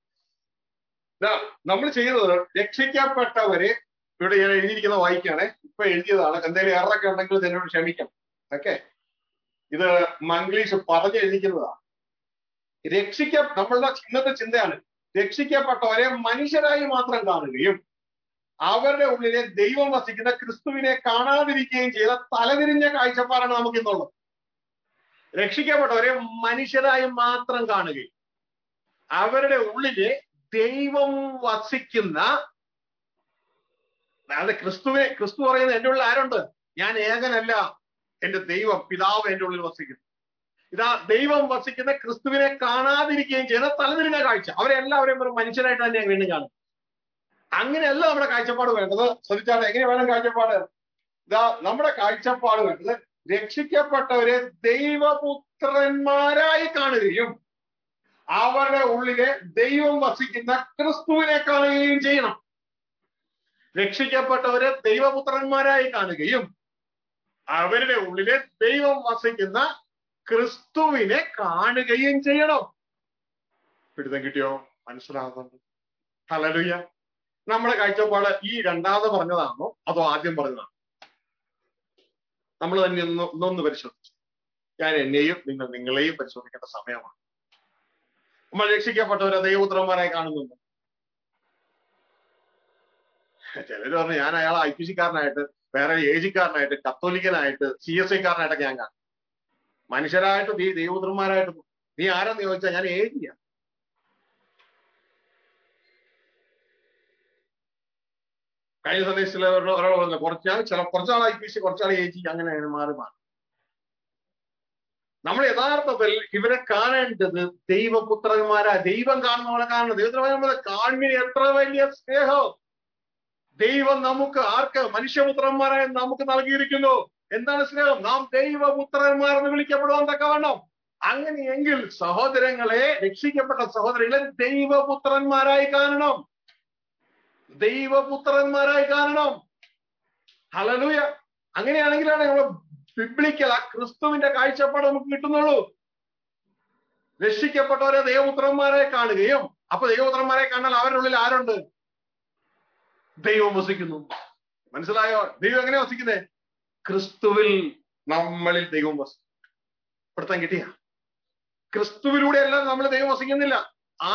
നമ്മൾ ചെയ്തത് രക്ഷിക്കപ്പെട്ടവരെ ഇവിടെ ഞാൻ എഴുതിയിരിക്കുന്ന വായിക്കാണ് ഇപ്പൊ എഴുതിയതാണ് എന്തെങ്കിലും എററൊക്കെ ഉണ്ടെങ്കിൽ എന്നോട് ക്ഷമിക്കണം ഓക്കെ ഇത് മംഗ്ലീഷ് പറഞ്ഞ് എഴുതിക്കുന്നതാണ് രക്ഷിക്ക നമ്മളുടെ ഇന്നത്തെ ചിന്തയാണ് രക്ഷിക്കപ്പെട്ടവരെ മനുഷ്യരായി മാത്രം കാണുകയും അവരുടെ ഉള്ളിലെ ദൈവം വസിക്കുന്ന ക്രിസ്തുവിനെ കാണാതിരിക്കുകയും ചെയ്ത തലതിരിഞ്ഞ കാഴ്ചപ്പാടാണ് നമുക്ക് ഇന്നുള്ളത് രക്ഷിക്കപ്പെട്ടവരെ മനുഷ്യരായി മാത്രം കാണുകയും അവരുടെ ഉള്ളിലെ ദൈവം വസിക്കുന്ന അതായത് ക്രിസ്തുവിനെ ക്രിസ്തു പറയുന്നത് എന്റെ ഉള്ളിൽ ആരുണ്ട് ഞാൻ ഏകനല്ല എന്റെ ദൈവം പിതാവ് എന്റെ ഉള്ളിൽ വസിക്കുന്നു ഇതാ ദൈവം വസിക്കുന്ന ക്രിസ്തുവിനെ കാണാതിരിക്കുകയും ചെയ്യുന്ന തലതിരിഞ്ഞ കാഴ്ച അവരെല്ലാവരെയും വെറും മനുഷ്യരായിട്ട് തന്നെ വീണ്ടും കാണും അങ്ങനെയല്ല നമ്മുടെ കാഴ്ചപ്പാട് വേണ്ടത് ശ്രദ്ധിച്ചാൽ എങ്ങനെ വേണം കാഴ്ചപ്പാട് ഇതാ നമ്മുടെ കാഴ്ചപ്പാട് വേണ്ടത് രക്ഷിക്കപ്പെട്ടവരെ ദൈവപുത്രന്മാരായി കാണുകയും അവരുടെ ഉള്ളിലെ ദൈവം വസിക്കുന്ന ക്രിസ്തുവിനെ കാണുകയും ചെയ്യണം രക്ഷിക്കപ്പെട്ടവരെ ദൈവപുത്രന്മാരായി കാണുകയും അവരുടെ ഉള്ളിലെ ദൈവം വസിക്കുന്ന ക്രിസ്തുവിനെ കാണുകയും ചെയ്യണം പിടുത്തം കിട്ടിയോ മനസ്സിലാകുന്നുണ്ട് ഹലലുയ നമ്മുടെ കാഴ്ചപ്പാട് ഈ രണ്ടാമത് പറഞ്ഞതാണോ അതോ ആദ്യം പറഞ്ഞതാണോ നമ്മൾ തന്നെ ഒന്ന് ഒന്നൊന്ന് പരിശോധിച്ചു ഞാൻ എന്നെയും നിങ്ങൾ നിങ്ങളെയും പരിശോധിക്കേണ്ട സമയമാണ് നമ്മൾ രക്ഷിക്കപ്പെട്ടവരെ ദൈവപുത്രന്മാരായി കാണുന്നുണ്ട് ചിലര് പറഞ്ഞു ഞാൻ അയാളെ ഐ പി സിക്കാരനായിട്ട് വേറെ ഏജിക്കാരനായിട്ട് കത്തോലിക്കനായിട്ട് സി എസ് ഐക്കാരനായിട്ടൊക്കെ ഞാൻ കാണും മനുഷ്യരായിട്ട് നീ ദൈവപുത്രന്മാരായിട്ട് നീ ആരാന്ന് ചോദിച്ചാൽ ഞാൻ ഏജിയാ കഴിഞ്ഞ സന്ദേശത്തിൽ ഒരാൾ പറഞ്ഞു കുറച്ചാൾ ചില കുറച്ചാൾ ഐ പി സി കുറച്ചാൾ ഏജി അങ്ങനെ മാറി മാറി നമ്മൾ യഥാർത്ഥത്തിൽ ഇവരെ കാണേണ്ടത് ദൈവപുത്രന്മാരാ ദൈവം കാണുന്നവരെ കാണണം ദൈവത്തിന് കാൺമിന് എത്ര വലിയ സ്നേഹം ദൈവം നമുക്ക് ആർക്ക് മനുഷ്യപുത്രന്മാരെ നമുക്ക് നൽകിയിരിക്കുന്നു എന്താണ് സ്നേഹം നാം ദൈവപുത്രന്മാരെന്ന് വിളിക്കപ്പെടുവാൻ തക്കവണ്ണം അങ്ങനെയെങ്കിൽ സഹോദരങ്ങളെ രക്ഷിക്കപ്പെട്ട സഹോദരങ്ങളെ ദൈവപുത്രന്മാരായി കാണണം ദൈവപുത്രന്മാരായി കാണണം ഹലലൂയ അങ്ങനെയാണെങ്കിലാണ് നമ്മൾ ബിബ്ലിക്കൽ ആ ക്രിസ്തുവിന്റെ കാഴ്ചപ്പാട് നമുക്ക് കിട്ടുന്നുള്ളൂ രക്ഷിക്കപ്പെട്ടവരെ ദൈവപുത്രന്മാരെ കാണുകയും അപ്പൊ ദൈവപുത്രന്മാരെ കാണാൻ അവരുടെ ഉള്ളിൽ ആരുണ്ട് ദൈവം വസിക്കുന്നു മനസ്സിലായോ ദൈവം എങ്ങനെ വസിക്കുന്നേ ക്രിസ്തുവിൽ നമ്മളിൽ ദൈവം വസിക്കും പിടുത്തം കിട്ടിയ ക്രിസ്തുവിലൂടെ അല്ല നമ്മൾ ദൈവം വസിക്കുന്നില്ല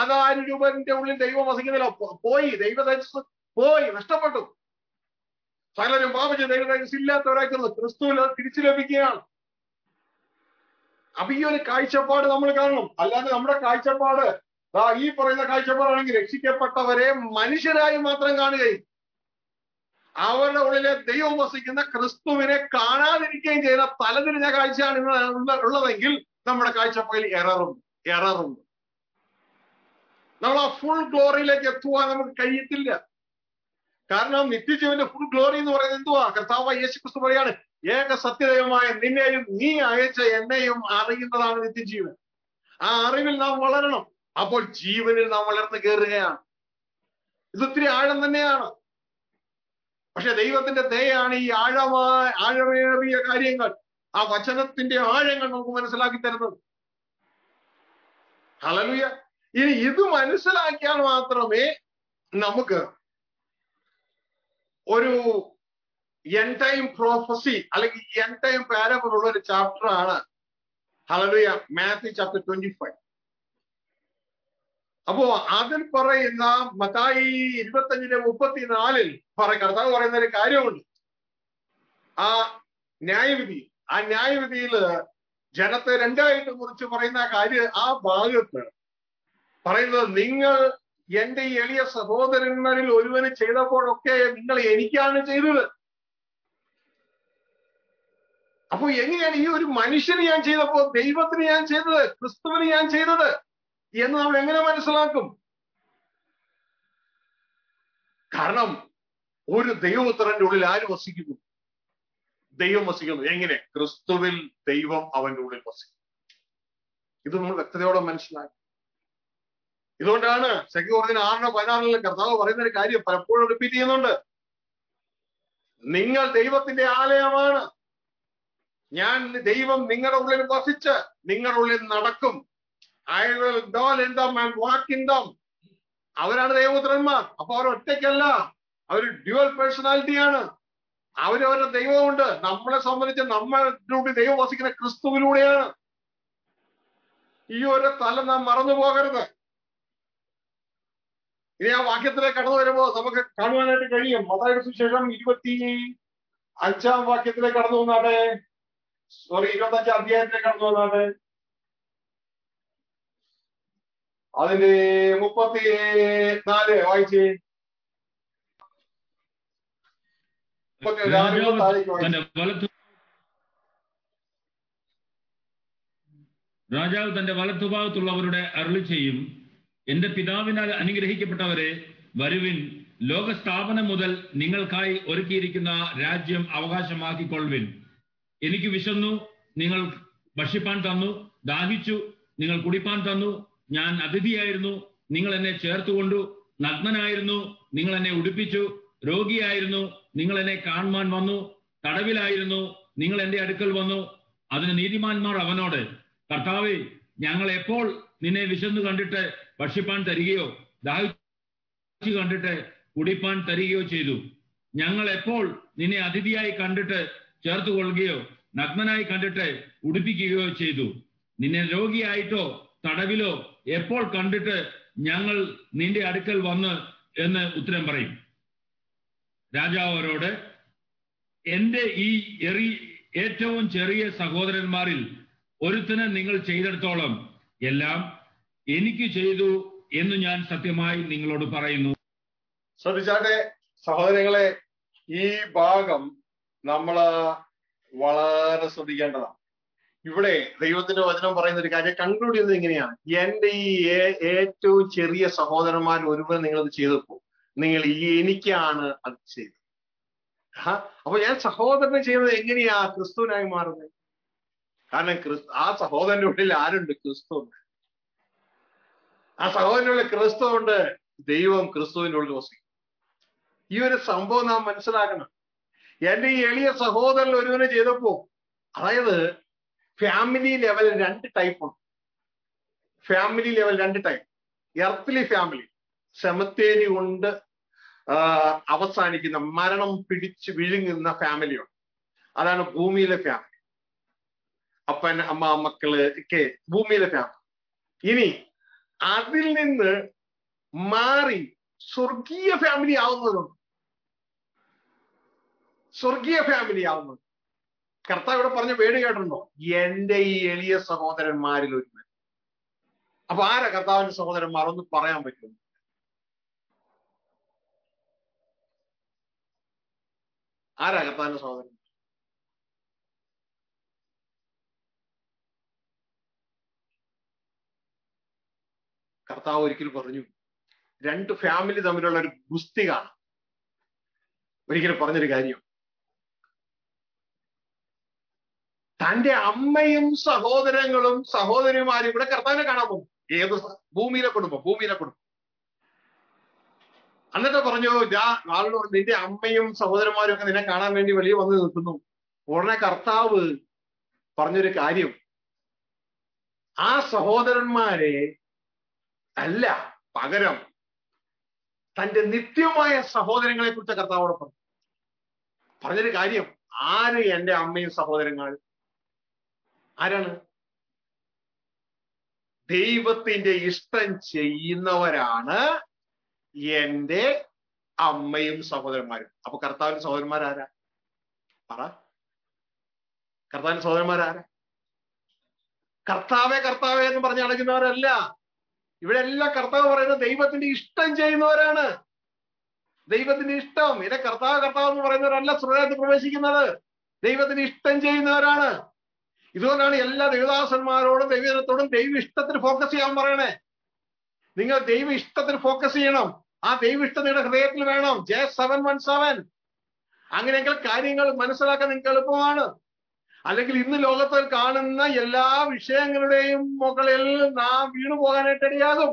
ആധാരൂപന്റെ ഉള്ളിൽ ദൈവം വസിക്കുന്നില്ല പോയി ദൈവ പോയി നഷ്ടപ്പെട്ടു സകലരും പാപം ചെയ്ത് ദൈവം ഇല്ലാത്തവരാക്കുന്നത് ക്രിസ്തുവിൽ അത് തിരിച്ചു ലഭിക്കുകയാണ് അപ്പൊ ഈ ഒരു കാഴ്ചപ്പാട് നമ്മൾ കാണണം അല്ലാതെ നമ്മുടെ കാഴ്ചപ്പാട് ദാ ഈ പറയുന്ന കാഴ്ചപ്പാടാണെങ്കിൽ രക്ഷിക്കപ്പെട്ടവരെ മനുഷ്യരായി മാത്രം കാണുകയും അവരുടെ ഉള്ളിലെ ദൈവം വസിക്കുന്ന ക്രിസ്തുവിനെ കാണാതിരിക്കുകയും ചെയ്യുന്ന തലതിരിഞ്ഞ കാഴ്ചയാണ് ഇന്ന് ഉള്ള- ഉള്ളതെങ്കിൽ നമ്മുടെ കാഴ്ചപ്പാടിൽ എററുണ്ട് എററുണ്ട് നമ്മൾ ആ ഫുൾ ഗ്ലോറിയിലേക്ക് എത്തുവാൻ നമുക്ക് കഴിയത്തില്ല കാരണം നിത്യജീവന്റെ ഫുൾ ഗ്ലോറി എന്ന് പറയുന്നത് എന്തുവാ കർത്താവ് യേശു ക്രിസ്തു പറയാണ് ഏക സത്യദൈവമായ നിന്നെയും നീ അയച്ച എന്നെയും അറിയുന്നതാണ് നിത്യജീവൻ ആ അറിവിൽ നാം വളരണം അപ്പോൾ ജീവനിൽ നാം വളർന്നു കയറുകയാണ് ഇത് ഒത്തിരി ആഴം തന്നെയാണ് പക്ഷെ ദൈവത്തിന്റെ ദയാണ് ഈ ആഴമായ ആഴമേറിയ കാര്യങ്ങൾ ആ വചനത്തിന്റെ ആഴങ്ങൾ നമുക്ക് മനസ്സിലാക്കി തരുന്നത് ഹലലുയ ഇനി ഇത് മനസ്സിലാക്കിയാൽ മാത്രമേ നമുക്ക് ഒരു എൻ ടൈം പ്രോഫസി അല്ലെങ്കിൽ എൻ ടൈം പാരബിൾ ഉള്ള ഒരു ചാപ്റ്റർ ആണ് hallelujah Matthew chapter twenty five അപ്പോ അതിൽ പറയുന്ന മത്തായി ഇരുപത്തഞ്ചിന്റെ മുപ്പത്തിനാലിൽ പറ കർത്താവ് പറയുന്ന ഒരു കാര്യമുണ്ട് ആ ന്യായവിധി ആ ന്യായവിധിയില് ജനത്തെ രണ്ടായിട്ട് കുറിച്ച് പറയുന്ന ആ കാര്യം ആ ഭാഗത്ത് പറയുന്നത് നിങ്ങൾ എന്റെ ഈ എളിയ സഹോദരന്മാരിൽ ഒരുവന് ചെയ്തപ്പോഴൊക്കെ നിങ്ങൾ എനിക്കാണ് ചെയ്തത് അപ്പൊ എങ്ങനെയാണ് ഈ ഒരു മനുഷ്യന് ഞാൻ ചെയ്തപ്പോ ദൈവത്തിന് ഞാൻ ചെയ്തത് ക്രിസ്തുവിന് ഞാൻ ചെയ്തത് എന്ന് നമ്മൾ എങ്ങനെ മനസ്സിലാക്കും കാരണം ഒരു ദൈവപുത്രന്റെ ഉള്ളിൽ ആര് വസിക്കുന്നു ദൈവം വസിക്കുന്നു എങ്ങനെ ക്രിസ്തുവിൽ ദൈവം അവന്റെ ഉള്ളിൽ വസിക്കുന്നു ഇത് നമ്മൾ വ്യക്തതയോടെ മനസ്സിലാക്കി ഇതുകൊണ്ടാണ് സെക്യൂറിന് ആറിനോ പതിനാറിലും കർത്താവ് പറയുന്ന ഒരു കാര്യം പലപ്പോഴും റിപ്പീറ്റ് ചെയ്യുന്നുണ്ട് നിങ്ങൾ ദൈവത്തിന്റെ ആലയമാണ് ഞാൻ ദൈവം നിങ്ങളുടെ ഉള്ളിൽ വസിച്ച് നിങ്ങളുടെ ഉള്ളിൽ നടക്കും I will dwell in them and walk in them അവരാണ് ദൈവപുത്രന്മാർ അപ്പൊ അവർ ഒറ്റയ്ക്കല്ല അവർ ഡ്യുവൽ പേഴ്സണാലിറ്റിയാണ് അവരവരുടെ ദൈവമുണ്ട് നമ്മളെ സംബന്ധിച്ച് നമ്മളിലൂടെ ദൈവം വസിക്കുന്ന ക്രിസ്തുവിലൂടെയാണ് ഈ ഒരു തല നാം മറന്നു പോകരുത് ഇനി ആ വാക്യത്തിലേക്ക് കടന്നു വരുമ്പോൾ നമുക്ക് കാണുവാനായിട്ട് കഴിയും മതായുടെ സുശേഷം ഇരുപത്തി അഞ്ചാം വാക്യത്തിലേക്ക് കടന്നു വന്നാട്ടെ സോറി ഇരുപത്തി അഞ്ചാം അധ്യായത്തിലേക്ക് കടന്നു വന്നാട്ടെ അതിന്റെ മുപ്പത്തി നാല് വായിച്ച് മുപ്പത്തി നാല് രാജാവ് താഴേക്ക് വായിച്ച് തന്റെ വലത്തു രാജാവ് തന്റെ വലത്തുഭാഗത്തുള്ളവരുടെ അരുളി ചെയ്യും എന്റെ പിതാവിനാൽ അനുഗ്രഹിക്കപ്പെട്ടവരെ വരുവിൻ ലോകസ്ഥാപനം മുതൽ നിങ്ങൾക്കായി ഒരുക്കിയിരിക്കുന്ന രാജ്യം അവകാശമാക്കിക്കൊള്ളുവിൻ എനിക്ക് വിശന്നു നിങ്ങൾ ഭക്ഷിപ്പാൻ തന്നു ദാഹിച്ചു നിങ്ങൾ കുടിപ്പാൻ തന്നു ഞാൻ അതിഥിയായിരുന്നു നിങ്ങൾ എന്നെ ചേർത്തുകൊണ്ടു നഗ്നനായിരുന്നു നിങ്ങൾ എന്നെ ഉടുപ്പിച്ചു രോഗിയായിരുന്നു നിങ്ങൾ എന്നെ കാണുവാൻ വന്നു തടവിലായിരുന്നു നിങ്ങൾ എന്റെ അടുക്കൽ വന്നു അതിന് നീതിമാന്മാർ അവനോട് കർത്താവെ ഞങ്ങൾ എപ്പോൾ നിന്നെ വിശന്നു കണ്ടിട്ട് ഭക്ഷിപ്പാൻ തരികയോ ദാഹിച്ചു കണ്ടിട്ട് കുടിപ്പാൻ തരികയോ ചെയ്തു ഞങ്ങൾ എപ്പോൾ നിന്നെ അതിഥിയായി കണ്ടിട്ട് ചേർത്ത് കൊള്ളുകയോ നഗ്നനായി കണ്ടിട്ട് ഉടുപ്പിക്കുകയോ ചെയ്തു നിന്നെ രോഗിയായിട്ടോ തടവിലോ എപ്പോൾ കണ്ടിട്ട് ഞങ്ങൾ നിന്റെ അടുക്കൽ വന്ന് എന്ന് ഉത്തരം പറയും രാജാവ് അവരോട് എന്റെ ഈ എറി ഏറ്റവും ചെറിയ സഹോദരന്മാരിൽ ഒരുത്തന് നിങ്ങൾ ചെയ്തിടത്തോളം എല്ലാം എനിക്ക് ചെയ്തു എന്ന് ഞാൻ സത്യമായി നിങ്ങളോട് പറയുന്നു ശ്രദ്ധിച്ചാട്ടെ സഹോദരങ്ങളെ ഈ ഭാഗം നമ്മള് വളരെ ശ്രദ്ധിക്കേണ്ടതാണ് ഇവിടെ ദൈവത്തിന്റെ വചനം പറയുന്ന ഒരു കാര്യം കൺക്ലൂഡ് ചെയ്യുന്നത് ഇങ്ങനെയാണ് എന്റെ ഈ ഏ- ഏറ്റവും ചെറിയ സഹോദരന്മാർ ഒരുവൻ നിങ്ങളത് ചെയ്തപ്പോ നിങ്ങൾ ഈ എനിക്കാണ് അത് ചെയ്തത് ആ, അപ്പൊ ഞാൻ സഹോദരനെ ചെയ്യുന്നത് എങ്ങനെയാ ക്രിസ്തുവിനായി മാറുന്നത് കാരണം ക്രിസ്തു ആ സഹോദരന്റെ ഉള്ളിൽ ആരുണ്ട് ക്രിസ്തു ഉണ്ട് ആ സഹോദരന്റെ ഉള്ളിൽ ക്രിസ്തു ഉണ്ട് ദൈവം ക്രിസ്തുവിന്റെ ഉള്ളിൽ വസിക്കും ഈ ഒരു സംഭവം നാം മനസ്സിലാക്കണം എന്റെ ഈ എളിയ സഹോദരൻ ഒരുവനെ ചെയ്തപ്പോ അതായത് ഫാമിലി ലെവൽ രണ്ട് ടൈപ്പ് ഉണ്ട് ഫാമിലി ലെവൽ രണ്ട് ടൈപ്പ് എർത്തിലി ഫാമിലി സെമത്തേരി കൊണ്ട് ആ, അവസാനിക്കുന്ന മരണം പിടിച്ചു വിഴുങ്ങുന്ന ഫാമിലിയുണ്ട് അതാണ് ഭൂമിയിലെ ഫാമിലി അപ്പൻ അമ്മ മക്കള് ഒക്കെ ഭൂമിയിലെ ഫാമിലി ഇനി അതിൽ നിന്ന് മാറി സ്വർഗീയ ഫാമിലി ആവുന്നതുണ്ട് സ്വർഗീയ ഫാമിലി ആവുന്നത് കർത്താവ് ഇവിടെ പറഞ്ഞ പേര് കേട്ടിട്ടുണ്ടോ എന്റെ ഈ എളിയ സഹോദരന്മാരിൽ ഒരുവൻ അപ്പൊ ആരാ കർത്താവിന്റെ സഹോദരന്മാർ ഒന്ന് പറയാൻ പറ്റും ആരാ കർത്താവിന്റെ സഹോദരൻ കർത്താവ് ഒരിക്കൽ പറഞ്ഞു രണ്ട് ഫാമിലി തമ്മിലുള്ള ഒരു ഗുസ്തി കാണാം ഒരിക്കൽ പറഞ്ഞൊരു കാര്യം തന്റെ അമ്മയും സഹോദരങ്ങളും സഹോദരിമാരും കൂടെ കർത്താവിനെ കാണാൻ പോകും ഏത് സ- ഭൂമിയിലെ കുടുംബം ഭൂമിയിലെ കുടുംബം എന്നിട്ട് പറഞ്ഞു ഞാൻ ആളോട് പറഞ്ഞു നിന്റെ അമ്മയും സഹോദരന്മാരും ഒക്കെ നിന്നെ കാണാൻ വേണ്ടി വെളിയിൽ വന്ന് നിൽക്കുന്നു ഉടനെ കർത്താവ് പറഞ്ഞൊരു കാര്യം ആ സഹോദരന്മാരെ അല്ല പകരം തന്റെ നിത്യമായ സഹോദരങ്ങളെ കുറിച്ച് കർത്താവോട് പറഞ്ഞു പറഞ്ഞൊരു കാര്യം ആര് എന്റെ അമ്മയും സഹോദരങ്ങൾ ആരാണ് ദൈവത്തിന്റെ ഇഷ്ടം ചെയ്യുന്നവരാണ് എന്റെ അമ്മയും സഹോദരന്മാരും അപ്പൊ കർത്താവിന്റെ സഹോദരന്മാരാരാ പറ കർത്താവിന്റെ സഹോദരന്മാരാരാ കർത്താവേ കർത്താവേ എന്ന് പറഞ്ഞ് നടക്കുന്നവരല്ല ഇവിടെ എല്ലാം കർത്താവ് പറയുന്നത് ദൈവത്തിന്റെ ഇഷ്ടം ചെയ്യുന്നവരാണ് ദൈവത്തിന്റെ ഇഷ്ടം ഇന്നെ കർത്താവ് കർത്താവ് എന്ന് പറയുന്നവരല്ല സ്വർഗത്തിൽ പ്രവേശിക്കുന്നത് ദൈവത്തിന് ഇഷ്ടം ചെയ്യുന്നവരാണ് ഇതുകൊണ്ടാണ് എല്ലാ ദൈവദാസന്മാരോടും ദൈവജനത്തോടും ദൈവ ഇഷ്ടത്തിന് ഫോക്കസ് ചെയ്യാൻ പറയണേ നിങ്ങൾ ദൈവ ഇഷ്ടത്തിന് ഫോക്കസ് ചെയ്യണം ആ ദൈവ ഇഷ്ടം നിങ്ങളുടെ ഹൃദയത്തിൽ വേണം ജെ സെവൻ വൺ സെവൻ അങ്ങനെയെങ്കിൽ കാര്യങ്ങൾ മനസ്സിലാക്കാൻ നിങ്ങൾക്ക് എളുപ്പമാണ് അല്ലെങ്കിൽ ഇന്ന് ലോകത്തിൽ കാണുന്ന എല്ലാ വിഷയങ്ങളുടെയും മുകളിൽ നാം വീണു പോകാനായിട്ട് ഇടയാകും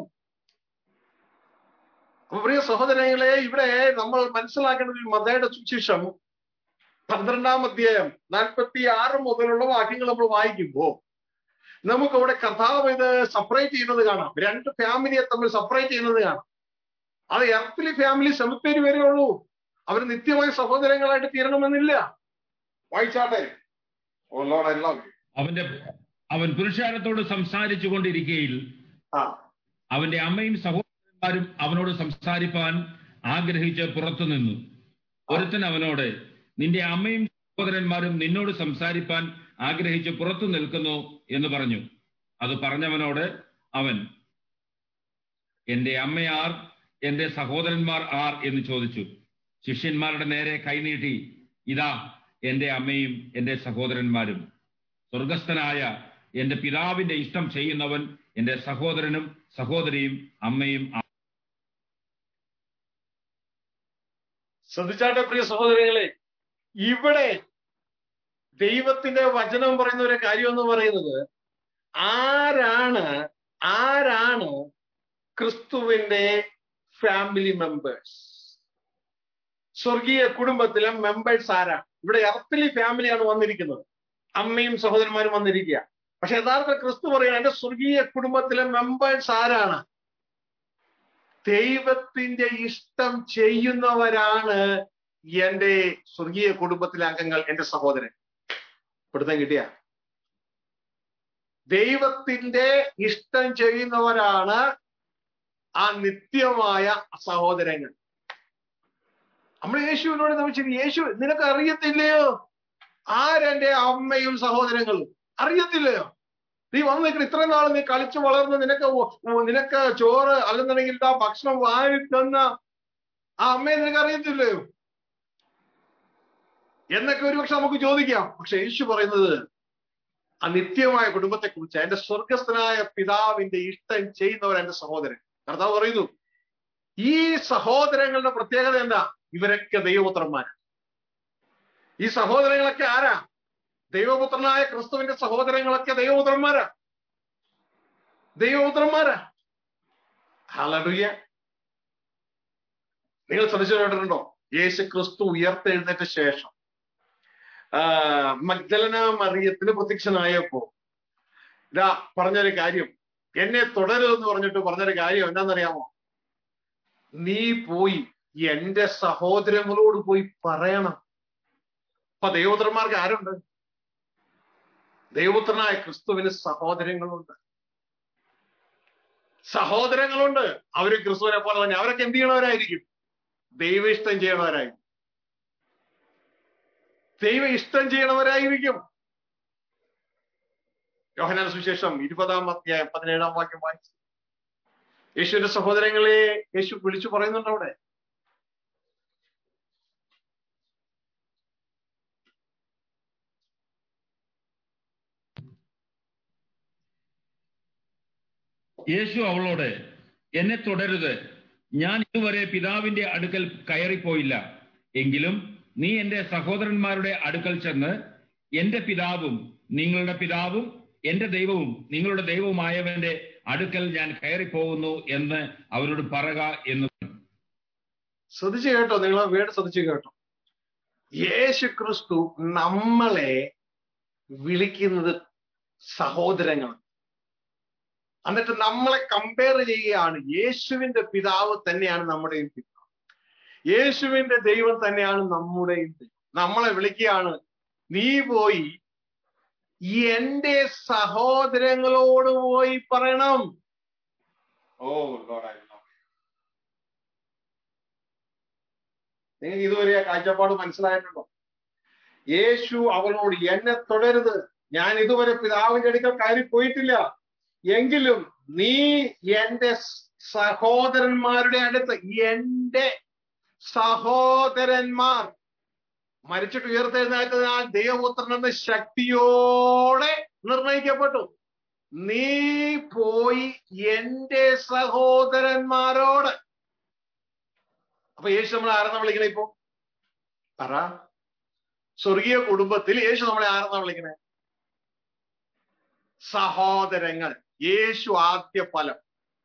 അപ്പൊ പ്രിയ സഹോദരങ്ങളെ ഇവിടെ നമ്മൾ മനസ്സിലാക്കേണ്ട ഒരു മതയുടെ സുശേഷം പന്ത്രണ്ടാം അധ്യായം നാൽപ്പത്തി ആറ് മുതലുള്ള വാക്യങ്ങൾ നമ്മൾ വായിക്കുമ്പോൾ നമുക്ക് അവിടെ കർത്താവ് ഇത് സെപ്പറേറ്റ് ചെയ്യുന്നത് കാണാം രണ്ട് ഫാമിലിയെ തമ്മിൽ സെപ്പറേറ്റ് ചെയ്യുന്നത് കാണാം അത് എർത്തിലി ഫാമിലി സെമിത്തേരി വരെ ഉള്ളൂ അവർ നിത്യമായ സഹോദരങ്ങളായിട്ട് തീരണമെന്നില്ല വായിച്ചാട്ടെ ഓ ലോഡ് ഐ ലവ് അവന്റെ അവൻ പുരുഷാരത്തോട് സംസാരിച്ചു കൊണ്ടിരിക്കയിൽ ആ അവന്റെ അമ്മയും സഹോദരന്മാരും അവനോട് സംസാരിപ്പാൻ ആഗ്രഹിച്ച് പുറത്തു നിന്നു ഒരുത്തൻ അവനോട് നിന്റെ അമ്മയും സഹോദരന്മാരും നിന്നോട് സംസാരിപ്പാൻ ആഗ്രഹിച്ച് പുറത്തു നിൽക്കുന്നു എന്ന് പറഞ്ഞു അത് പറഞ്ഞവനോട് അവൻ എന്റെ അമ്മയാർ എന്റെ സഹോദരന്മാർ ആർ എന്ന് ചോദിച്ചു ശിഷ്യന്മാരുടെ നേരെ കൈനീട്ടി ഇതാ എന്റെ അമ്മയും എന്റെ സഹോദരന്മാരും സ്വർഗസ്ഥനായ എന്റെ പിതാവിന്റെ ഇഷ്ടം ചെയ്യുന്നവൻ എന്റെ സഹോദരനും സഹോദരിയും അമ്മയും ആ- ശ്രദ്ധിച്ചാട്ടെ പ്രിയ സഹോദരങ്ങളെ ഇവിടെ ദൈവത്തിന്റെ വചനം പറയുന്ന ഒരു കാര്യം എന്ന് പറയുന്നത് ആരാണ് ആരാണ് ക്രിസ്തുവിന്റെ ഫാമിലി മെമ്പേഴ്സ് സ്വർഗീയ കുടുംബത്തിലെ മെമ്പേഴ്സ് ആരാണ് ഇവിടെ എർത്തിലി ഫാമിലിയാണ് വന്നിരിക്കുന്നത് അമ്മയും സഹോദരന്മാരും വന്നിരിക്കുക പക്ഷെ യഥാർത്ഥ ക്രിസ്തു പറയുന്നത് എന്റെ സ്വർഗീയ കുടുംബത്തിലെ മെമ്പേഴ്സ് ആരാണ് ദൈവത്തിന്റെ ഇഷ്ടം ചെയ്യുന്നവരാണ് എന്റെ സ്വർഗീയ കുടുംബത്തിലെ അംഗങ്ങൾ എന്റെ സഹോദരൻ പിടുത്തം കിട്ടിയ ദൈവത്തിന്റെ ഇഷ്ടം ചെയ്യുന്നവരാണ് ആ നിത്യമായ സഹോദരങ്ങൾ നമ്മൾ യേശുവിനോട് നമ്മൾ യേശു നിനക്ക് അറിയത്തില്ലയോ ആരെന്റെ അമ്മയും സഹോദരങ്ങളും അറിയത്തില്ലയോ നീ വന്നു നിൽക്കണം ഇത്രയും നാൾ നീ കളിച്ചു വളർന്ന് നിനക്ക് ഒ- ഒ- നിനക്ക് ചോറ് അല്ലെന്നുണ്ടെങ്കിൽ ആ ഭക്ഷണം വാരി തന്ന ആ അമ്മയെ നിനക്ക് അറിയത്തില്ലയോ എന്നൊക്കെ ഒരുപക്ഷെ നമുക്ക് ചോദിക്കാം പക്ഷെ യേശു പറയുന്നത് ആ നിത്യമായ കുടുംബത്തെ കുറിച്ച് എന്റെ സ്വർഗസ്ഥനായ പിതാവിന്റെ ഇഷ്ടം ചെയ്യുന്നവർ എന്റെ സഹോദരൻ കർത്താവ് പറയുന്നു ഈ സഹോദരങ്ങളുടെ പ്രത്യേകത എന്താ ഇവരൊക്കെ ദൈവപുത്രന്മാരാണ് ഈ സഹോദരങ്ങളൊക്കെ ആരാ ദൈവപുത്രനായ ക്രിസ്തുവിന്റെ സഹോദരങ്ങളൊക്കെ ദൈവപുത്രന്മാരാ ദൈവപുത്രന്മാരാ ഹലലുയ നിങ്ങൾ ശ്രദ്ധിച്ചു കേട്ടിട്ടുണ്ടോ യേശു ക്രിസ്തു ഉയർത്തെഴുന്നേറ്റ ശേഷം ആ മഗ്ദലന മറിയത്തിന് പ്രത്യക്ഷനായപ്പോ ഇതാ പറഞ്ഞൊരു കാര്യം എന്നെ തുടരുതെന്ന് പറഞ്ഞിട്ട് പറഞ്ഞൊരു കാര്യം എന്താണെന്നറിയാമോ നീ പോയി എന്റെ സഹോദരങ്ങളോട് പോയി പറയണം അപ്പൊ ദൈവപുത്രന്മാർക്ക് ആരുണ്ട് ദൈവപുത്രനായ ക്രിസ്തുവിന് സഹോദരങ്ങളുണ്ട് സഹോദരങ്ങളുണ്ട് അവര് ക്രിസ്തുവിനെ പോലെ തന്നെ അവരൊക്കെ എന്ത് ചെയ്യണവരായിരിക്കും ദൈവ ഇഷ്ടം ചെയ്യണവരായിരിക്കും ദൈവം ഇഷ്ടം ചെയ്യണവരായിരിക്കും യോഹനാൻ സുവിശേഷം ഇരുപതാം അധ്യായം പതിനേഴാം വാക്യം വായിച്ചു യേശുവിന്റെ സഹോദരങ്ങളെ യേശു വിളിച്ചു പറയുന്നുണ്ട് അവിടെ യേശു അവളോട് എന്നെ തുടരുത് ഞാൻ ഇതുവരെ പിതാവിന്റെ അടുക്കൽ കയറിപ്പോയില്ല എങ്കിലും നീ എന്റെ സഹോദരന്മാരുടെ അടുക്കൽ ചെന്ന് എന്റെ പിതാവും നിങ്ങളുടെ പിതാവും എന്റെ ദൈവവും നിങ്ങളുടെ ദൈവവുമായവന്റെ അടുക്കൽ ഞാൻ കയറിപ്പോകുന്നു എന്ന് അവരോട് പറക എന്ന് ശ്രദ്ധിച്ചു കേട്ടോ നിങ്ങൾ ആ വേട് ശ്രദ്ധിച്ചു കേട്ടോ യേശു ക്രിസ്തു നമ്മളെ വിളിക്കുന്നത് സഹോദരങ്ങൾ എന്നിട്ട് നമ്മളെ കമ്പയർ ചെയ്യുകയാണ് യേശുവിന്റെ പിതാവ് തന്നെയാണ് നമ്മുടെയും പിതാവ് യേശുവിന്റെ ദൈവം തന്നെയാണ് നമ്മുടെയും ദൈവം നമ്മളെ വിളിക്കുകയാണ് നീ പോയി എന്റെ സഹോദരങ്ങളോട് പോയി പറയണം ഓ Lord, I love you. നിങ്ങൾക്ക് ഇതുവരെ ആ കാഴ്ചപ്പാട് മനസ്സിലായിട്ടുണ്ടോ യേശു അവളോട് എന്നെ തുടരുത് ഞാൻ ഇതുവരെ പിതാവിന്റെ അടുക്കൽ കയറി പോയിട്ടില്ല എങ്കിലും നീ എന്റെ സഹോദരന്മാരുടെ അടുത്ത് എന്റെ സഹോദരന്മാർ മരിച്ചിട്ട് ഉയർത്തെഴുന്നേറ്റതിനാൽ ദൈവപുത്രൻ എന്ന ശക്തിയോടെ നിർണയിക്കപ്പെട്ടു നീ പോയി എന്റെ സഹോദരന്മാരോട് അപ്പൊ യേശു നമ്മളെ ആരെന്നാ വിളിക്കണേ ഇപ്പൊ പറ സ്വർഗീയ കുടുംബത്തിൽ യേശു നമ്മളെ ആരെന്നാ വിളിക്കണേ സഹോദരങ്ങൾ യേശു ആദ്യ ഫലം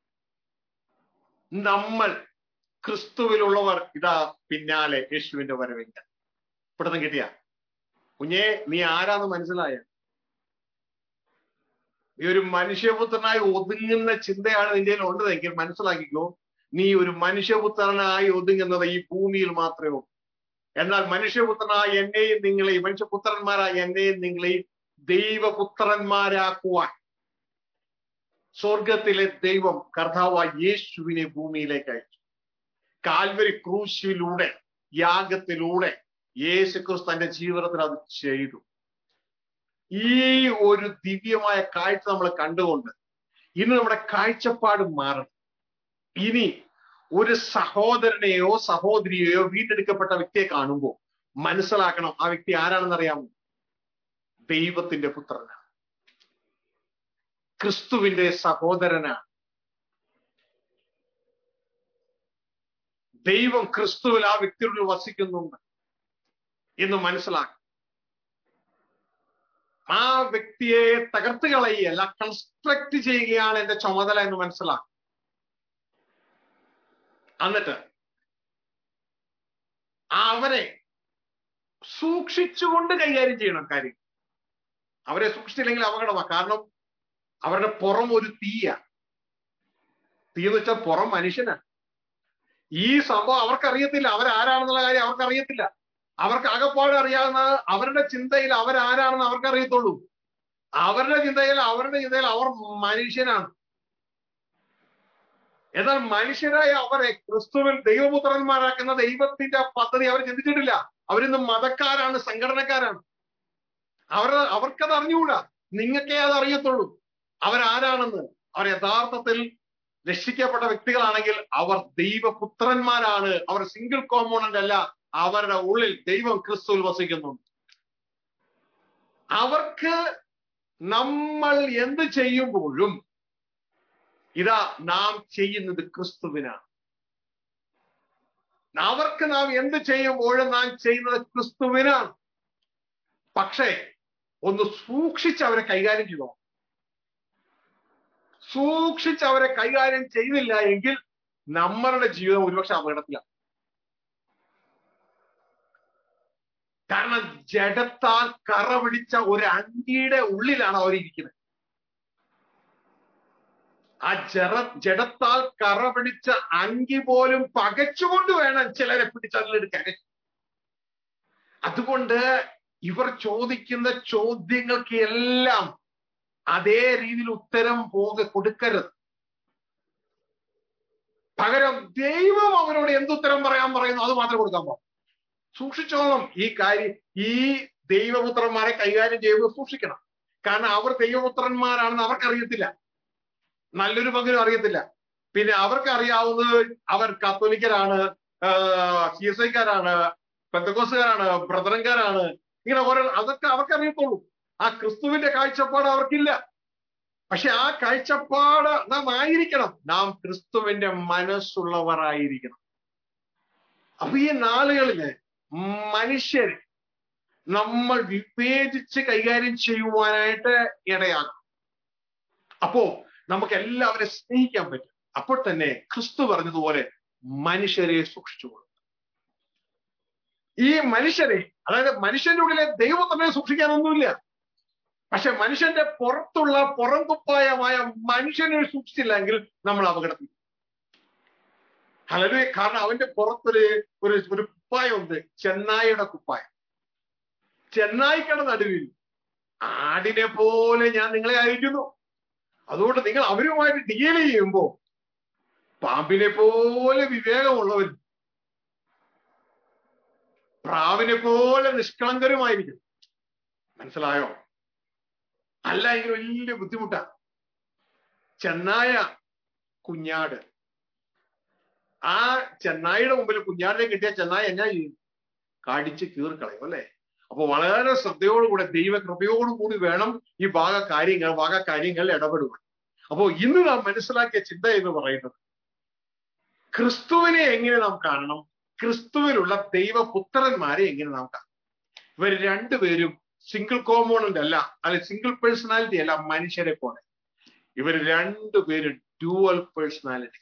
നമ്മൾ ക്രിസ്തുവിലുള്ളവർ ഇതാ പിന്നാലെ യേശുവിന്റെ വരവില്ല പിടുത്തം കിട്ടിയ കുഞ്ഞെ നീ ആരാന്ന് മനസ്സിലായ നീ ഒരു മനുഷ്യപുത്രനായി ഒതുങ്ങുന്ന ചിന്തയാണ് നിന്റെ ഉള്ളതെങ്കിൽ മനസ്സിലാക്കിക്കോ നീ ഒരു മനുഷ്യപുത്രനായി ഒതുങ്ങുന്നത് ഈ ഭൂമിയിൽ മാത്രമേ ഉള്ളൂ എന്നാൽ മനുഷ്യപുത്രനായ എന്നെയും നിങ്ങളെയും മനുഷ്യപുത്രന്മാരായ എന്നെയും നിങ്ങളെയും ദൈവപുത്രന്മാരാക്കുവാൻ സ്വർഗത്തിലെ ദൈവം കർത്താവായ യേശുവിനെ ഭൂമിയിലേക്ക് അയച്ചു കാൽവരി ക്രൂശിലൂടെ യാഗത്തിലൂടെ യേശു ക്രിസ്തു തന്റെ ജീവിതത്തിൽ അത് ചെയ്തു ഈ ഒരു ദിവ്യമായ കാഴ്ച നമ്മൾ കണ്ടുകൊണ്ട് ഇന്ന് നമ്മുടെ കാഴ്ചപ്പാട് മാറണം ഇനി ഒരു സഹോദരനെയോ സഹോദരിയെയോ വീണ്ടെടുക്കപ്പെട്ട വ്യക്തിയെ കാണുമ്പോൾ മനസ്സിലാക്കണം ആ വ്യക്തി ആരാണെന്ന് അറിയാമോ ദൈവത്തിന്റെ പുത്രനാണ് ക്രിസ്തുവിന്റെ സഹോദരനാണ് ദൈവം ക്രിസ്തുവിൽ ആ വ്യക്തിയോട് വസിക്കുന്നുണ്ട് എന്ന് മനസ്സിലാക്കണം ആ വ്യക്തിയെ തകർത്ത് കളയുകയല്ല കൺസ്ട്രക്ട് ചെയ്യുകയാണ് എന്റെ ചുമതല എന്ന് മനസ്സിലാക്കും എന്നിട്ട് അവരെ സൂക്ഷിച്ചുകൊണ്ട് കൈകാര്യം ചെയ്യണം കാര്യം അവരെ സൂക്ഷിച്ചില്ലെങ്കിൽ അപകടമാണ് കാരണം അവരുടെ പുറം ഒരു തീയ തീ എന്ന് വെച്ചാൽ പുറം മനുഷ്യനാണ് ഈ സംഭവം അവർക്കറിയത്തില്ല അവരാരാണെന്നുള്ള കാര്യം അവർക്കറിയത്തില്ല അവർക്ക് ആകപ്പാട് അറിയാവുന്ന അവരുടെ ചിന്തയിൽ അവരാരാണെന്ന് അവർക്ക് അറിയത്തുള്ളൂ അവരുടെ ചിന്തയിൽ അവരുടെ ചിന്തയിൽ അവർ മനുഷ്യനാണ് എന്നാൽ മനുഷ്യരായ അവരെ ക്രിസ്തുവിൽ ദൈവപുത്രന്മാരാക്കുന്ന ദൈവത്തിന്റെ പദ്ധതി അവർ ചിന്തിച്ചിട്ടില്ല അവരിന്ന് മതക്കാരാണ് സംഘടനക്കാരാണ് അവർ അവർക്കത് അറിഞ്ഞുകൂടാ നിങ്ങൾക്കേ അത് അറിയത്തുള്ളൂ അവരാരാണെന്ന് അവർ യഥാർത്ഥത്തിൽ രക്ഷിക്കപ്പെട്ട വ്യക്തികളാണെങ്കിൽ അവർ ദൈവപുത്രന്മാരാണ് അവർ സിംഗിൾ കോമ്പോണന്റ് അല്ല അവരുടെ ഉള്ളിൽ ദൈവം ക്രിസ്തുവിൽ വസിക്കുന്നുണ്ട് അവർക്ക് നമ്മൾ എന്ത് ചെയ്യുമ്പോഴും ഇതാ നാം ചെയ്യുന്നത് ക്രിസ്തുവിനാണ് അവർക്ക് നാം എന്ത് ചെയ്യുമ്പോഴും നാം ചെയ്യുന്നത് ക്രിസ്തുവിനാണ് പക്ഷേ ഒന്ന് സൂക്ഷിച്ച് അവരെ കൈകാര്യം ചെയ്തോ സൂക്ഷിച്ച് അവരെ കൈകാര്യം ചെയ്തില്ല എങ്കിൽ നമ്മളുടെ ജീവിതം ഒരുപക്ഷെ അപകടത്തിലാണ് കാരണം ജഡത്താൽ കറ പിടിച്ച ഒരു അങ്കിയുടെ ഉള്ളിലാണ് അവരിയ്ക്കുന്നത് ആ ജറ ജഡത്താൽ കറ പിടിച്ച അങ്കി പോലും പകച്ചുകൊണ്ട് വേണം ചിലരെ പിടിച്ചതിലെടുക്കാൻ അതുകൊണ്ട് ഇവർ ചോദിക്കുന്ന ചോദ്യങ്ങൾക്ക് എല്ലാം അതേ രീതിയിൽ ഉത്തരം പോക കൊടുക്കരുത് പകരം ദൈവം അവരോട് എന്തുത്തരം പറയാൻ പറയുന്നു അത് മാത്രം കൊടുക്കാൻ പോകും സൂക്ഷിച്ചോളം ഈ കാര്യം ഈ ദൈവപുത്രന്മാരെ കൈകാര്യം ചെയ്യുമ്പോൾ സൂക്ഷിക്കണം കാരണം അവർ ദൈവപുത്രന്മാരാണെന്ന് അവർക്കറിയത്തില്ല നല്ലൊരു പങ്കിലും അറിയത്തില്ല പിന്നെ അവർക്ക് അറിയാവുന്നത് അവർ കത്തോലിക്കരാണ് സി എസ് ഐക്കാരാണ് പെന്തക്കോസുകാരാണ് ബ്രദറൻകാരാണ് ഇങ്ങനെ ഓരോ അതൊക്കെ അവർക്ക് അറിയത്തുള്ളൂ ആ ക്രിസ്തുവിന്റെ കാഴ്ചപ്പാട് അവർക്കില്ല പക്ഷെ ആ കാഴ്ചപ്പാട് നാം ആയിരിക്കണം നാം ക്രിസ്തുവിന്റെ മനസ്സുള്ളവരായിരിക്കണം അപ്പൊ ഈ നാളുകളില് മനുഷ്യരെ നമ്മൾ വിവേചിച്ച് കൈകാര്യം ചെയ്യുവാനായിട്ട് ഇടയാകും അപ്പോ നമുക്ക് എല്ലാവരെ സ്നേഹിക്കാൻ പറ്റും അപ്പോൾ തന്നെ ക്രിസ്തു പറഞ്ഞതുപോലെ മനുഷ്യരെ സൂക്ഷിച്ചുകൊള്ളും ഈ മനുഷ്യരെ അതായത് മനുഷ്യന്റെ ഉള്ളിലെ ദൈവം തന്നെ സൂക്ഷിക്കാനൊന്നുമില്ല പക്ഷെ മനുഷ്യന്റെ പുറത്തുള്ള പുറം കുപ്പായമായ മനുഷ്യനെ സൂക്ഷിച്ചില്ലെങ്കിൽ നമ്മൾ അപകടത്തിൽ വളരെ കാരണം അവന്റെ പുറത്തൊരു ഒരു ഒരു കുപ്പായമുണ്ട് ചെന്നായിയുടെ കുപ്പായം ചെന്നായിക്കട നടുവിൽ ആടിനെ പോലെ ഞാൻ നിങ്ങളെ അയക്കുന്നു അതുകൊണ്ട് നിങ്ങൾ അവരുമായിട്ട് ഡീൽ ചെയ്യുമ്പോ പാമ്പിനെ പോലെ വിവേകമുള്ളവൻ പ്രാവിനെ പോലെ നിഷ്കളങ്കരുമായിരിക്കും മനസ്സിലായോ അല്ല എങ്കിൽ വലിയ ബുദ്ധിമുട്ടാ ചെന്നായ കുഞ്ഞാട് ആ ചെന്നായിയുടെ മുമ്പിൽ കുഞ്ഞാടിനെ കിട്ടിയ ചെന്നായ എന്നാ ചെയ്യും കടിച്ച് കീറിക്കളയും അല്ലെ അപ്പൊ വളരെ ശ്രദ്ധയോടുകൂടെ ദൈവകൃപയോടുകൂടി വേണം ഈ ഭാഗ കാര്യങ്ങൾ ഭാഗ കാര്യങ്ങൾ ഇടപെടുവാൻ അപ്പോ ഇന്ന് നാം മനസ്സിലാക്കിയ ചിന്ത എന്ന് പറയുന്നത് ക്രിസ്തുവിനെ എങ്ങനെ നാം കാണണം ക്രിസ്തുവിലുള്ള ദൈവപുത്രന്മാരെ എങ്ങനെ നാം കാണണം ഇവർ രണ്ടുപേരും സിംഗിൾ കോമ്പോണന്റ് അല്ല അല്ലെ സിംഗിൾ പേഴ്സണാലിറ്റി അല്ല മനുഷ്യരെ പോലെ ഇവർ രണ്ടുപേരും ഡ്യുവൽ പേഴ്സണാലിറ്റി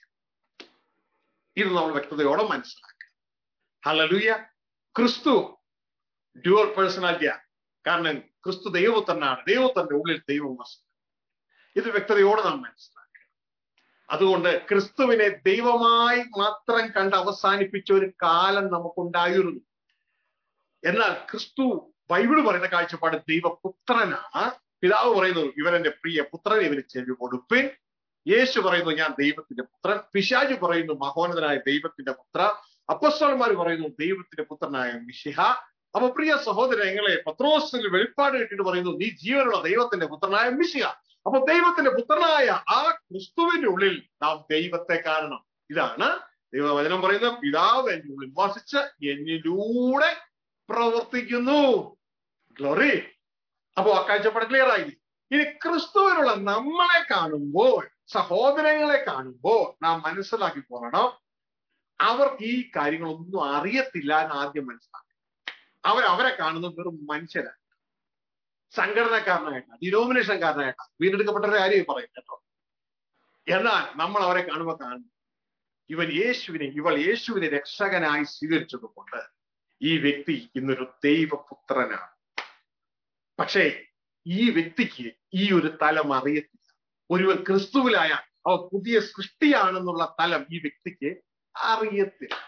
ഇത് നമ്മൾ വ്യക്തതയോടെ മനസ്സിലാക്കുക ഹലലുയ ക്രിസ്തു ഡ്യുവൽ പേഴ്സണാലിറ്റിയാ കാരണം ക്രിസ്തു ദൈവപുത്രനാണ് ദൈവത്തിന്റെ ഉള്ളിൽ ദൈവം വസിക്കും ഇത് വ്യക്തതയോടെ നാം മനസ്സിലാക്കുക അതുകൊണ്ട് ക്രിസ്തുവിനെ ദൈവമായി മാത്രം കണ്ട് അവസാനിപ്പിച്ച ഒരു കാലം നമുക്കുണ്ടായിരുന്നു എന്നാൽ ക്രിസ്തു ബൈബിൾ പറയുന്ന കാഴ്ചപ്പാട് ദൈവപുത്രനാണ് പിതാവ് പറയുന്നു ഇവരെന്റെ പ്രിയ പുത്രൻ ഇവന് ചെവി കൊടുപ്പിൻ യേശു പറയുന്നു ഞാൻ ദൈവത്തിന്റെ പുത്രൻ പിശാജ് പറയുന്നു മഹോന്നതനായ ദൈവത്തിന്റെ പുത്ര അപ്പസ്വലന്മാർ പറയുന്നു ദൈവത്തിന്റെ പുത്രനായ മിഷിഹ അപ്പൊ പ്രിയ സഹോദരങ്ങളെ പത്രോസിൽ വെളിപ്പാട് കിട്ടിയിട്ട് പറയുന്നു നീ ജീവനുള്ള ദൈവത്തിന്റെ പുത്രനായ മിഷിഹ അപ്പൊ ദൈവത്തിന്റെ പുത്രനായ ആ ക്രിസ്തുവിന്റെ ഉള്ളിൽ നാം ദൈവത്തെ കാണണം ഇതാണ് ദൈവവചനം പറയുന്നത് പിതാവ് എന്റെ ഉള്ളിൽ വസിച്ച് എന്നിലൂടെ പ്രവർത്തിക്കുന്നു ഗ്ലോറി അപ്പോ ആ കാഴ്ചപ്പാട് ക്ലിയർ ആയി ഇനി ക്രിസ്തുവിനുള്ള നമ്മളെ കാണുമ്പോൾ സഹോദരങ്ങളെ കാണുമ്പോൾ നാം മനസ്സിലാക്കി പോകണം അവർക്ക് ഈ കാര്യങ്ങളൊന്നും അറിയത്തില്ല എന്ന് ആദ്യം മനസ്സിലാക്കി അവർ അവരെ കാണുന്നത് വെറും മനുഷ്യരാണ് സംഘടനക്കാരനായിട്ടാണ് ഡിനോമിനേഷൻകാരനായിട്ടാണ് വീണ്ടെടുക്കപ്പെട്ടവരുടെ കാര്യം പറയും കേട്ടോ എന്നാൽ നമ്മൾ അവരെ കാണുമ്പോൾ കാണുന്നു ഇവൻ യേശുവിനെ ഇവൾ യേശുവിനെ രക്ഷകനായി സ്വീകരിച്ചതുകൊണ്ട് ഈ വ്യക്തി ഇന്നൊരു ദൈവപുത്രനാണ് പക്ഷേ ഈ വ്യക്തിക്ക് ഈ ഒരു തലം അറിയത്തില്ല ഒരുവൻ ക്രിസ്തുവിലായ അവ പുതിയ സൃഷ്ടിയാണെന്നുള്ള തലം ഈ വ്യക്തിക്ക് അറിയത്തില്ല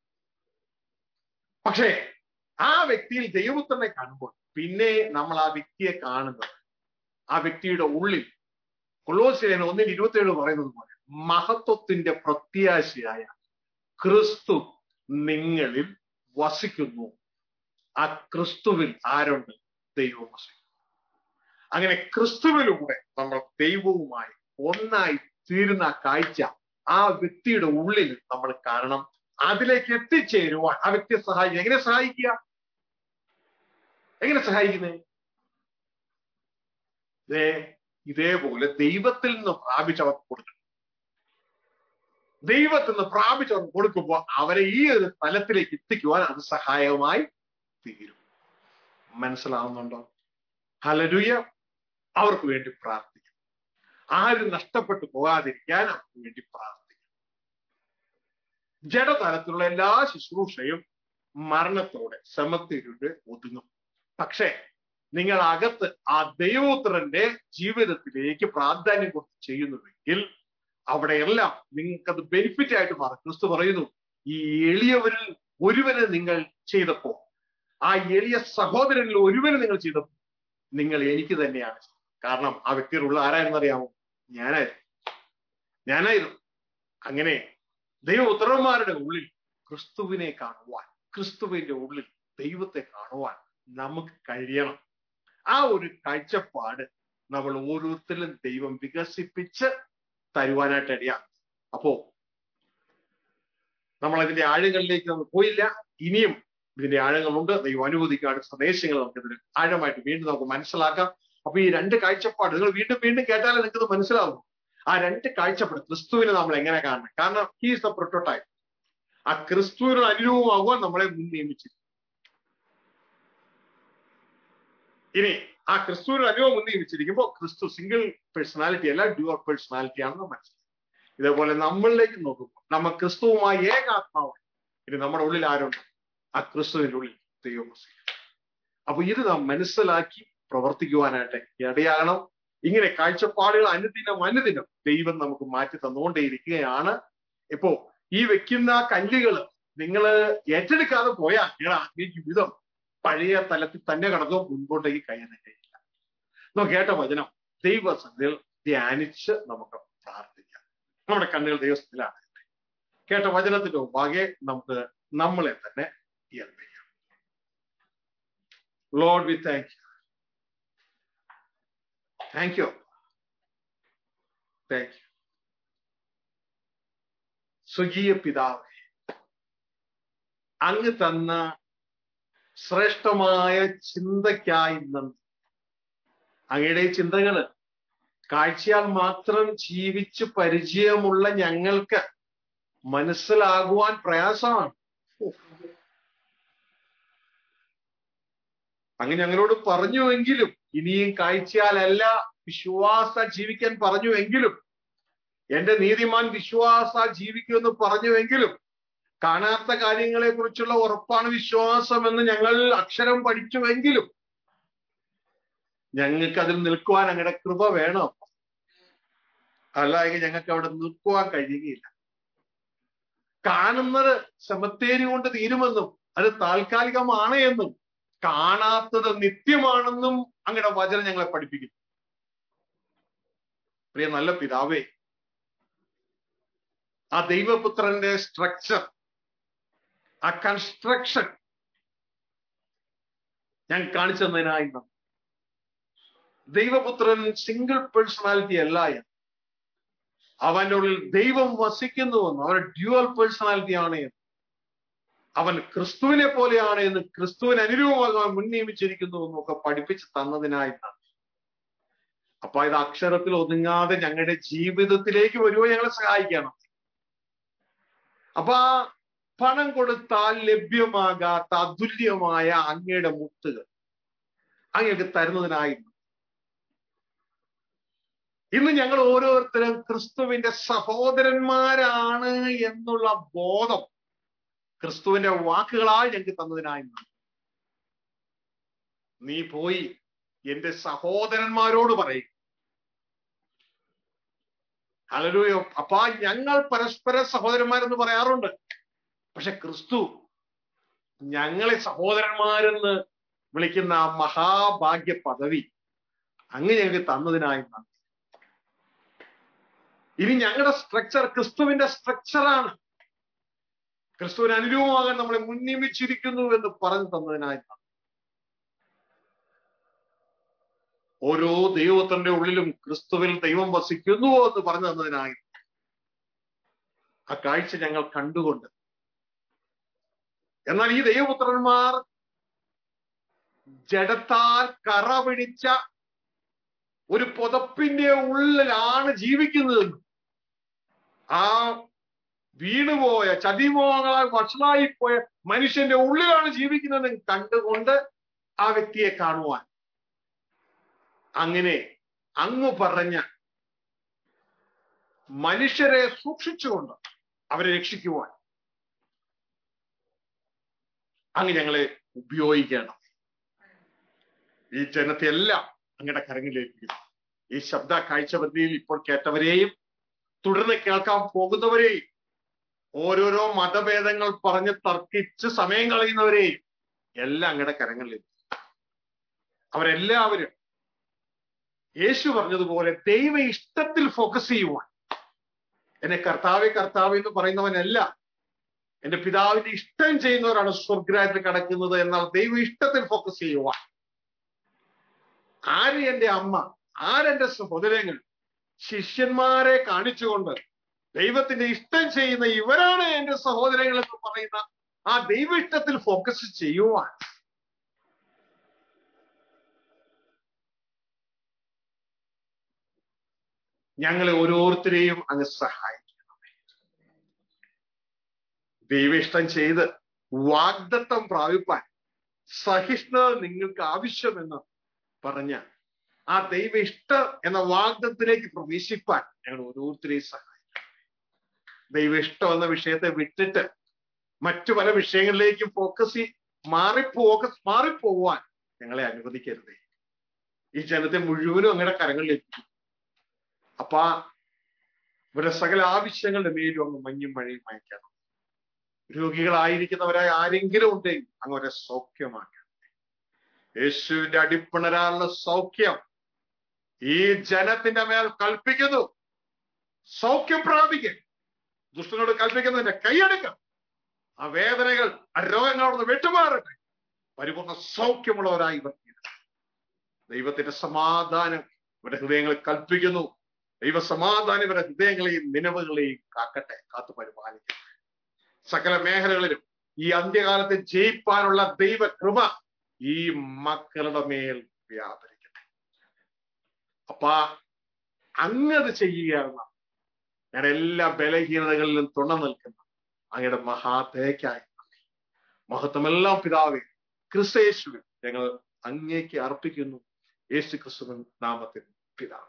പക്ഷേ ആ വ്യക്തിയിൽ ദൈവപുത്രനെ കാണുമ്പോൾ പിന്നെ നമ്മൾ ആ വ്യക്തിയെ കാണുന്നത് ആ വ്യക്തിയുടെ ഉള്ളിൽ കൊള്ളോസിലേന് ഒന്നിന് ഇരുപത്തിയേഴ് പറയുന്നത് പോലെ മഹത്വത്തിന്റെ പ്രത്യാശയായ ക്രിസ്തു നിങ്ങളിൽ വസിക്കുന്നു ആ ക്രിസ്തുവിൽ ആരുണ്ട് ദൈവം വസിക്കുന്നു അങ്ങനെ ക്രിസ്തുവിലൂടെ നമ്മൾ ദൈവവുമായി ഒന്നായി തീരുന്ന കാഴ്ച ആ വ്യക്തിയുടെ ഉള്ളിൽ നമ്മൾ കാണണം അതിലേക്ക് എത്തിച്ചേരുവാൻ ആ വ്യക്തിയെ സഹായിക്കുക എങ്ങനെ സഹായിക്കുക എങ്ങനെ സഹായിക്കുന്നേ ദേ ഇതേപോലെ ദൈവത്തിൽ നിന്ന് പ്രാപിച്ചവർക്ക് കൊടുക്കണം ദൈവത്തിൽ നിന്ന് പ്രാപിച്ചവർക്ക് കൊടുക്കുമ്പോൾ അവരെ ഈ ഒരു തലത്തിലേക്ക് എത്തിക്കുവാൻ അത് സഹായകമായി തീരും മനസ്സിലാവുന്നുണ്ടോ ഹലരുയ അവർക്ക് വേണ്ടി പ്രാർത്ഥിക്കും ആരും നഷ്ടപ്പെട്ടു പോകാതിരിക്കാൻ അവർക്ക് വേണ്ടി പ്രാർത്ഥിക്കും ജഡതലത്തിലുള്ള എല്ലാ ശുശ്രൂഷയും മരണത്തോടെ സമത്തിലൂടെ ഒതുങ്ങും പക്ഷേ നിങ്ങൾ അകത്ത് ആ ദൈവോത്രന്റെ ജീവിതത്തിലേക്ക് പ്രാധാന്യം കൊടുത്ത് ചെയ്യുന്നുവെങ്കിൽ അവിടെയെല്ലാം നിങ്ങൾക്കത് ബെനിഫിറ്റ് ആയിട്ട് മാറും ക്രിസ്തു പറയുന്നു ഈ എളിയവരിൽ ഒരുവന് നിങ്ങൾ ചെയ്തപ്പോ ആ എളിയ സഹോദരനിൽ ഒരുവന് നിങ്ങൾ ചെയ്തപ്പോ നിങ്ങൾ എനിക്ക് തന്നെയാണ് കാരണം ആ വ്യക്തിയിലുള്ള ആരായിരുന്നു അറിയാമോ ഞാനായിരുന്നു ഞാനായിരുന്നു അങ്ങനെ ദൈവപുത്രന്മാരുടെ ഉള്ളിൽ ക്രിസ്തുവിനെ കാണുവാൻ ക്രിസ്തുവിന്റെ ഉള്ളിൽ ദൈവത്തെ കാണുവാൻ നമുക്ക് കഴിയണം ആ ഒരു കാഴ്ചപ്പാട് നമ്മൾ ഓരോരുത്തരിലും ദൈവം വികസിപ്പിച്ച് തരുവാനായിട്ട് ഇടയാണ് അപ്പോ നമ്മൾ അതിന്റെ ആഴങ്ങളിലേക്ക് നമ്മൾ പോയില്ല ഇനിയും ഇതിന്റെ ആഴങ്ങളുണ്ട് ദൈവം അനുവദിക്കുകയാണ് സന്ദേശങ്ങൾ നമുക്ക് ഇതിന് ആഴമായിട്ട് വീണ്ടും നമുക്ക് മനസ്സിലാക്കാം അപ്പൊ ഈ രണ്ട് കാഴ്ചപ്പാട് നിങ്ങൾ വീണ്ടും വീണ്ടും കേട്ടാലേ നിങ്ങൾക്ക് ഇത് മനസ്സിലാവും ആ രണ്ട് കാഴ്ചപ്പാട് ക്രിസ്തുവിനെ നമ്മൾ എങ്ങനെ കാണണം കാരണം ഹീസ് ദ പ്രൊട്ടോടൈപ്പ് ആ ക്രിസ്തുവിനോട് അനുരൂപമാകുവാൻ നമ്മളെ മുൻ നിയമിച്ചിരിക്കും ഇനി ആ ക്രിസ്തുവിനോട് അനുഭവം മുൻ നിയമിച്ചിരിക്കുമ്പോൾ ക്രിസ്തു സിംഗിൾ പേഴ്സണാലിറ്റി അല്ല ഡ്യുവർ പേഴ്സണാലിറ്റി ആണെന്ന് മനസ്സിലാക്കും ഇതേപോലെ നമ്മളിലേക്ക് നോക്കുമ്പോൾ നമ്മ ക്രിസ്തുവുമായി ഏകാത്മാവാണ് ഇനി നമ്മുടെ ഉള്ളിൽ ആരുണ്ട് ആ ക്രിസ്തുവിന്റെ ഉള്ളിൽ ദൈവം വസിക്കും. അപ്പൊ ഇത് നാം മനസ്സിലാക്കി പ്രവർത്തിക്കുവാനായിട്ട് ഇടയാകണം ഇങ്ങനെ കാഴ്ചപ്പാടുകൾ അനുദിനം അനുദിനം ദൈവം നമുക്ക് മാറ്റി തന്നുകൊണ്ടേയിരിക്കുകയാണ് ഇപ്പോ ഈ വെക്കുന്ന കല്ലുകൾ നിങ്ങൾ ഏറ്റെടുക്കാതെ പോയാൽ നിങ്ങളുടെ ആത്മീയ ജീവിതം പഴയ തലത്തിൽ തന്നെ കടക്കും മുൻപോട്ടേക്ക് കയ്യാൻ കഴിയില്ല നമുക്ക് കേട്ട വചനം ദൈവസന്നിധിയിൽ ധ്യാനിച്ച് നമുക്ക് പ്രാർത്ഥിക്കാം നമ്മുടെ കണ്ണുകൾ ദൈവസ്ഥത്തിലാണ് കേട്ട വചനത്തിന്റെ മുമ്പാകെ നമുക്ക് നമ്മളെ തന്നെ ഏൽപ്പിക്കാം Lord we thank you thank you thank you സ്വകീയ പിതാവേ അങ്ങ് തന്ന ശ്രേഷ്ഠമായ ചിന്തയ്ക്കായി നന്ദി അങ്ങയുടെ ചിന്തകള് കാഴ്ചയാൽ മാത്രം ജീവിച്ച് പരിചയമുള്ള ഞങ്ങൾക്ക് മനസ്സിലാകുവാൻ പ്രയാസമാണ് അങ്ങ് ഞങ്ങളോട് പറഞ്ഞുവെങ്കിലും ഇനിയും കാഴ്ചയാലല്ല വിശ്വാസ ജീവിക്കാൻ പറഞ്ഞുവെങ്കിലും എന്റെ നീതിമാൻ വിശ്വാസ ജീവിക്കുമെന്ന് പറഞ്ഞുവെങ്കിലും കാണാത്ത കാര്യങ്ങളെ കുറിച്ചുള്ള ഉറപ്പാണ് വിശ്വാസം എന്ന് ഞങ്ങൾ അക്ഷരം പഠിച്ചുവെങ്കിലും ഞങ്ങൾക്ക് അതിൽ നിൽക്കുവാൻ അങ്ങയുടെ കൃപ വേണം അല്ലായെങ്കിൽ ഞങ്ങൾക്ക് അവിടെ നിൽക്കുവാൻ കഴിയുകയില്ല കാണുന്നത് സെമത്തേരി കൊണ്ട് തീരുമെന്നും അത് താൽക്കാലികമാണ് എന്നും കാണാത്തത് നിത്യമാണെന്നും അങ്ങയുടെ വചനം ഞങ്ങളെ പഠിപ്പിക്കുന്നു പ്രിയ നല്ല പിതാവേ ആ ദൈവപുത്രന്റെ സ്ട്രക്ചർ ആ കൺസ്ട്രക്ഷൻ ഞാൻ കാണിച്ചു തന്നതിനായി നന്ദി. ദൈവപുത്രൻ സിംഗിൾ പേഴ്സണാലിറ്റി അല്ല എന്ന് അവന്റെ ഉള്ളിൽ ദൈവം വസിക്കുന്നുവെന്ന് അവൻ ഡ്യുവൽ പേഴ്സണാലിറ്റി ആണ് എന്ന് അവൻ ക്രിസ്തുവിനെ പോലെയാണ് എന്ന് ക്രിസ്തുവിന് അനുരൂപമാകാൻ മുൻ നിയമിച്ചിരിക്കുന്നു എന്നൊക്കെ പഠിപ്പിച്ച് തന്നതിനായി നന്ദി. അപ്പൊ ഇത് അക്ഷരത്തിൽ ഒതുങ്ങാതെ ഞങ്ങളുടെ ജീവിതത്തിലേക്ക് വരുവാൻ ഞങ്ങളെ സഹായിക്കണം അപ്പൊ ആ പണം കൊടുത്താൽ ലഭ്യമാകാത്ത അതുല്യമായ അങ്ങയുടെ മുത്തുകൾ അങ്ങക്ക് തരുന്നതിനായി ഇന്ന് ഞങ്ങൾ ഓരോരുത്തരും ക്രിസ്തുവിന്റെ സഹോദരന്മാരാണ് എന്നുള്ള ബോധം ക്രിസ്തുവിന്റെ വാക്കുകളാൽ ഞങ്ങൾക്ക് തന്നതിനായി നന്ദി. നീ പോയി എന്റെ സഹോദരന്മാരോട് പറയും അലലൂയോ അപ്പൊ ഞങ്ങൾ പരസ്പര സഹോദരന്മാരെന്ന് പറയാറുണ്ട് പക്ഷെ ക്രിസ്തു ഞങ്ങളെ സഹോദരന്മാരെന്ന് വിളിക്കുന്ന ആ മഹാഭാഗ്യ പദവി അങ്ങ് ഞങ്ങൾക്ക് തന്നതിനായി നന്ദി ഇനി ഞങ്ങളുടെ സ്ട്രക്ചർ ക്രിസ്തുവിന്റെ സ്ട്രക്ചറാണ് ക്രിസ്തുവിന് അനുരൂപമാകാൻ നമ്മളെ മുന്നിമിച്ചിരിക്കുന്നു എന്ന് പറഞ്ഞു തന്നതിനായി നന്ദി. ഓരോ ദൈവത്തിന്റെ ഉള്ളിലും ക്രിസ്തുവിൽ ദൈവം വസിക്കുന്നു എന്ന് പറഞ്ഞു തന്നതിനായി ആ കാഴ്ച ഞങ്ങൾ കണ്ടുകൊണ്ട് എന്നാൽ ഈ ദൈവപുത്രന്മാർ ജഡത്താൽ കറ പിടിച്ച ഒരു പുതപ്പിന്റെ ഉള്ളിലാണ് ജീവിക്കുന്നത് ആ വീണുപോയ ചതിമോഹങ്ങളാൽ വഷളായി പോയ മനുഷ്യന്റെ ഉള്ളിലാണ് ജീവിക്കുന്നതെന്ന് കണ്ടുകൊണ്ട് ആ വ്യക്തിയെ കാണുവാൻ അങ്ങനെ അങ്ങ് പറഞ്ഞ മനുഷ്യരെ സൂക്ഷിച്ചുകൊണ്ട് അവരെ രക്ഷിക്കുവാൻ അങ്ങ് ഞങ്ങളെ ഉപയോഗിക്കണം ഈ ജനത്തെ എല്ലാം അങ്ങയുടെ കരങ്ങളിലേക്ക് ഈ ശബ്ദ കാഴ്ചപദ്ധതിയിൽ ഇപ്പോൾ കേട്ടവരെയും തുടർന്ന് കേൾക്കാൻ പോകുന്നവരെയും ഓരോരോ മതഭേദങ്ങൾ പറഞ്ഞ് തർക്കിച്ച് സമയം കളയുന്നവരെയും എല്ലാം അങ്ങയുടെ കരങ്ങളിലേക്ക് അവരെല്ലാവരും യേശു പറഞ്ഞതുപോലെ ദൈവ ഇഷ്ടത്തിൽ ഫോക്കസ് ചെയ്യുവാൻ എന്നെ കർത്താവെ കർത്താവ് എന്ന് പറയുന്നവനല്ല എന്റെ പിതാവിന്റെ ഇഷ്ടം ചെയ്യുന്നവരാണ് സ്വർഗരാജ്യത്തിൽ കടക്കുന്നത് എന്നാൽ ദൈവ ഇഷ്ടത്തിൽ ഫോക്കസ് ചെയ്യുവാൻ ആര് എന്റെ അമ്മ ആരെന്റെ സഹോദരങ്ങൾ ശിഷ്യന്മാരെ കാണിച്ചുകൊണ്ട് ദൈവത്തിന്റെ ഇഷ്ടം ചെയ്യുന്ന ഇവരാണ് എന്റെ സഹോദരങ്ങൾ എന്ന് പറയുന്ന ആ ദൈവ ഇഷ്ടത്തിൽ ഫോക്കസ് ചെയ്യുവാൻ ഞങ്ങളെ ഓരോരുത്തരെയും അങ്ങ് സഹായിക്കണമേ ദൈവ ഇഷ്ടം ചെയ്ത് വാഗ്ദത്തം പ്രാപിപ്പാൻ സഹിഷ്ണുത നിങ്ങൾക്ക് ആവശ്യമെന്ന് പറഞ്ഞ ആ ദൈവ ഇഷ്ടം എന്ന വാഗ്ദത്തിലേക്ക് പ്രവേശിപ്പാൻ ഞങ്ങൾ ഓരോരുത്തരെയും സഹായിക്കണം ദൈവ ഇഷ്ടം എന്ന വിഷയത്തെ വിട്ടിട്ട് മറ്റു പല വിഷയങ്ങളിലേക്കും ഫോക്കസ് മാറിപ്പോക മാറിപ്പോവാൻ ഞങ്ങളെ അനുവദിക്കരുതേ ഈ ജനത്തെ മുഴുവനും അങ്ങയുടെ കരങ്ങളിലേക്ക് അപ്പ ഇവരുടെ സകല ആവശ്യങ്ങളുടെ മേലും അങ്ങ് മഞ്ഞും മഴയും അയക്കണം രോഗികളായിരിക്കുന്നവരായ ആരെങ്കിലും ഉണ്ടെങ്കിൽ അങ്ങ് അവരെ സൗഖ്യമാക്കണം യേശുവിന്റെ അടിപ്പിണരാനുള്ള സൗഖ്യം ഈ ജനത്തിന്റെ മേൽ കൽപ്പിക്കുന്നു സൗഖ്യം പ്രാപിക്കും ദുഷ്ടനോട് കൽപ്പിക്കുന്നതിന്റെ കൈയെടുക്കാം ആ വേദനകൾ ആ രോഗങ്ങളോട് വിട്ടുമാറട്ടെ പരിപൂർണ സൗഖ്യമുള്ളവരായി ഇവർ ദൈവത്തിന്റെ സമാധാനം ഇവരുടെ ഹൃദയങ്ങളിൽ കൽപ്പിക്കുന്നു ദൈവ സമാധാനം ഇവരുടെ ഹൃദയങ്ങളെയും നിലവുകളെയും കാക്കട്ടെ കാത്തു പരിപാലിക്കട്ടെ സകല മേഖലകളിലും ഈ അന്ത്യകാലത്ത് ജയിപ്പാനുള്ള ദൈവ കൃപ ഈ മക്കളുടെ മേൽ വ്യാപരിക്കട്ടെ അപ്പ അങ്ങത് ചെയ്യുകയാണ് ഞാൻ എല്ലാ ബലഹീനതകളിലും തുണ നിൽക്കുന്ന അങ്ങയുടെ മഹാതേക്കായി മഹത്വമെല്ലാം പിതാവേ ക്രിസ്തയേശുവിൻ ഞങ്ങൾ അങ്ങേക്ക് അർപ്പിക്കുന്നു യേശു ക്രിസ്തുവിൻ നാമത്തിൽ പിതാവേ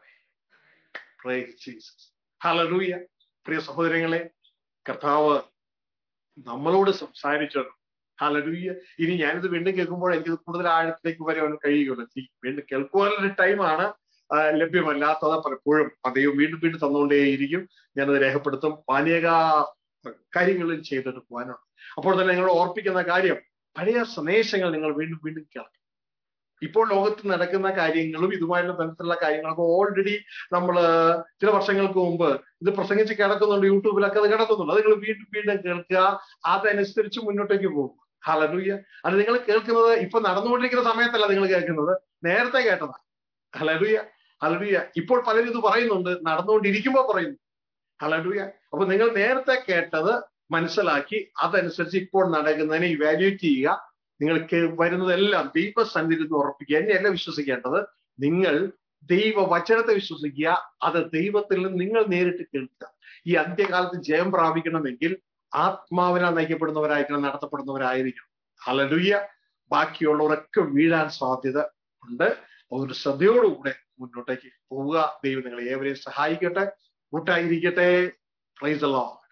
ജീസസ് ഹലലൂയ പ്രിയ സഹോദരങ്ങളെ കർത്താവ് നമ്മളോട് സംസാരിച്ചത് ഹലലൂയ ഇനി ഞാനിത് വീണ്ടും കേൾക്കുമ്പോൾ എനിക്ക് കൂടുതൽ ആഴത്തിലേക്ക് വരാൻ കഴിയുകയുള്ളൂ വീണ്ടും കേൾക്കുവാനുള്ള ടൈമാണ് ലഭ്യമല്ലാത്തത് പലപ്പോഴും അദ്ദേഹം വീണ്ടും വീണ്ടും തന്നുകൊണ്ടേയിരിക്കും ഞാനത് രേഖപ്പെടുത്തും അനേക കാര്യങ്ങളും ചെയ്തെടുക്കുവാനാണ് അപ്പോൾ തന്നെ നിങ്ങളോട് ഓർപ്പിക്കുന്ന കാര്യം പഴയ സന്ദേശങ്ങൾ നിങ്ങൾ വീണ്ടും വീണ്ടും കേൾക്കും ഇപ്പോൾ ലോകത്ത് നടക്കുന്ന കാര്യങ്ങളും ഇതുമായുള്ള ബന്ധത്തിലുള്ള കാര്യങ്ങളൊക്കെ ഓൾറെഡി നമ്മൾ ചില വർഷങ്ങൾക്ക് മുമ്പ് ഇത് പ്രസംഗിച്ച് കിടക്കുന്നുണ്ട് യൂട്യൂബിലൊക്കെ അത് കിടക്കുന്നുണ്ട് അത് നിങ്ങൾ വീണ്ടും വീണ്ടും കേൾക്കുക അതനുസരിച്ച് മുന്നോട്ടേക്ക് പോകും ഹലലൂയ അത് നിങ്ങൾ കേൾക്കുന്നത് ഇപ്പൊ നടന്നുകൊണ്ടിരിക്കുന്ന സമയത്തല്ല നിങ്ങൾ കേൾക്കുന്നത് നേരത്തെ കേട്ടതാണ് ഹലലൂയ ഹലലൂയ ഇപ്പോൾ പലരും ഇത് പറയുന്നുണ്ട് നടന്നുകൊണ്ടിരിക്കുമ്പോൾ പറയുന്നു ഹലലൂയ അപ്പൊ നിങ്ങൾ നേരത്തെ കേട്ടത് മനസ്സിലാക്കി അതനുസരിച്ച് ഇപ്പോൾ നടക്കുന്നതിനെ ഇവാലുവേറ്റ് ചെയ്യുക നിങ്ങൾക്ക് വരുന്നതെല്ലാം ദൈവസന്നിധി ഉറപ്പിക്കുക എന്നെയല്ല വിശ്വസിക്കേണ്ടത് നിങ്ങൾ ദൈവ വചനത്തെ വിശ്വസിക്കുക അത് ദൈവത്തിൽ നിന്ന് നിങ്ങൾ നേരിട്ട് കേൾക്കുക ഈ അന്ത്യകാലത്ത് ജയം പ്രാപിക്കണമെങ്കിൽ ആത്മാവിനാൽ നയിക്കപ്പെടുന്നവരായിരിക്കണം നടത്തപ്പെടുന്നവരായിരിക്കണം ഹലലുയ്യ ബാക്കിയുള്ളവരൊക്കെ വീഴാൻ സാധ്യത ഉണ്ട് ഒരു ശ്രദ്ധയോടുകൂടെ മുന്നോട്ടേക്ക് പോവുക ദൈവം നിങ്ങളെ ഏവരെയും സഹായിക്കട്ടെ കൂട്ടായിരിക്കട്ടെ പ്രൈസ് അല്ലോ